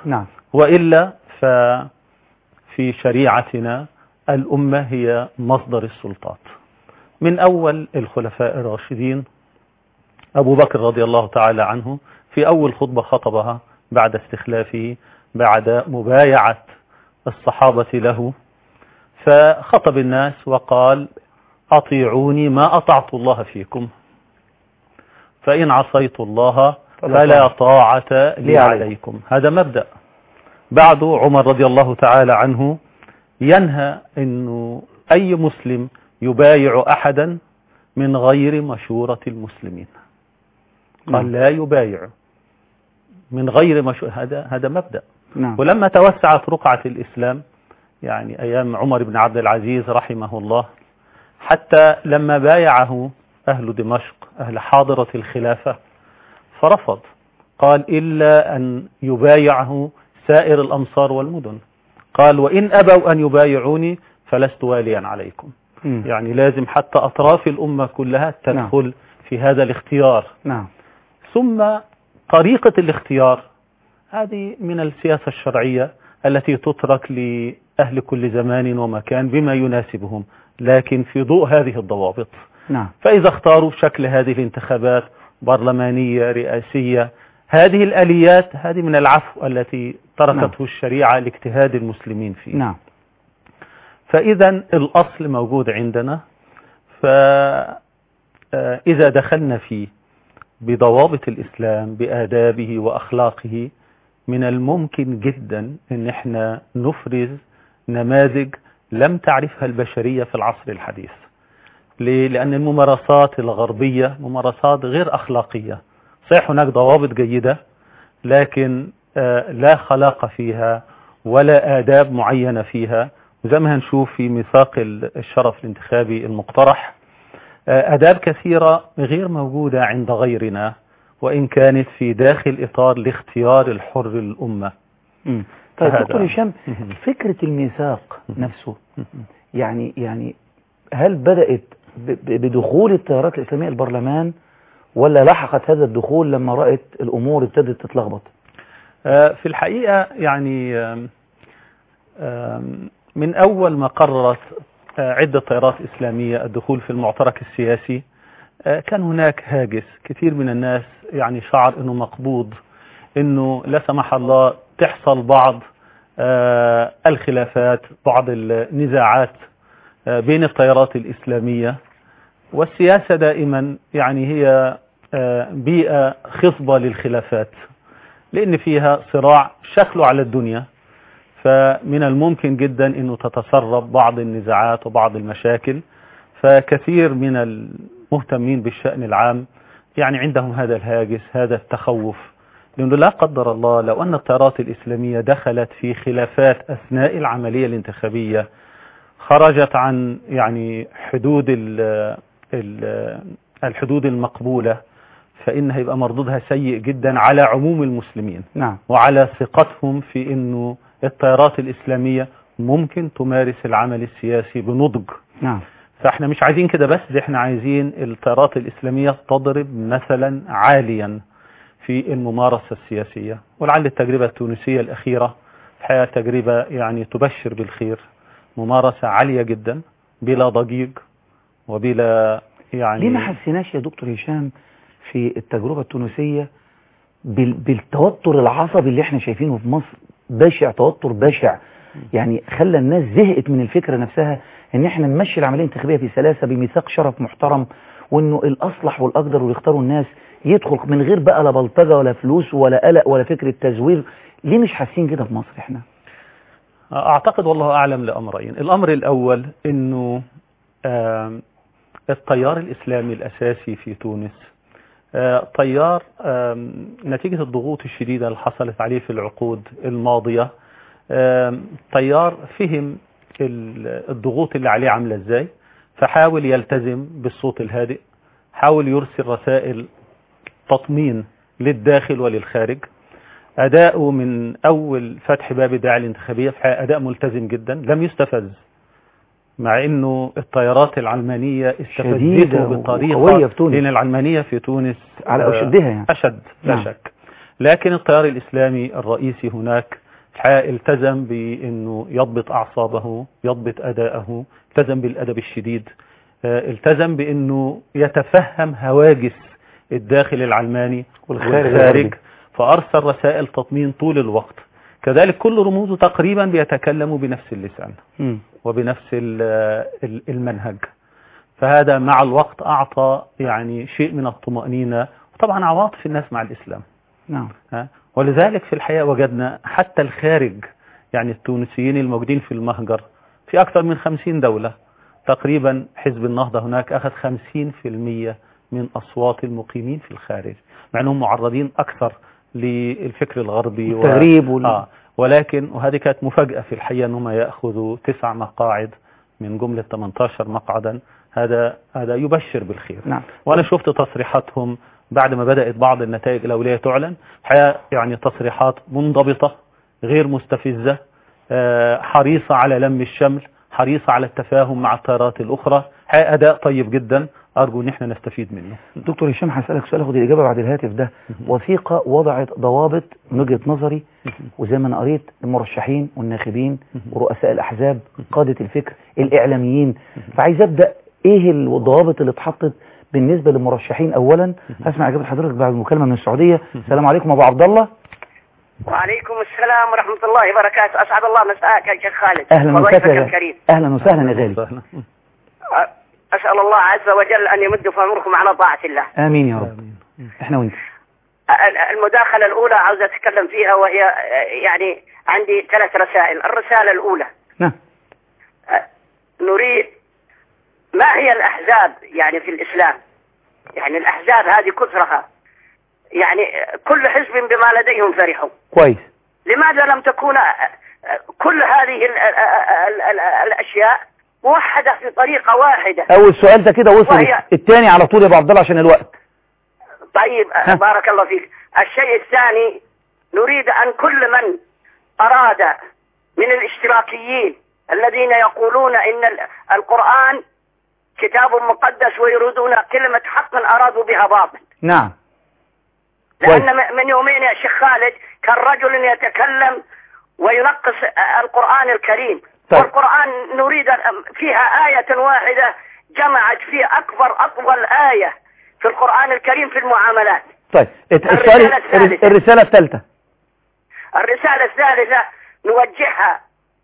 وإلا ففي شريعتنا الأمة هي مصدر السلطات من أول الخلفاء الراشدين أبو بكر رضي الله تعالى عنه في أول خطبة خطبها بعد استخلافه بعد مبايعة الصحابة له فخطب الناس وقال أطيعوني ما أطعت الله فيكم فإن عصيت الله فلا طاعة لي عليكم هذا مبدأ بعد عمر رضي الله تعالى عنه ينهى أنه أي مسلم يبايع أحدا من غير مشورة المسلمين قال لا يبايع من غير مشورة هذا هذا مبدأ نعم ولما توسعت رقعة الإسلام يعني أيام عمر بن عبد العزيز رحمه الله حتى لما بايعه أهل دمشق أهل حاضرة الخلافة فرفض قال إلا أن يبايعه سائر الأمصار والمدن قال وإن أبوا أن يبايعوني فلست واليا عليكم مم. يعني لازم حتى أطراف الأمة كلها تدخل في هذا الاختيار نعم ثم طريقة الاختيار هذه من السياسة الشرعية التي تترك لأهل كل زمان ومكان بما يناسبهم لكن في ضوء هذه الضوابط نعم فإذا اختاروا شكل هذه الانتخابات برلمانية رئاسية هذه الآليات هذه من العفو التي تركته نعم. الشريعة لاجتهاد المسلمين فيه نعم فإذا الأصل موجود عندنا فإذا دخلنا فيه بضوابط الإسلام بآدابه وأخلاقه من الممكن جدا أن احنا نفرز نماذج لم تعرفها البشرية في العصر الحديث ليه؟ لأن الممارسات الغربية ممارسات غير أخلاقية صحيح هناك ضوابط جيدة لكن آه، لا خلاق فيها ولا آداب معينة فيها وزي ما هنشوف في ميثاق الشرف الانتخابي المقترح آه، آداب كثيرة غير موجودة عند غيرنا وإن كانت في داخل إطار الاختيار الحر للأمة مم. طيب فهذا- دكتور هشام مهم. فكرة الميثاق نفسه يعني يعني هل بدأت ب- ب- بدخول التيارات الإسلامية البرلمان ولا لحقت هذا الدخول لما رأت الأمور ابتدت تتلخبط آه، في الحقيقة يعني آم، آم، من أول ما قررت آه، عدة تيارات إسلامية الدخول في المعترك السياسي آه، كان هناك هاجس كثير من الناس يعني شعر أنه مقبوض أنه لا سمح الله تحصل بعض آه، الخلافات بعض النزاعات آه، بين التيارات الإسلامية والسياسة دائما يعني هي آه، بيئة خصبة للخلافات لأن فيها صراع شكله على الدنيا فمن الممكن جدا أنه تتسرب بعض النزاعات وبعض المشاكل فكثير من المهتمين بالشأن العام يعني عندهم هذا الهاجس هذا التخوف لأنه لا قدر الله لو أن التيارات الإسلامية دخلت في خلافات أثناء العملية الانتخابية خرجت عن يعني حدود ال ال الحدود المقبولة فإن هيبقى مردودها سيء جدا على عموم المسلمين نعم وعلى ثقتهم في أنه التيارات الإسلامية ممكن تمارس العمل السياسي بنضج نعم فاحنا مش عايزين كده بس دي احنا عايزين التيارات الإسلامية تضرب مثلا عاليا في الممارسة السياسية ولعل التجربة التونسية الأخيرة الحقيقة تجربة يعني تبشر بالخير ممارسة عالية جدا بلا ضجيج وبلا يعني ليه ما حسيناش يا دكتور هشام في التجربة التونسية بال- بالتوتر العصبي اللي احنا شايفينه في مصر بشع توتر بشع يعني خلى الناس زهقت من الفكرة نفسها ان احنا نمشي العملية الانتخابية في سلاسة بميثاق شرف محترم وانه الاصلح والاقدر واللي يختاروا الناس يدخل من غير بقى لا بلطجة ولا فلوس ولا قلق ولا فكرة تزوير ليه مش حاسين كده في مصر احنا أعتقد والله أعلم لأمرين الأمر الأول أنه آم، التيار الإسلامي الأساسي في تونس آه، تيار آم، نتيجة الضغوط الشديدة اللي حصلت عليه في العقود الماضية آم، تيار فهم ال- الضغوط اللي عليه عاملة ازاي فحاول يلتزم بالصوت الهادئ حاول يرسل رسائل تطمين للداخل وللخارج أداؤه من أول فتح باب الدعاية الانتخابية في حقيقة أداء ملتزم جدا لم يستفز مع أنه التيارات العلمانية شديدة استفزته بطريقة وقوية في تونس. لأن العلمانية في تونس على آه، أشدها يعني. أشد لا نعم. شك لكن التيار الإسلامي الرئيسي هناك الحقيقة التزم بأنه يضبط أعصابه يضبط أداءه التزم بالأدب الشديد آه، التزم بأنه يتفهم هواجس الداخل العلماني والخارج والخارج الغربي. فأرسل رسائل تطمين طول الوقت كذلك كل رموزه تقريبا بيتكلموا بنفس اللسان مم. وبنفس ال- ال- المنهج فهذا مع الوقت أعطى يعني شيء من الطمأنينة وطبعا عواطف الناس مع الإسلام نعم ها؟ ولذلك في الحقيقة وجدنا حتى الخارج يعني التونسيين الموجودين في المهجر في أكثر من خمسين دولة تقريبا حزب النهضة هناك أخذ خمسين في المية من أصوات المقيمين في الخارج مع أنهم معرضين أكثر للفكر الغربي و- التغريب وال- آه ولكن وهذه كانت مفاجأة في الحقيقة أنهم يأخذوا تسع مقاعد من جملة 18 مقعدا هذا هذا يبشر بالخير نعم وانا شفت تصريحاتهم بعد ما بدأت بعض النتائج الأولية تعلن الحقيقة يعني تصريحات منضبطة غير مستفزة آه، حريصة على لم الشمل حريصة على التفاهم مع التيارات الأخرى الحقيقة أداء طيب جدا أرجو أن احنا نستفيد منه دكتور هشام هسألك سؤال اخد الإجابة بعد الهاتف ده وثيقة وضعت ضوابط من وجهة نظري وزي ما أنا قريت المرشحين والناخبين ورؤساء الأحزاب قادة الفكر الإعلاميين فعايز أبدأ إيه الضوابط اللي اتحطت بالنسبة للمرشحين أولا هسمع إجابة حضرتك بعد المكالمة من السعودية السلام عليكم أبو عبد الله وعليكم السلام ورحمة الله وبركاته أسعد الله مساءك يا شيخ خالد أهلا وضيفك وسهلا الكريم أهلا وسهلا يا غالي أ- أسأل الله عز وجل أن يمد في عمركم على طاعة الله آمين يا رب إحنا وأنت ال- المداخلة الأولى عاوز أتكلم فيها وهي آه، يعني عندي ثلاث رسائل الرسالة الأولى نعم. آه، نريد ما هي الأحزاب يعني في الإسلام يعني الأحزاب هذه كثرها يعني آه، كل حزب بما لديهم فرحوا كويس لماذا لم تكون آه، آه، كل هذه ال- ال- ال- ال- الأشياء موحدة في طريقة واحدة أول سؤال ده كده وصل وهي- الثاني على طول يا أبو عبد الله عشان الوقت طيب ها. بارك الله فيك الشيء الثاني نريد أن كل من أراد من الاشتراكيين الذين يقولون إن ال- القرآن كتاب مقدس ويريدون كلمة حق أرادوا بها باطل نعم لأن م- من يومين يا شيخ خالد كان رجل يتكلم وينقص القرآن الكريم طيب. والقرآن نريد أن- فيها آية واحدة جمعت في أكبر أطول آية في القرآن الكريم في المعاملات طيب الت- الرسالة السؤال الثالثة. الرسالة الثالثة الرسالة الثالثة نوجهها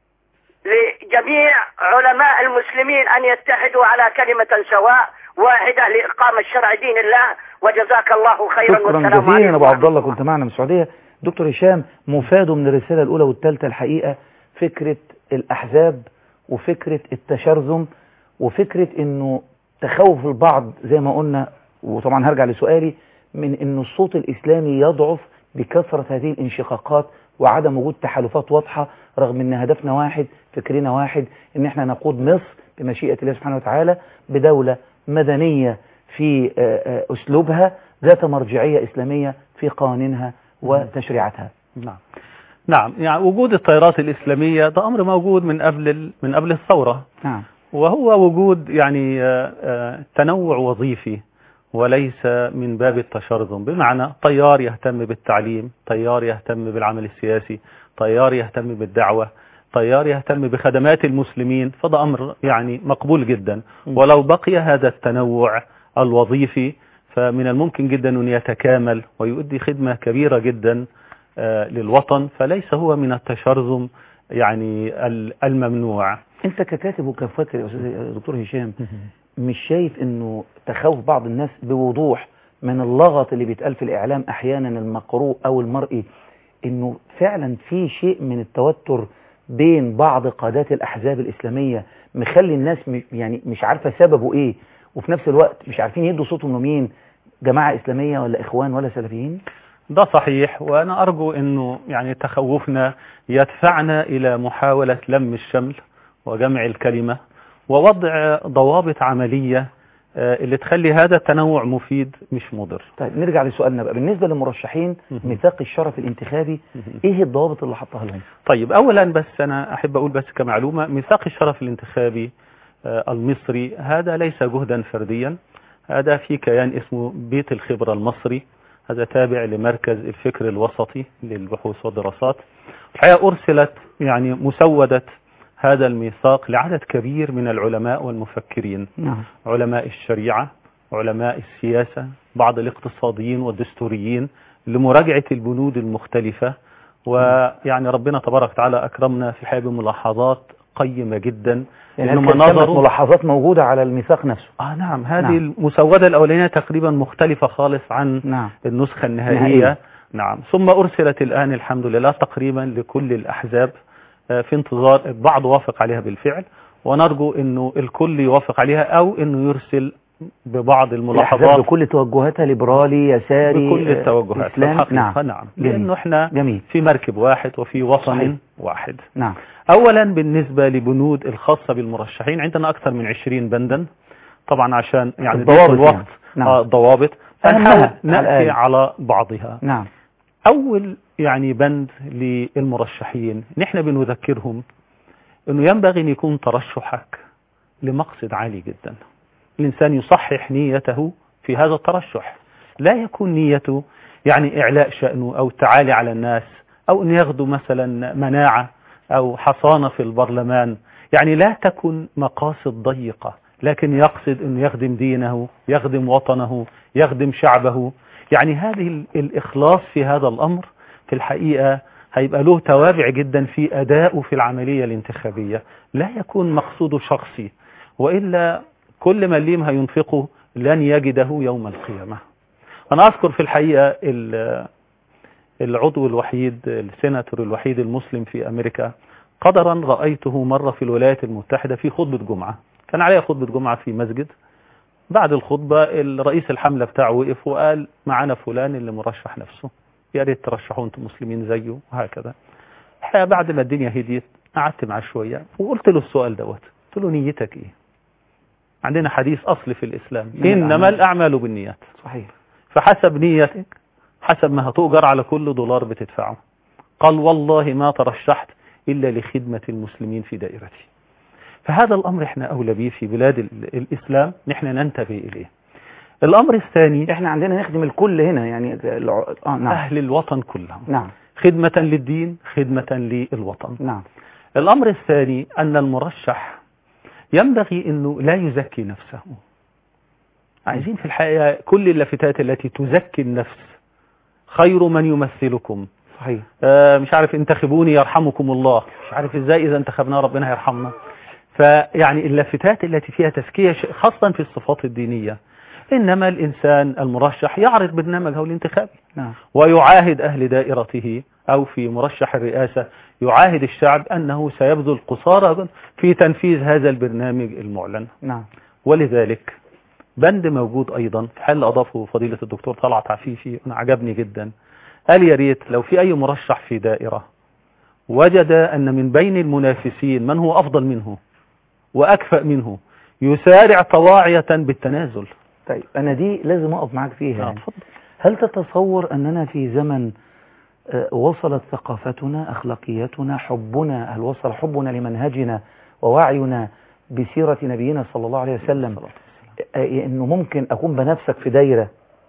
لجميع علماء المسلمين أن يتحدوا على كلمة سواء واحدة لإقامة شرع دين الله وجزاك الله خيرا شكرا والسلام جزيلا عليكم ابو عبد الله كنت معنا من السعوديه دكتور هشام مفاده من الرساله الاولى والثالثه الحقيقه فكره الاحزاب وفكره التشرذم وفكره انه تخوف البعض زي ما قلنا وطبعا هرجع لسؤالي من انه الصوت الاسلامي يضعف بكثره هذه الانشقاقات وعدم وجود تحالفات واضحه رغم ان هدفنا واحد فكرنا واحد ان احنا نقود مصر بمشيئه الله سبحانه وتعالى بدوله مدنيه في آه، آه، اسلوبها ذات مرجعيه اسلاميه في قوانينها وتشريعاتها نعم نعم يعني وجود التيارات الإسلامية ده أمر موجود من قبل ال- من قبل الثورة نعم وهو وجود يعني آه، آه، تنوع وظيفي وليس من باب التشرذم بمعنى طيار يهتم بالتعليم طيار يهتم بالعمل السياسي طيار يهتم بالدعوة طيار يهتم بخدمات المسلمين فده أمر يعني مقبول جدا ولو بقي هذا التنوع الوظيفي فمن الممكن جدا أن يتكامل ويؤدي خدمة كبيرة جدا آه، للوطن فليس هو من التشرذم يعني ال- الممنوع انت ككاتب وكفاكر يا استاذ دكتور هشام مش شايف انه تخوف بعض الناس بوضوح من اللغط اللي بيتقال في الاعلام احيانا المقروء او المرئي انه فعلا في شيء من التوتر بين بعض قادات الاحزاب الاسلاميه مخلي الناس م- يعني مش عارفه سببه ايه وفي نفس الوقت مش عارفين يدوا صوتهم لمين جماعه اسلاميه ولا اخوان ولا سلفيين ده صحيح وأنا أرجو أنه يعني تخوفنا يدفعنا إلى محاولة لم الشمل وجمع الكلمة ووضع ضوابط عملية آه، اللي تخلي هذا التنوع مفيد مش مضر طيب نرجع لسؤالنا بقى بالنسبه للمرشحين ميثاق الشرف الانتخابي ايه الضوابط اللي حطها لهم طيب أولا بس أنا أحب أقول بس كمعلومة ميثاق الشرف الانتخابي آه، المصري هذا ليس جهدا فرديا هذا في كيان اسمه بيت الخبرة المصري هذا تابع لمركز الفكر الوسطي للبحوث والدراسات الحقيقة أرسلت يعني مسودة هذا الميثاق لعدد كبير من العلماء والمفكرين نعم علماء الشريعة علماء السياسة بعض الاقتصاديين والدستوريين لمراجعة البنود المختلفة ويعني ربنا تبارك وتعالى أكرمنا في حال ملاحظات قيمة جدا يعني إنهم هل كانت نظروا- ملاحظات موجودة على الميثاق نفسه آه نعم هذه نعم. المسودة الأولانية تقريبا مختلفة خالص عن نعم النسخة نهائية. النهائية نعم ثم أرسلت الآن الحمد لله تقريبا لكل الأحزاب آه، في انتظار البعض وافق عليها بالفعل ونرجو أنه الكل يوافق عليها أو أنه يرسل ببعض الأحزاب الملاحظات بكل توجهاتها ليبرالي يساري بكل آه، التوجهات في إسلامي الحقيقة نعم نعم جميل. لأنه احنا جميل في مركب واحد وفي وطن صحيح. واحد نعم أولا بالنسبة لبنود الخاصة بالمرشحين عندنا أكثر من 20 بندا طبعا عشان يعني الضوابط ضيق الوقت يعني. نعم. آه الضوابط أهمها فنحاول على نأتي الأقل. على بعضها نعم أول يعني بند للمرشحين نحن بنذكرهم أنه ينبغي أن يكون ترشحك لمقصد عالي جدا الإنسان يصحح نيته في هذا الترشح لا يكون نيته يعني إعلاء شأنه أو التعالي على الناس أو أن ياخدوا مثلا مناعة أو حصانة في البرلمان يعني لا تكن مقاصد ضيقة لكن يقصد أن يخدم دينه يخدم وطنه يخدم شعبه يعني هذه ال- الإخلاص في هذا الأمر في الحقيقة هيبقى له توابع جدا في أدائه في العملية الانتخابية لا يكون مقصوده شخصي وإلا كل مليم هينفقه لن يجده يوم القيامة أنا أذكر في الحقيقة ال- العضو الوحيد السيناتور الوحيد المسلم في أمريكا قدرا رأيته مرة في الولايات المتحدة في خطبة جمعة كان عليها خطبة جمعة في مسجد بعد الخطبة الرئيس الحملة بتاعه وقف وقال معانا فلان اللي مرشح نفسه يا ريت ترشحوا انتم مسلمين زيه وهكذا الحقيقة بعد ما الدنيا هديت قعدت معاه شوية وقلت له السؤال دوت قلت له نيتك ايه عندنا حديث أصل في الإسلام من إنما الأعمال. الأعمال بالنيات صحيح فحسب نيتك حسب ما هتؤجر على كل دولار بتدفعه قال والله ما ترشحت إلا لخدمة المسلمين في دائرتي فهذا الأمر احنا أولى به في بلاد ال- الإسلام نحن ننتبه إليه الأمر الثاني احنا عندنا نخدم الكل هنا يعني الع- اه نعم أهل الوطن كلهم نعم خدمة للدين خدمة للوطن نعم الأمر الثاني أن المرشح ينبغي أنه لا يزكي نفسه عايزين في الحقيقة كل اللافتات التي تزكي النفس خير من يمثلكم صحيح آه، مش عارف انتخبوني يرحمكم الله مش عارف ازاي اذا انتخبنا ربنا هيرحمنا فيعني اللافتات التي فيها تزكية ش- خاصة في الصفات الدينية إنما الإنسان المرشح يعرض برنامجه الانتخابي نعم ويعاهد أهل دائرته أو في مرشح الرئاسة يعاهد الشعب أنه سيبذل قصارى في تنفيذ هذا البرنامج المعلن نعم ولذلك بند موجود أيضا في حل أضافه فضيلة الدكتور طلعت عفيفي أنا عجبني جدا قال يا ريت لو في أي مرشح في دائرة وجد أن من بين المنافسين من هو أفضل منه وأكفأ منه يسارع طواعية بالتنازل طيب أنا دي لازم أقف معاك فيها آه، يعني. اتفضل. هل تتصور أننا في زمن آه، وصلت ثقافتنا أخلاقياتنا حبنا هل وصل حبنا لمنهجنا ووعينا بسيرة نبينا صلى الله عليه وسلم آه، أنه ممكن أكون بنفسك في دايرة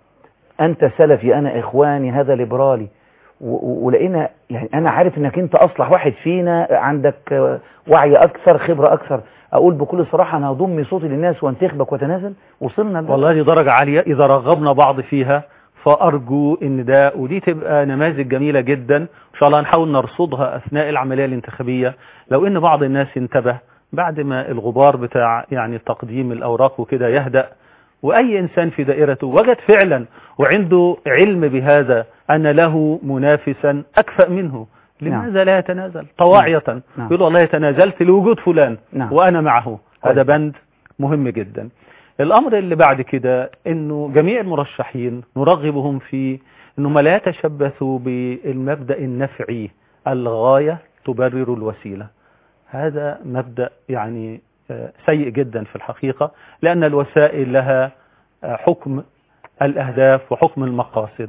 أنت سلفي أنا إخواني هذا ليبرالي و- و- ولقينا يعني أنا عارف أنك أنت أصلح واحد فينا عندك آه، وعي أكثر خبرة أكثر أقول بكل صراحة أنا هضم صوتي للناس وانتخبك وتنازل وصلنا لده. والله دي درجة عالية إذا رغبنا بعض فيها فأرجو إن ده ودي تبقى نماذج جميلة جدا إن شاء الله هنحاول نرصدها أثناء العملية الانتخابية لو إن بعض الناس انتبه بعد ما الغبار بتاع يعني تقديم الأوراق وكده يهدأ وأي إنسان في دائرته وجد فعلا وعنده علم بهذا أن له منافسا أكفأ منه لماذا لا يتنازل طواعية نعم. يقول والله تنازلت لوجود فلان نعم. وأنا معه هذا طيب. بند مهم جدا الأمر اللي بعد كده أنه جميع المرشحين نرغبهم في أنه ما لا يتشبثوا بالمبدأ النفعي الغاية تبرر الوسيلة هذا مبدأ يعني آه، سيء جدا في الحقيقة لأن الوسائل لها آه، حكم الأهداف وحكم المقاصد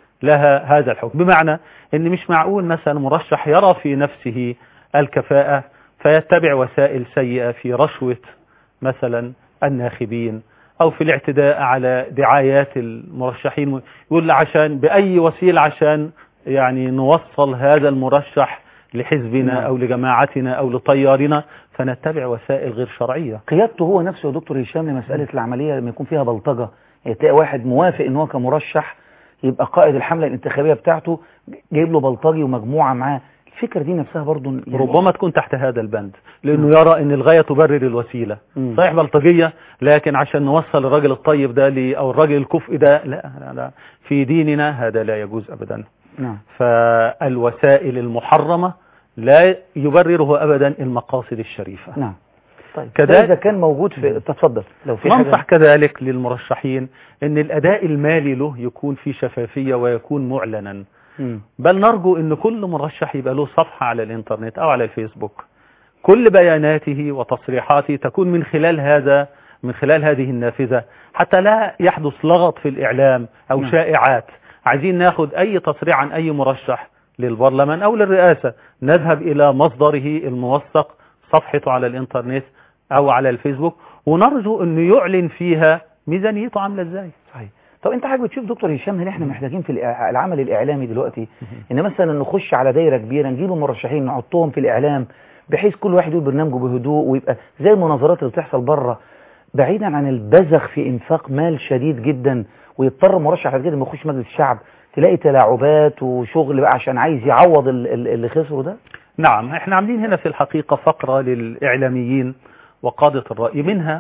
لها هذا الحكم بمعنى أن مش معقول مثلا مرشح يرى في نفسه الكفاءة فيتبع وسائل سيئة في رشوة مثلا الناخبين أو في الاعتداء على دعايات المرشحين يقول عشان بأي وسيلة عشان يعني نوصل هذا المرشح لحزبنا نعم. أو لجماعتنا أو لطيارنا فنتبع وسائل غير شرعية قيادته هو نفسه يا دكتور هشام لمسألة العملية لما يكون فيها بلطجة يعني تلاقي واحد موافق ان هو كمرشح يبقى قائد الحملة الانتخابية بتاعته جايب له بلطجي ومجموعة معاه الفكرة دي نفسها برضو يعني ربما تكون تحت هذا البند لأنه يرى أن الغاية تبرر الوسيلة مم. صحيح بلطجية لكن عشان نوصل الراجل الطيب ده لي أو الراجل الكفء ده لا, لا, لا في ديننا هذا لا يجوز أبدا نعم فالوسائل المحرمة لا يبرره أبدا المقاصد الشريفة نعم طيب كذلك- ده إذا كان موجود في تتفضل لو في ننصح حاجة كذلك للمرشحين أن الأداء المالي له يكون في شفافية ويكون معلنا مم. بل نرجو أن كل مرشح يبقى له صفحة على الإنترنت أو على الفيسبوك كل بياناته وتصريحاته تكون من خلال هذا من خلال هذه النافذة حتى لا يحدث لغط في الإعلام أو نعم. شائعات عايزين ناخد أي تصريح عن أي مرشح للبرلمان أو للرئاسة نذهب إلى مصدره الموثق صفحته على الإنترنت أو على الفيسبوك ونرجو أنه يعلن فيها ميزانيته عاملة إزاي صحيح طب انت حاجة بتشوف دكتور هشام هل احنا محتاجين في الإع- العمل الاعلامي دلوقتي ان مثلا نخش على دايرة كبيرة نجيب المرشحين نحطهم في الاعلام بحيث كل واحد يقول برنامجه بهدوء ويبقى زي المناظرات اللي بتحصل بره بعيدا عن البذخ في انفاق مال شديد جدا ويضطر مرشح بعد كده لما يخش مجلس الشعب تلاقي تلاعبات وشغل بقى عشان عايز يعوض ال- ال- اللي خسره ده نعم احنا عاملين هنا في الحقيقة فقرة للإعلاميين وقادة الرأي منها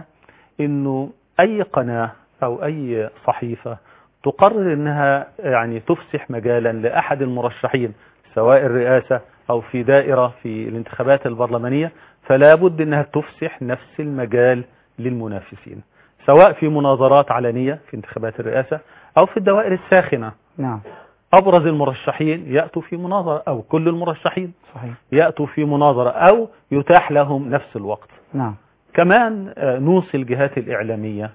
انه اي قناة او اي صحيفة تقرر انها يعني تفسح مجالا لأحد المرشحين سواء الرئاسة او في دائرة في الانتخابات البرلمانية فلا بد انها تفسح نفس المجال للمنافسين سواء في مناظرات علنية في انتخابات الرئاسة او في الدوائر الساخنة نعم أبرز المرشحين يأتوا في مناظرة أو كل المرشحين صحيح يأتوا في مناظرة أو يتاح لهم نفس الوقت نعم كمان آه، نوصي الجهات الإعلامية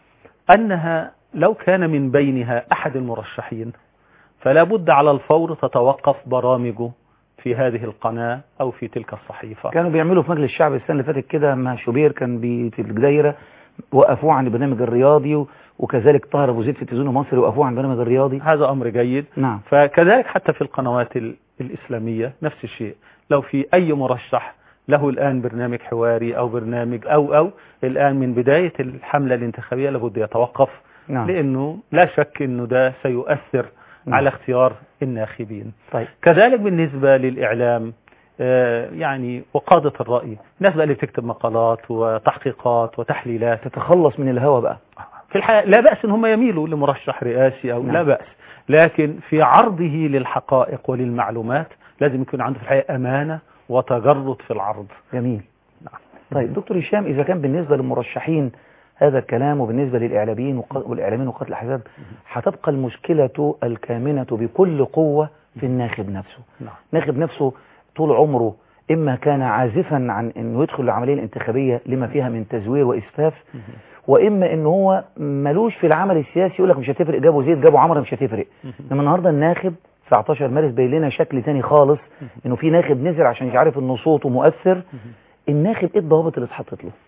أنها لو كان من بينها أحد المرشحين فلا بد على الفور تتوقف برامجه في هذه القناة أو في تلك الصحيفة كانوا بيعملوا في مجلس الشعب السنة اللي فاتت كده مع شوبير كان بي في الدايرة وقفوه عن البرنامج الرياضي و- وكذلك طاهر ابو زيد في التلفزيون المصري وقفوه عن البرنامج الرياضي هذا أمر جيد نعم فكذلك حتى في القنوات ال- الإسلامية نفس الشيء لو في أي مرشح له الآن برنامج حواري أو برنامج أو أو الآن من بداية الحملة الانتخابية لابد يتوقف نعم لأنه لا شك أنه ده سيؤثر نعم. على اختيار الناخبين طيب كذلك بالنسبة للإعلام آه، يعني وقادة الرأي الناس بقى اللي بتكتب مقالات وتحقيقات وتحليلات تتخلص من الهوى بقى في الحقيقة لا بأس ان هم يميلوا لمرشح رئاسي او نعم. لا بأس لكن في عرضه للحقائق وللمعلومات لازم يكون عنده في الحقيقة أمانة وتجرد في العرض جميل نعم. طيب دكتور هشام إذا كان بالنسبة للمرشحين هذا الكلام وبالنسبة للإعلاميين وق- والإعلاميين وقادة الأحزاب هتبقى المشكلة الكامنة بكل قوة في الناخب نفسه نعم. ناخب نفسه طول عمره إما كان عازفا عن أنه يدخل العملية الانتخابية لما فيها من تزوير وإسفاف وإما أنه هو ملوش في العمل السياسي يقول لك مش هتفرق جابوا زيد جابوا عمرو مش هتفرق انما النهارده الناخب 19 مارس باين لنا شكل تاني خالص انه في ناخب نزل عشان مش عارف انه صوته مؤثر الناخب ايه الضوابط اللي اتحطت له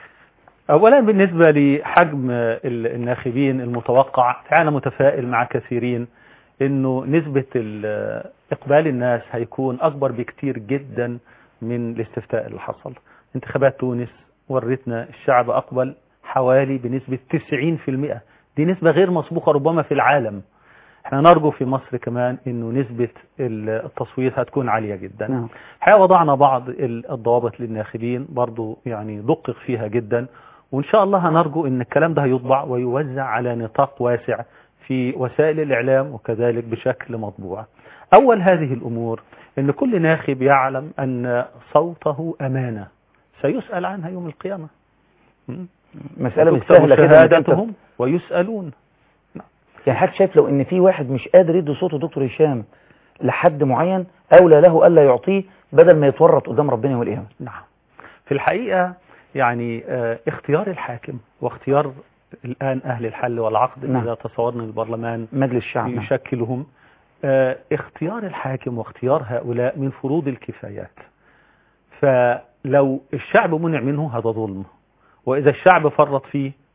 أولا بالنسبة لحجم ال- الناخبين المتوقع فأنا متفائل مع كثيرين أنه نسبة ال- إقبال الناس هيكون أكبر بكتير جدا من الاستفتاء اللي حصل انتخابات تونس ورتنا الشعب أقبل حوالي بنسبة 90% دي نسبة غير مسبوقة ربما في العالم احنا نرجو في مصر كمان انه نسبة ال- التصويت هتكون عالية جدا نعم الحقيقة وضعنا بعض ال- الضوابط للناخبين برضو يعني دقق فيها جدا وإن شاء الله هنرجو أن الكلام ده هيطبع ويوزع على نطاق واسع في وسائل الإعلام وكذلك بشكل مطبوع أول هذه الأمور أن كل ناخب يعلم أن صوته أمانة سيسأل عنها يوم القيامة م? مسألة مش وتكتب سهلة كده إنك أنت- شهادتهم ويسألون يعني حد شايف لو ان في واحد مش قادر يدي صوته دكتور هشام لحد معين اولى له الا يعطيه بدل ما يتورط قدام ربنا يوم القيامه نعم في الحقيقة يعني آه، اختيار الحاكم واختيار الآن أهل الحل والعقد نعم. إذا تصورنا البرلمان مجلس الشعب نعم. يشكلهم آه، اختيار الحاكم واختيار هؤلاء من فروض الكفايات فلو الشعب منع منه هذا ظلم وإذا الشعب فرط فيه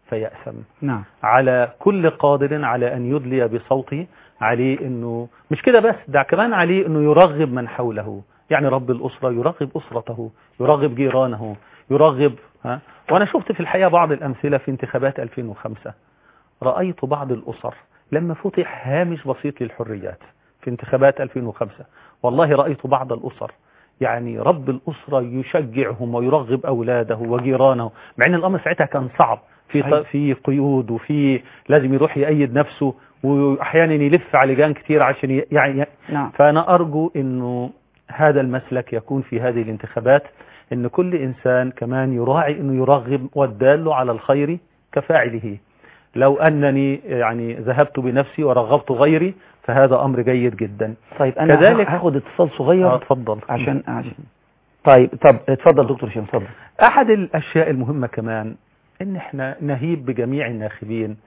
فيأثم نعم على كل قادر على أن يدلي بصوته عليه أنه مش كده بس ده كمان عليه أنه يرغب من حوله يعني رب الأسرة يرغب أسرته يرغب جيرانه يرغب ها وأنا شفت في الحقيقة بعض الأمثلة في انتخابات 2005 رأيت بعض الأسر لما فتح هامش بسيط للحريات في انتخابات 2005 والله رأيت بعض الأسر يعني رب الأسرة يشجعهم ويرغب أولاده وجيرانه مع أن الأمر ساعتها كان صعب في أيوة. في قيود وفي لازم يروح يأيد نفسه وأحيانا يلف على لجان كتير عشان ي- يعني نعم فأنا أرجو أنه هذا المسلك يكون في هذه الانتخابات أن كل إنسان كمان يراعي أنه يرغب والدال على الخير كفاعله لو أنني يعني ذهبت بنفسي ورغبت غيري فهذا أمر جيد جدا طيب أنا كذلك- هاخد اتصال صغير آه، اتفضل عشان عشان طيب طب اتفضل دكتور هشام اتفضل أحد الأشياء المهمة كمان إن إحنا نهيب بجميع الناخبين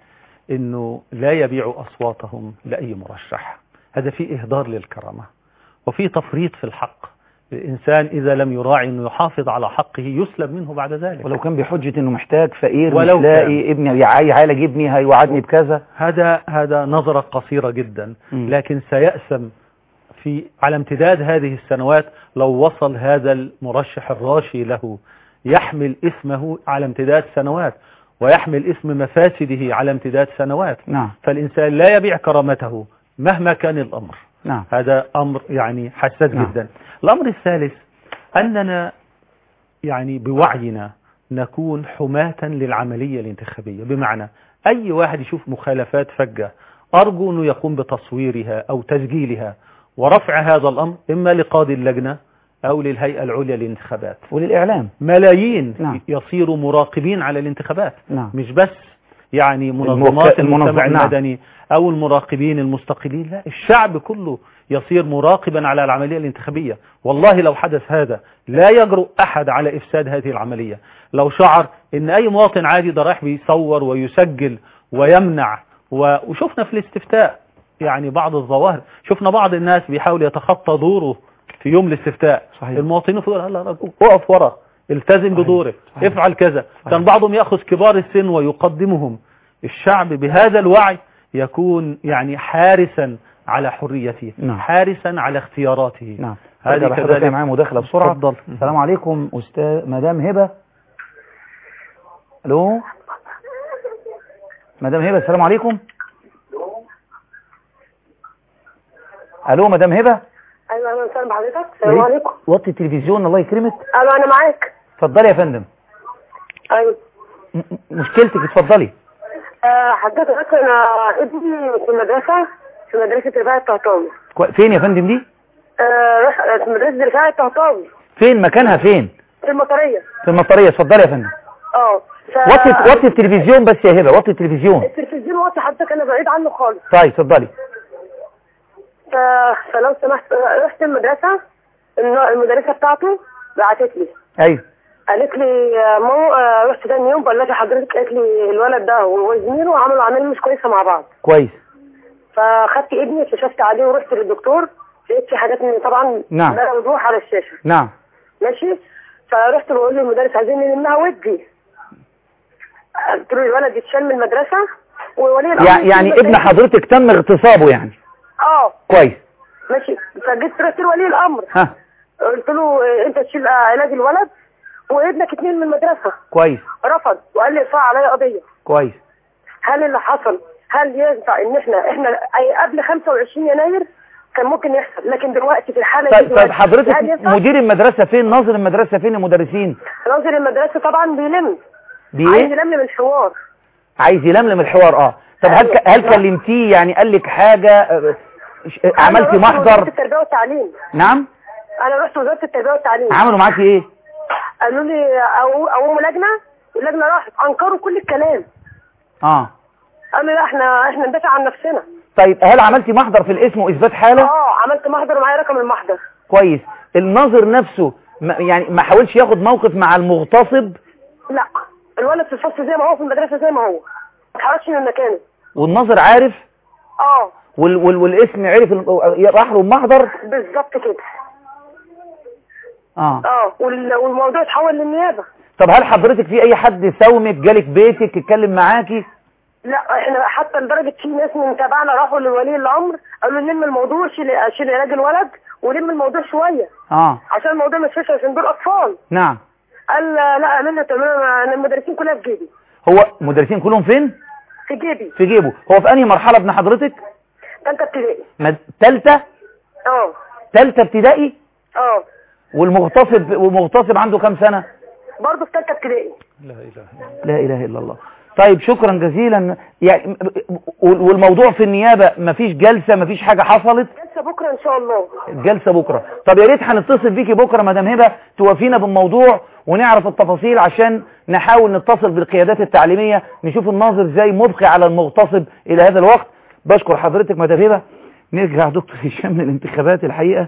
إنه لا يبيعوا أصواتهم لأي مرشح هذا فيه إهدار للكرامة وفي تفريط في الحق الإنسان إذا لم يراعي أنه يحافظ على حقه يسلب منه بعد ذلك ولو كان بحجة انه محتاج فقير ولو مش لاقي ابني هيعالج ابني هيوعدني بكذا هذا هذا نظرة قصيرة جدا مم. لكن سيأسم في على امتداد هذه السنوات لو وصل هذا المرشح الراشي له يحمل اسمه على امتداد سنوات ويحمل اسم مفاسده على امتداد سنوات نعم فالإنسان لا يبيع كرامته مهما كان الأمر نعم هذا أمر يعني حساس نعم. جدا الأمر الثالث أننا يعني بوعينا نكون حماة للعملية الانتخابية بمعنى أي واحد يشوف مخالفات فجة أرجو أنه يقوم بتصويرها أو تسجيلها ورفع هذا الأمر إما لقاضي اللجنة أو للهيئة العليا للانتخابات وللإعلام ملايين نعم. يصيروا مراقبين على الانتخابات نعم مش بس يعني الموك- منظمات المجتمع المنظم- نعم. المدني أو المراقبين المستقلين لا الشعب كله يصير مراقبا على العملية الانتخابية والله لو حدث هذا لا يجرؤ أحد على إفساد هذه العملية لو شعر إن أي مواطن عادي ده رايح بيصور ويسجل ويمنع و- وشفنا في الاستفتاء يعني بعض الظواهر شفنا بعض الناس بيحاول يتخطى دوره في يوم الاستفتاء صحيح. المواطنين يقول لا لا اقف ورا التزم صحيح. بدورك صحيح. افعل كذا صحيح. كان بعضهم يأخذ كبار السن ويقدمهم الشعب بهذا الوعي يكون يعني حارسا على حريته نعم. حارسا على اختياراته نعم هذه هذا كذلك كذلك معايا مداخلة بسرعة اتفضل. السلام عليكم أستاذ مدام هبة ألو مدام هبة السلام عليكم ألو مدام هبة ايوه انا مسلم بحضرتك السلام عليكم وطي التلفزيون الله يكرمك الو انا معاك اتفضلي يا فندم ايوه م- م- مشكلتك اتفضلي آه، حضرتك انا ابني في المدرسه في مدرسه رفاعي الطهطاوي كوي- فين يا فندم دي آه، رح- في مدرسه رفاعي الطهطاوي فين مكانها فين في المطريه في المطرية اتفضلي يا فندم اه ف... وطي وطي التلفزيون بس يا هبة وطي التلفزيون التلفزيون واطي حضرتك انا بعيد عنه خالص طيب اتفضلي ف... فلو سمحت آه، رحت المدرسه الن- المدرسه بتاعته بعتت لي ايوه قالت لي آه، ماما آه، رحت تاني يوم بقول لها حضرتك قالت لي الولد ده وزميله عملوا عمليه مش كويسه مع بعض كويس فخدت ابني كشفت عليه ورحت للدكتور لقيت في حاجات من طبعا نعم. بلا وضوح على الشاشه نعم ماشي فرحت بقول للمدرس عايزين نلمها ودي قلت له الولد يتشال من المدرسه وولي الامر يع- يعني ابن حضرتك تم اغتصابه يعني اه كويس ماشي فجيت رحت لولي الامر ها قلت له إيه، انت تشيل علاج الولد وابنك اتنين من المدرسه كويس رفض وقال لي ارفع عليا قضيه كويس هل اللي حصل هل ينفع ان احنا احنا أي قبل 25 يناير كان ممكن يحصل لكن دلوقتي في الحاله طيب, دي طيب دلوقتي حضرتك هل ينفع؟ مدير المدرسة فين ناظر المدرسة فين المدرسين ناظر المدرسه طبعا بيلم بإيه؟ عايز يلملم الحوار عايز يلملم الحوار اه طب هل ك- هل كلمتيه يعني قال لك حاجة آه، ش- عملتي أنا رحت وزارة محضر التربيه والتعليم نعم انا رحت وزاره التربيه والتعليم عملوا معاكي ايه قالوا لي او او لجنه واللجنه راحت انكروا كل الكلام اه قالوا لا احنا احنا ندافع عن نفسنا طيب هل عملتي محضر في الاسم واثبات حالة اه عملت محضر ومعايا رقم المحضر كويس الناظر نفسه ما يعني ما حاولش ياخد موقف مع المغتصب لا الولد في الفصل زي ما هو في المدرسه زي ما هو ما اتحركش من مكانه والناظر عارف اه وال وال والاسم عرف ال- راح له المحضر بالظبط كده اه اه وال- والموضوع اتحول للنيابه طب هل حضرتك في اي حد ساومك جالك بيتك اتكلم معاكي لا احنا حتى لدرجه في ناس من تبعنا راحوا لولي الامر قالوا نلم الموضوع شيل شيل علاج الولد ولم الموضوع شويه اه عشان الموضوع ما يشيلش عشان دول اطفال نعم قال لا اعملنا تمام انا المدرسين كلها في جيبي هو مدرسين كلهم فين في جيبي في جيبه هو في انهي مرحله ابن حضرتك ثالثه ابتدائي مد... تالتة اه تالتة ابتدائي اه والمغتصب والمغتصب عنده كام سنة برضه في ثالثه ابتدائي لا اله الا الله طيب شكرا جزيلا يعني وال- والموضوع في النيابة مفيش جلسة مفيش حاجة حصلت لسه بكره ان شاء الله الجلسة بكرة طب يا ريت هنتصل بيكي بكرة مدام هبة توافينا بالموضوع ونعرف التفاصيل عشان نحاول نتصل بالقيادات التعليمية نشوف الناظر ازاي مبقي على المغتصب الى هذا الوقت بشكر حضرتك مدام هبة نرجع دكتور هشام من الانتخابات الحقيقة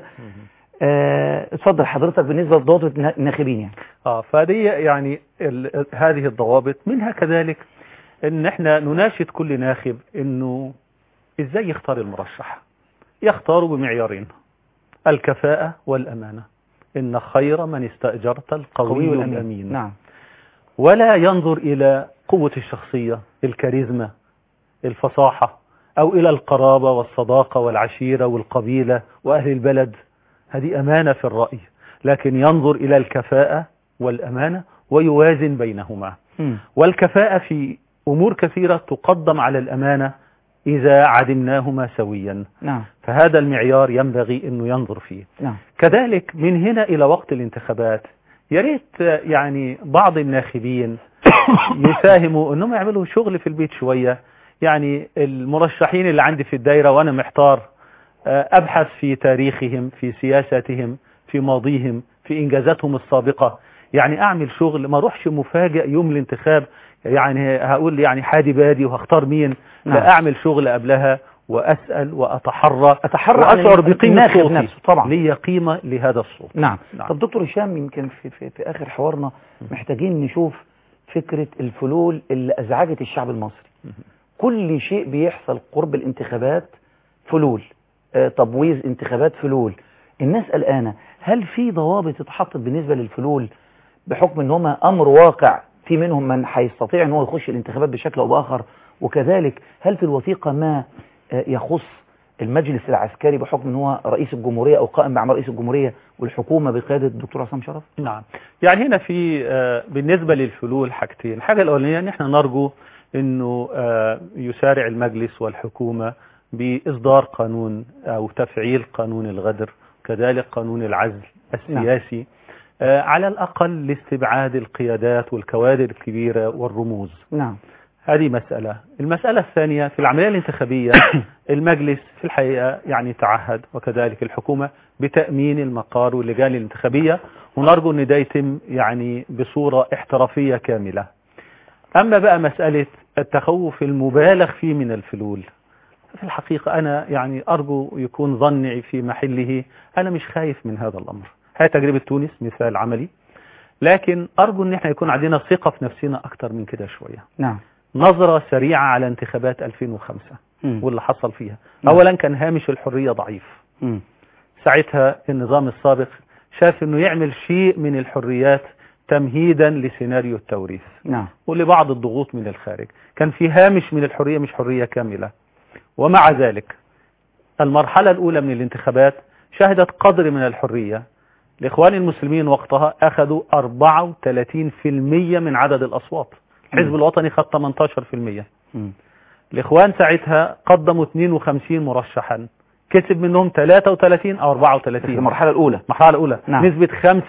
آه، اتفضل حضرتك بالنسبة لضوابط الناخبين يعني اه فدي يعني ال... هذه الضوابط منها كذلك ان احنا نناشد كل ناخب انه ازاي يختار المرشح يختار بمعيارين الكفاءة والأمانة إن خير من استأجرت القوي الأمين نعم ولا ينظر إلى قوة الشخصية الكاريزما الفصاحة أو إلى القرابة والصداقة والعشيرة والقبيلة وأهل البلد هذه أمانة في الرأي لكن ينظر إلى الكفاءة والأمانة ويوازن بينهما مم. والكفاءة في أمور كثيرة تقدم على الأمانة إذا عدمناهما سويا نعم فهذا المعيار ينبغي أنه ينظر فيه نعم كذلك من هنا إلى وقت الانتخابات يا ريت يعني بعض الناخبين يساهموا أنهم يعملوا شغل في البيت شوية يعني المرشحين اللي عندي في الدايرة وأنا محتار آه، أبحث في تاريخهم في سياساتهم في ماضيهم في إنجازاتهم السابقة يعني أعمل شغل ما أروحش مفاجئ يوم الانتخاب يعني هقول يعني حادي بادي وهختار مين نعم. لا أعمل شغل قبلها وأسأل وأتحرى أتحرى عن وأشعر بقيمة الناخب صوتي نفسه طبعا. لي قيمة لهذا الصوت نعم. نعم. طب دكتور هشام يمكن في, في, في آخر حوارنا محتاجين نشوف فكرة الفلول اللي أزعجت الشعب المصري كل شيء بيحصل قرب الانتخابات فلول آه، تبويظ انتخابات فلول الناس قلقانة هل في ضوابط اتحطت بالنسبة للفلول بحكم ان هما امر واقع في منهم من هيستطيع ان هو يخش الانتخابات بشكل او باخر وكذلك هل في الوثيقة ما آه، يخص المجلس العسكري بحكم ان هو رئيس الجمهورية او قائم باعمال رئيس الجمهورية والحكومة بقيادة الدكتور عصام شرف نعم يعني هنا في آه، بالنسبة للفلول حاجتين الحاجة الأولانية ان احنا نرجو انه آه، يسارع المجلس والحكومة بإصدار قانون أو تفعيل قانون الغدر كذلك قانون العزل السياسي آه، على الأقل لاستبعاد القيادات والكوادر الكبيرة والرموز نعم هذه مسألة المسألة الثانية في العملية الانتخابية المجلس في الحقيقة يعني تعهد وكذلك الحكومة بتأمين المقار واللجان الانتخابية ونرجو أن ده يتم يعني بصورة احترافية كاملة أما بقى مسألة التخوف المبالغ فيه من الفلول في الحقيقة أنا يعني أرجو يكون ظني في محله أنا مش خايف من هذا الأمر هي تجربة تونس مثال عملي لكن أرجو أن احنا يكون عندنا ثقة في نفسنا أكتر من كده شوية نعم نظرة سريعة على انتخابات 2005 مم. واللي حصل فيها نعم. أولا كان هامش الحرية ضعيف مم. ساعتها النظام السابق شاف أنه يعمل شيء من الحريات تمهيدا لسيناريو التوريث نعم ولبعض الضغوط من الخارج كان في هامش من الحرية مش حرية كاملة ومع ذلك المرحلة الأولى من الانتخابات شهدت قدر من الحرية الإخوان المسلمين وقتها أخذوا 34% من عدد الأصوات الحزب الوطني خد 18% مم. الإخوان ساعتها قدموا 52 مرشحا كسب منهم 33 أو 34 في المرحلة الأولى المرحلة الأولى نعم. نسبة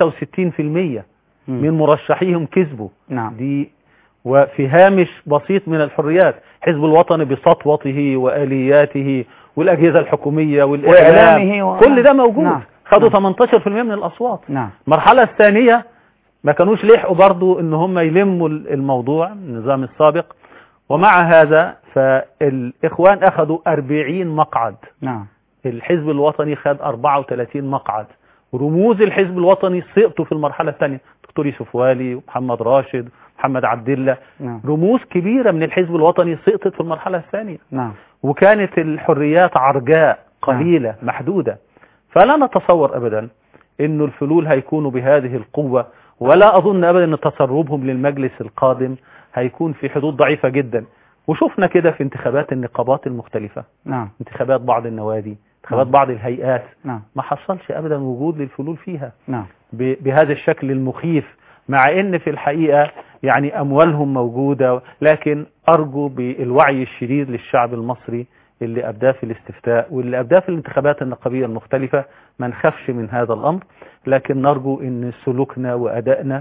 65% من مرشحيهم كسبوا نعم دي وفي هامش بسيط من الحريات حزب الوطني بسطوته وآلياته والأجهزة الحكومية والإعلام وإعلامه و- كل ده موجود نعم. خدوا 18% من الأصوات نعم المرحلة الثانية ما كانوش لحقوا برضو ان هم يلموا الموضوع النظام السابق ومع هذا فالإخوان أخذوا 40 مقعد نعم الحزب الوطني خد 34 مقعد رموز الحزب الوطني سقطوا في المرحلة الثانية دكتور يوسف والي ومحمد راشد محمد عبد الله نعم رموز كبيرة من الحزب الوطني سقطت في المرحلة الثانية نعم وكانت الحريات عرجاء قليلة محدودة فلا نتصور أبدا أن الفلول هيكونوا بهذه القوة ولا أظن أبدا أن تسربهم للمجلس القادم هيكون في حدود ضعيفة جدا وشفنا كده في انتخابات النقابات المختلفة نعم انتخابات بعض النوادي انتخابات نعم. بعض الهيئات نعم ما حصلش أبدا وجود للفلول فيها نعم ب- بهذا الشكل المخيف مع ان في الحقيقة يعني اموالهم موجودة لكن ارجو بالوعي الشديد للشعب المصري اللي ابداه في الاستفتاء واللي ابداه في الانتخابات النقابية المختلفة ما نخافش من هذا الامر لكن نرجو ان سلوكنا وادائنا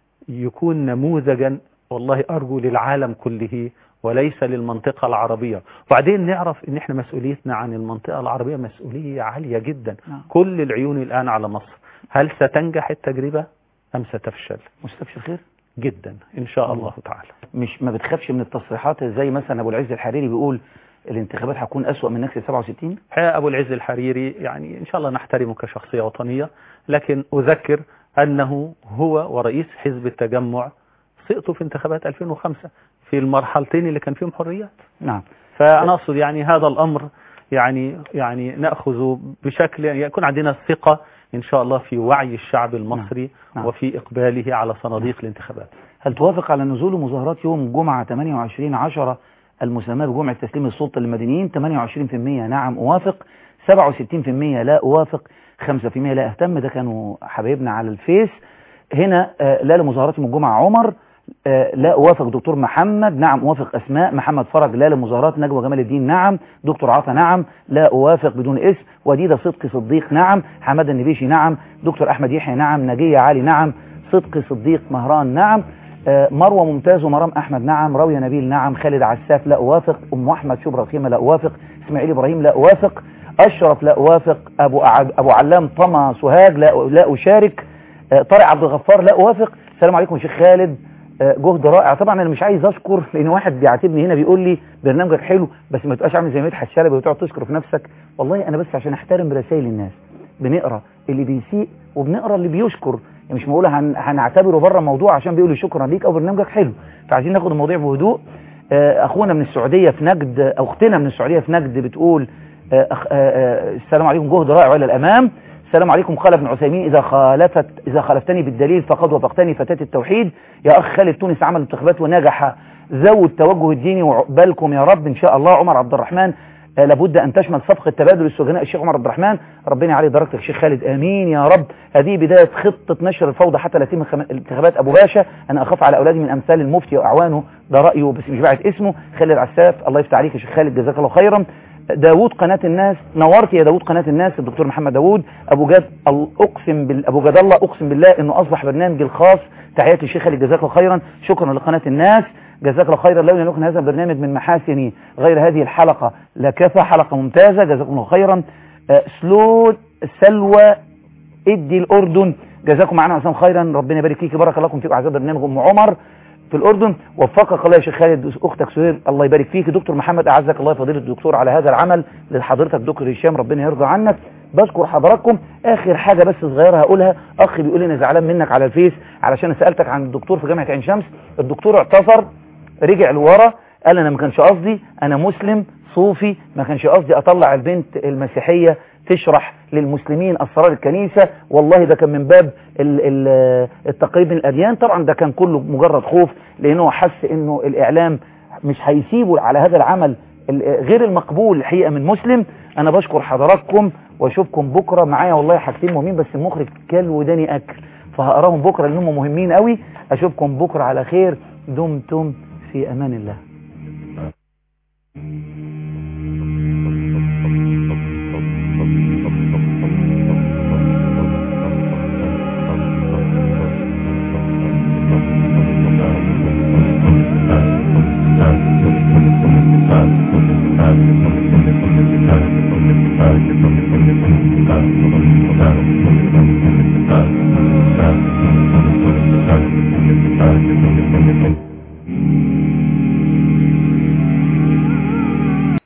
يكون نموذجا والله ارجو للعالم كله وليس للمنطقة العربية وبعدين نعرف ان احنا مسؤوليتنا عن المنطقة العربية مسؤولية عالية جدا نعم. كل العيون الان على مصر هل ستنجح التجربة ام ستفشل مستبشر خير جدا ان شاء الله تعالى مش ما بتخافش من التصريحات زي مثلا ابو العز الحريري بيقول الانتخابات هتكون اسوأ من نكسة 67 الحقيقة ابو العز الحريري يعني ان شاء الله نحترمه كشخصية وطنية لكن اذكر انه هو ورئيس حزب التجمع سقطوا في انتخابات 2005 في المرحلتين اللي كان فيهم حريات نعم فانا اقصد يعني هذا الامر يعني يعني ناخذ بشكل يعني يكون عندنا ثقة ان شاء الله في وعي الشعب المصري نعم. وفي اقباله على صناديق الانتخابات هل توافق على نزول مظاهرات يوم جمعة 28 10 المسمى بجمعة تسليم السلطة للمدنيين 28% نعم أوافق 67% لا أوافق 5% لا أهتم ده كانوا حبايبنا على الفيس هنا آه، لا لمظاهرات يوم الجمعة عمر آه، لا أوافق دكتور محمد نعم أوافق أسماء محمد فرج لا لمظاهرات نجوى جمال الدين نعم دكتور عطا نعم لا أوافق بدون اسم وديدة صدقي صديق نعم حماد النبيشي نعم دكتور أحمد يحيى نعم نجية علي نعم صدقي صديق مهران نعم آه، مروة ممتاز ومرام أحمد نعم راوية نبيل نعم خالد عساف لا أوافق أم أحمد شبرا خيمة لا أوافق إسماعيل إبراهيم لا أوافق أشرف لا أوافق أبو أعد أبو علام طما سوهاج لا لا أشارك آه، طارق عبد الغفار لا أوافق السلام عليكم يا شيخ خالد آه، جهد رائع طبعا انا مش عايز اذكر لان واحد بيعاتبني هنا بيقول لي برنامجك حلو بس ما تبقاش عامل زي مدحت شلبي وتقعد تشكر في نفسك والله انا بس عشان احترم رسائل الناس بنقرا اللي بيسيء وبنقرا اللي بيشكر يعني مش معقوله هن... هنعتبره بره الموضوع عشان بيقول لي شكرا ليك او برنامجك حلو فعايزين ناخد الموضوع بهدوء آه، اخونا من السعوديه في نجد او اختنا من السعوديه في نجد بتقول آه، أخ... آه، آه، السلام عليكم جهد رائع والى الامام السلام عليكم قال ابن عثيمين إذا خالفت إذا خالفتني بالدليل فقد وفقتني فتاة التوحيد يا أخ خالد تونس عمل انتخابات ونجح ذوي التوجه الديني وعقبالكم يا رب إن شاء الله عمر عبد الرحمن آه، لابد أن تشمل صفقة تبادل السجناء الشيخ عمر عبد الرحمن ربنا يعلي درجتك الشيخ خالد آمين يا رب هذه بداية خطة نشر الفوضى حتى لا يتم خم- انتخابات أبو باشا أنا أخاف على أولادي من أمثال المفتي وأعوانه ده رأيه بس مش باعت اسمه خالد عساف الله يفتح عليك يا شيخ خالد جزاك الله خيرا داوود قناة الناس نورت يا داوود قناة الناس الدكتور محمد داوود أبو جاد ال- أقسم بال... أبو جاد الله أقسم بالله إنه أصبح برنامج الخاص تحياتي الشيخ خالد جزاك الله خيرا شكرا لقناة الناس جزاك الله خيرا لو لم يكن هذا البرنامج من محاسن غير هذه الحلقة لكفى حلقة ممتازة جزاكم الله خيرا آه، سلو سلوى ادي الأردن جزاكم معنا عسام خيرا ربنا يبارك فيك بارك الله لكم فيكم عزيز برنامج أم عمر في الأردن وفقك الله يا شيخ خالد أختك سهير الله يبارك فيك دكتور محمد أعزك الله فضيلة الدكتور على هذا العمل لحضرتك دكتور هشام ربنا يرضى عنك بشكر حضراتكم آخر حاجة بس صغيرة هقولها أخ بيقول لي أنا زعلان منك على الفيس علشان سألتك عن الدكتور في جامعة عين شمس الدكتور اعتذر رجع لورا قال أنا ما كانش قصدي أنا مسلم صوفي ما كانش قصدي أطلع البنت المسيحية تشرح للمسلمين أسرار الكنيسة والله ده كان من باب ال- ال- التقريب من الأديان طبعا ده كان كله مجرد خوف لأنه حس أنه الإعلام مش هيسيبه على هذا العمل ال- غير المقبول الحقيقة من مسلم أنا بشكر حضراتكم وأشوفكم بكرة معايا والله حاجتين مهمين بس المخرج كل وداني أكل فهقراهم بكرة لأنهم مهمين قوي أشوفكم بكرة على خير دمتم في أمان الله Thank you.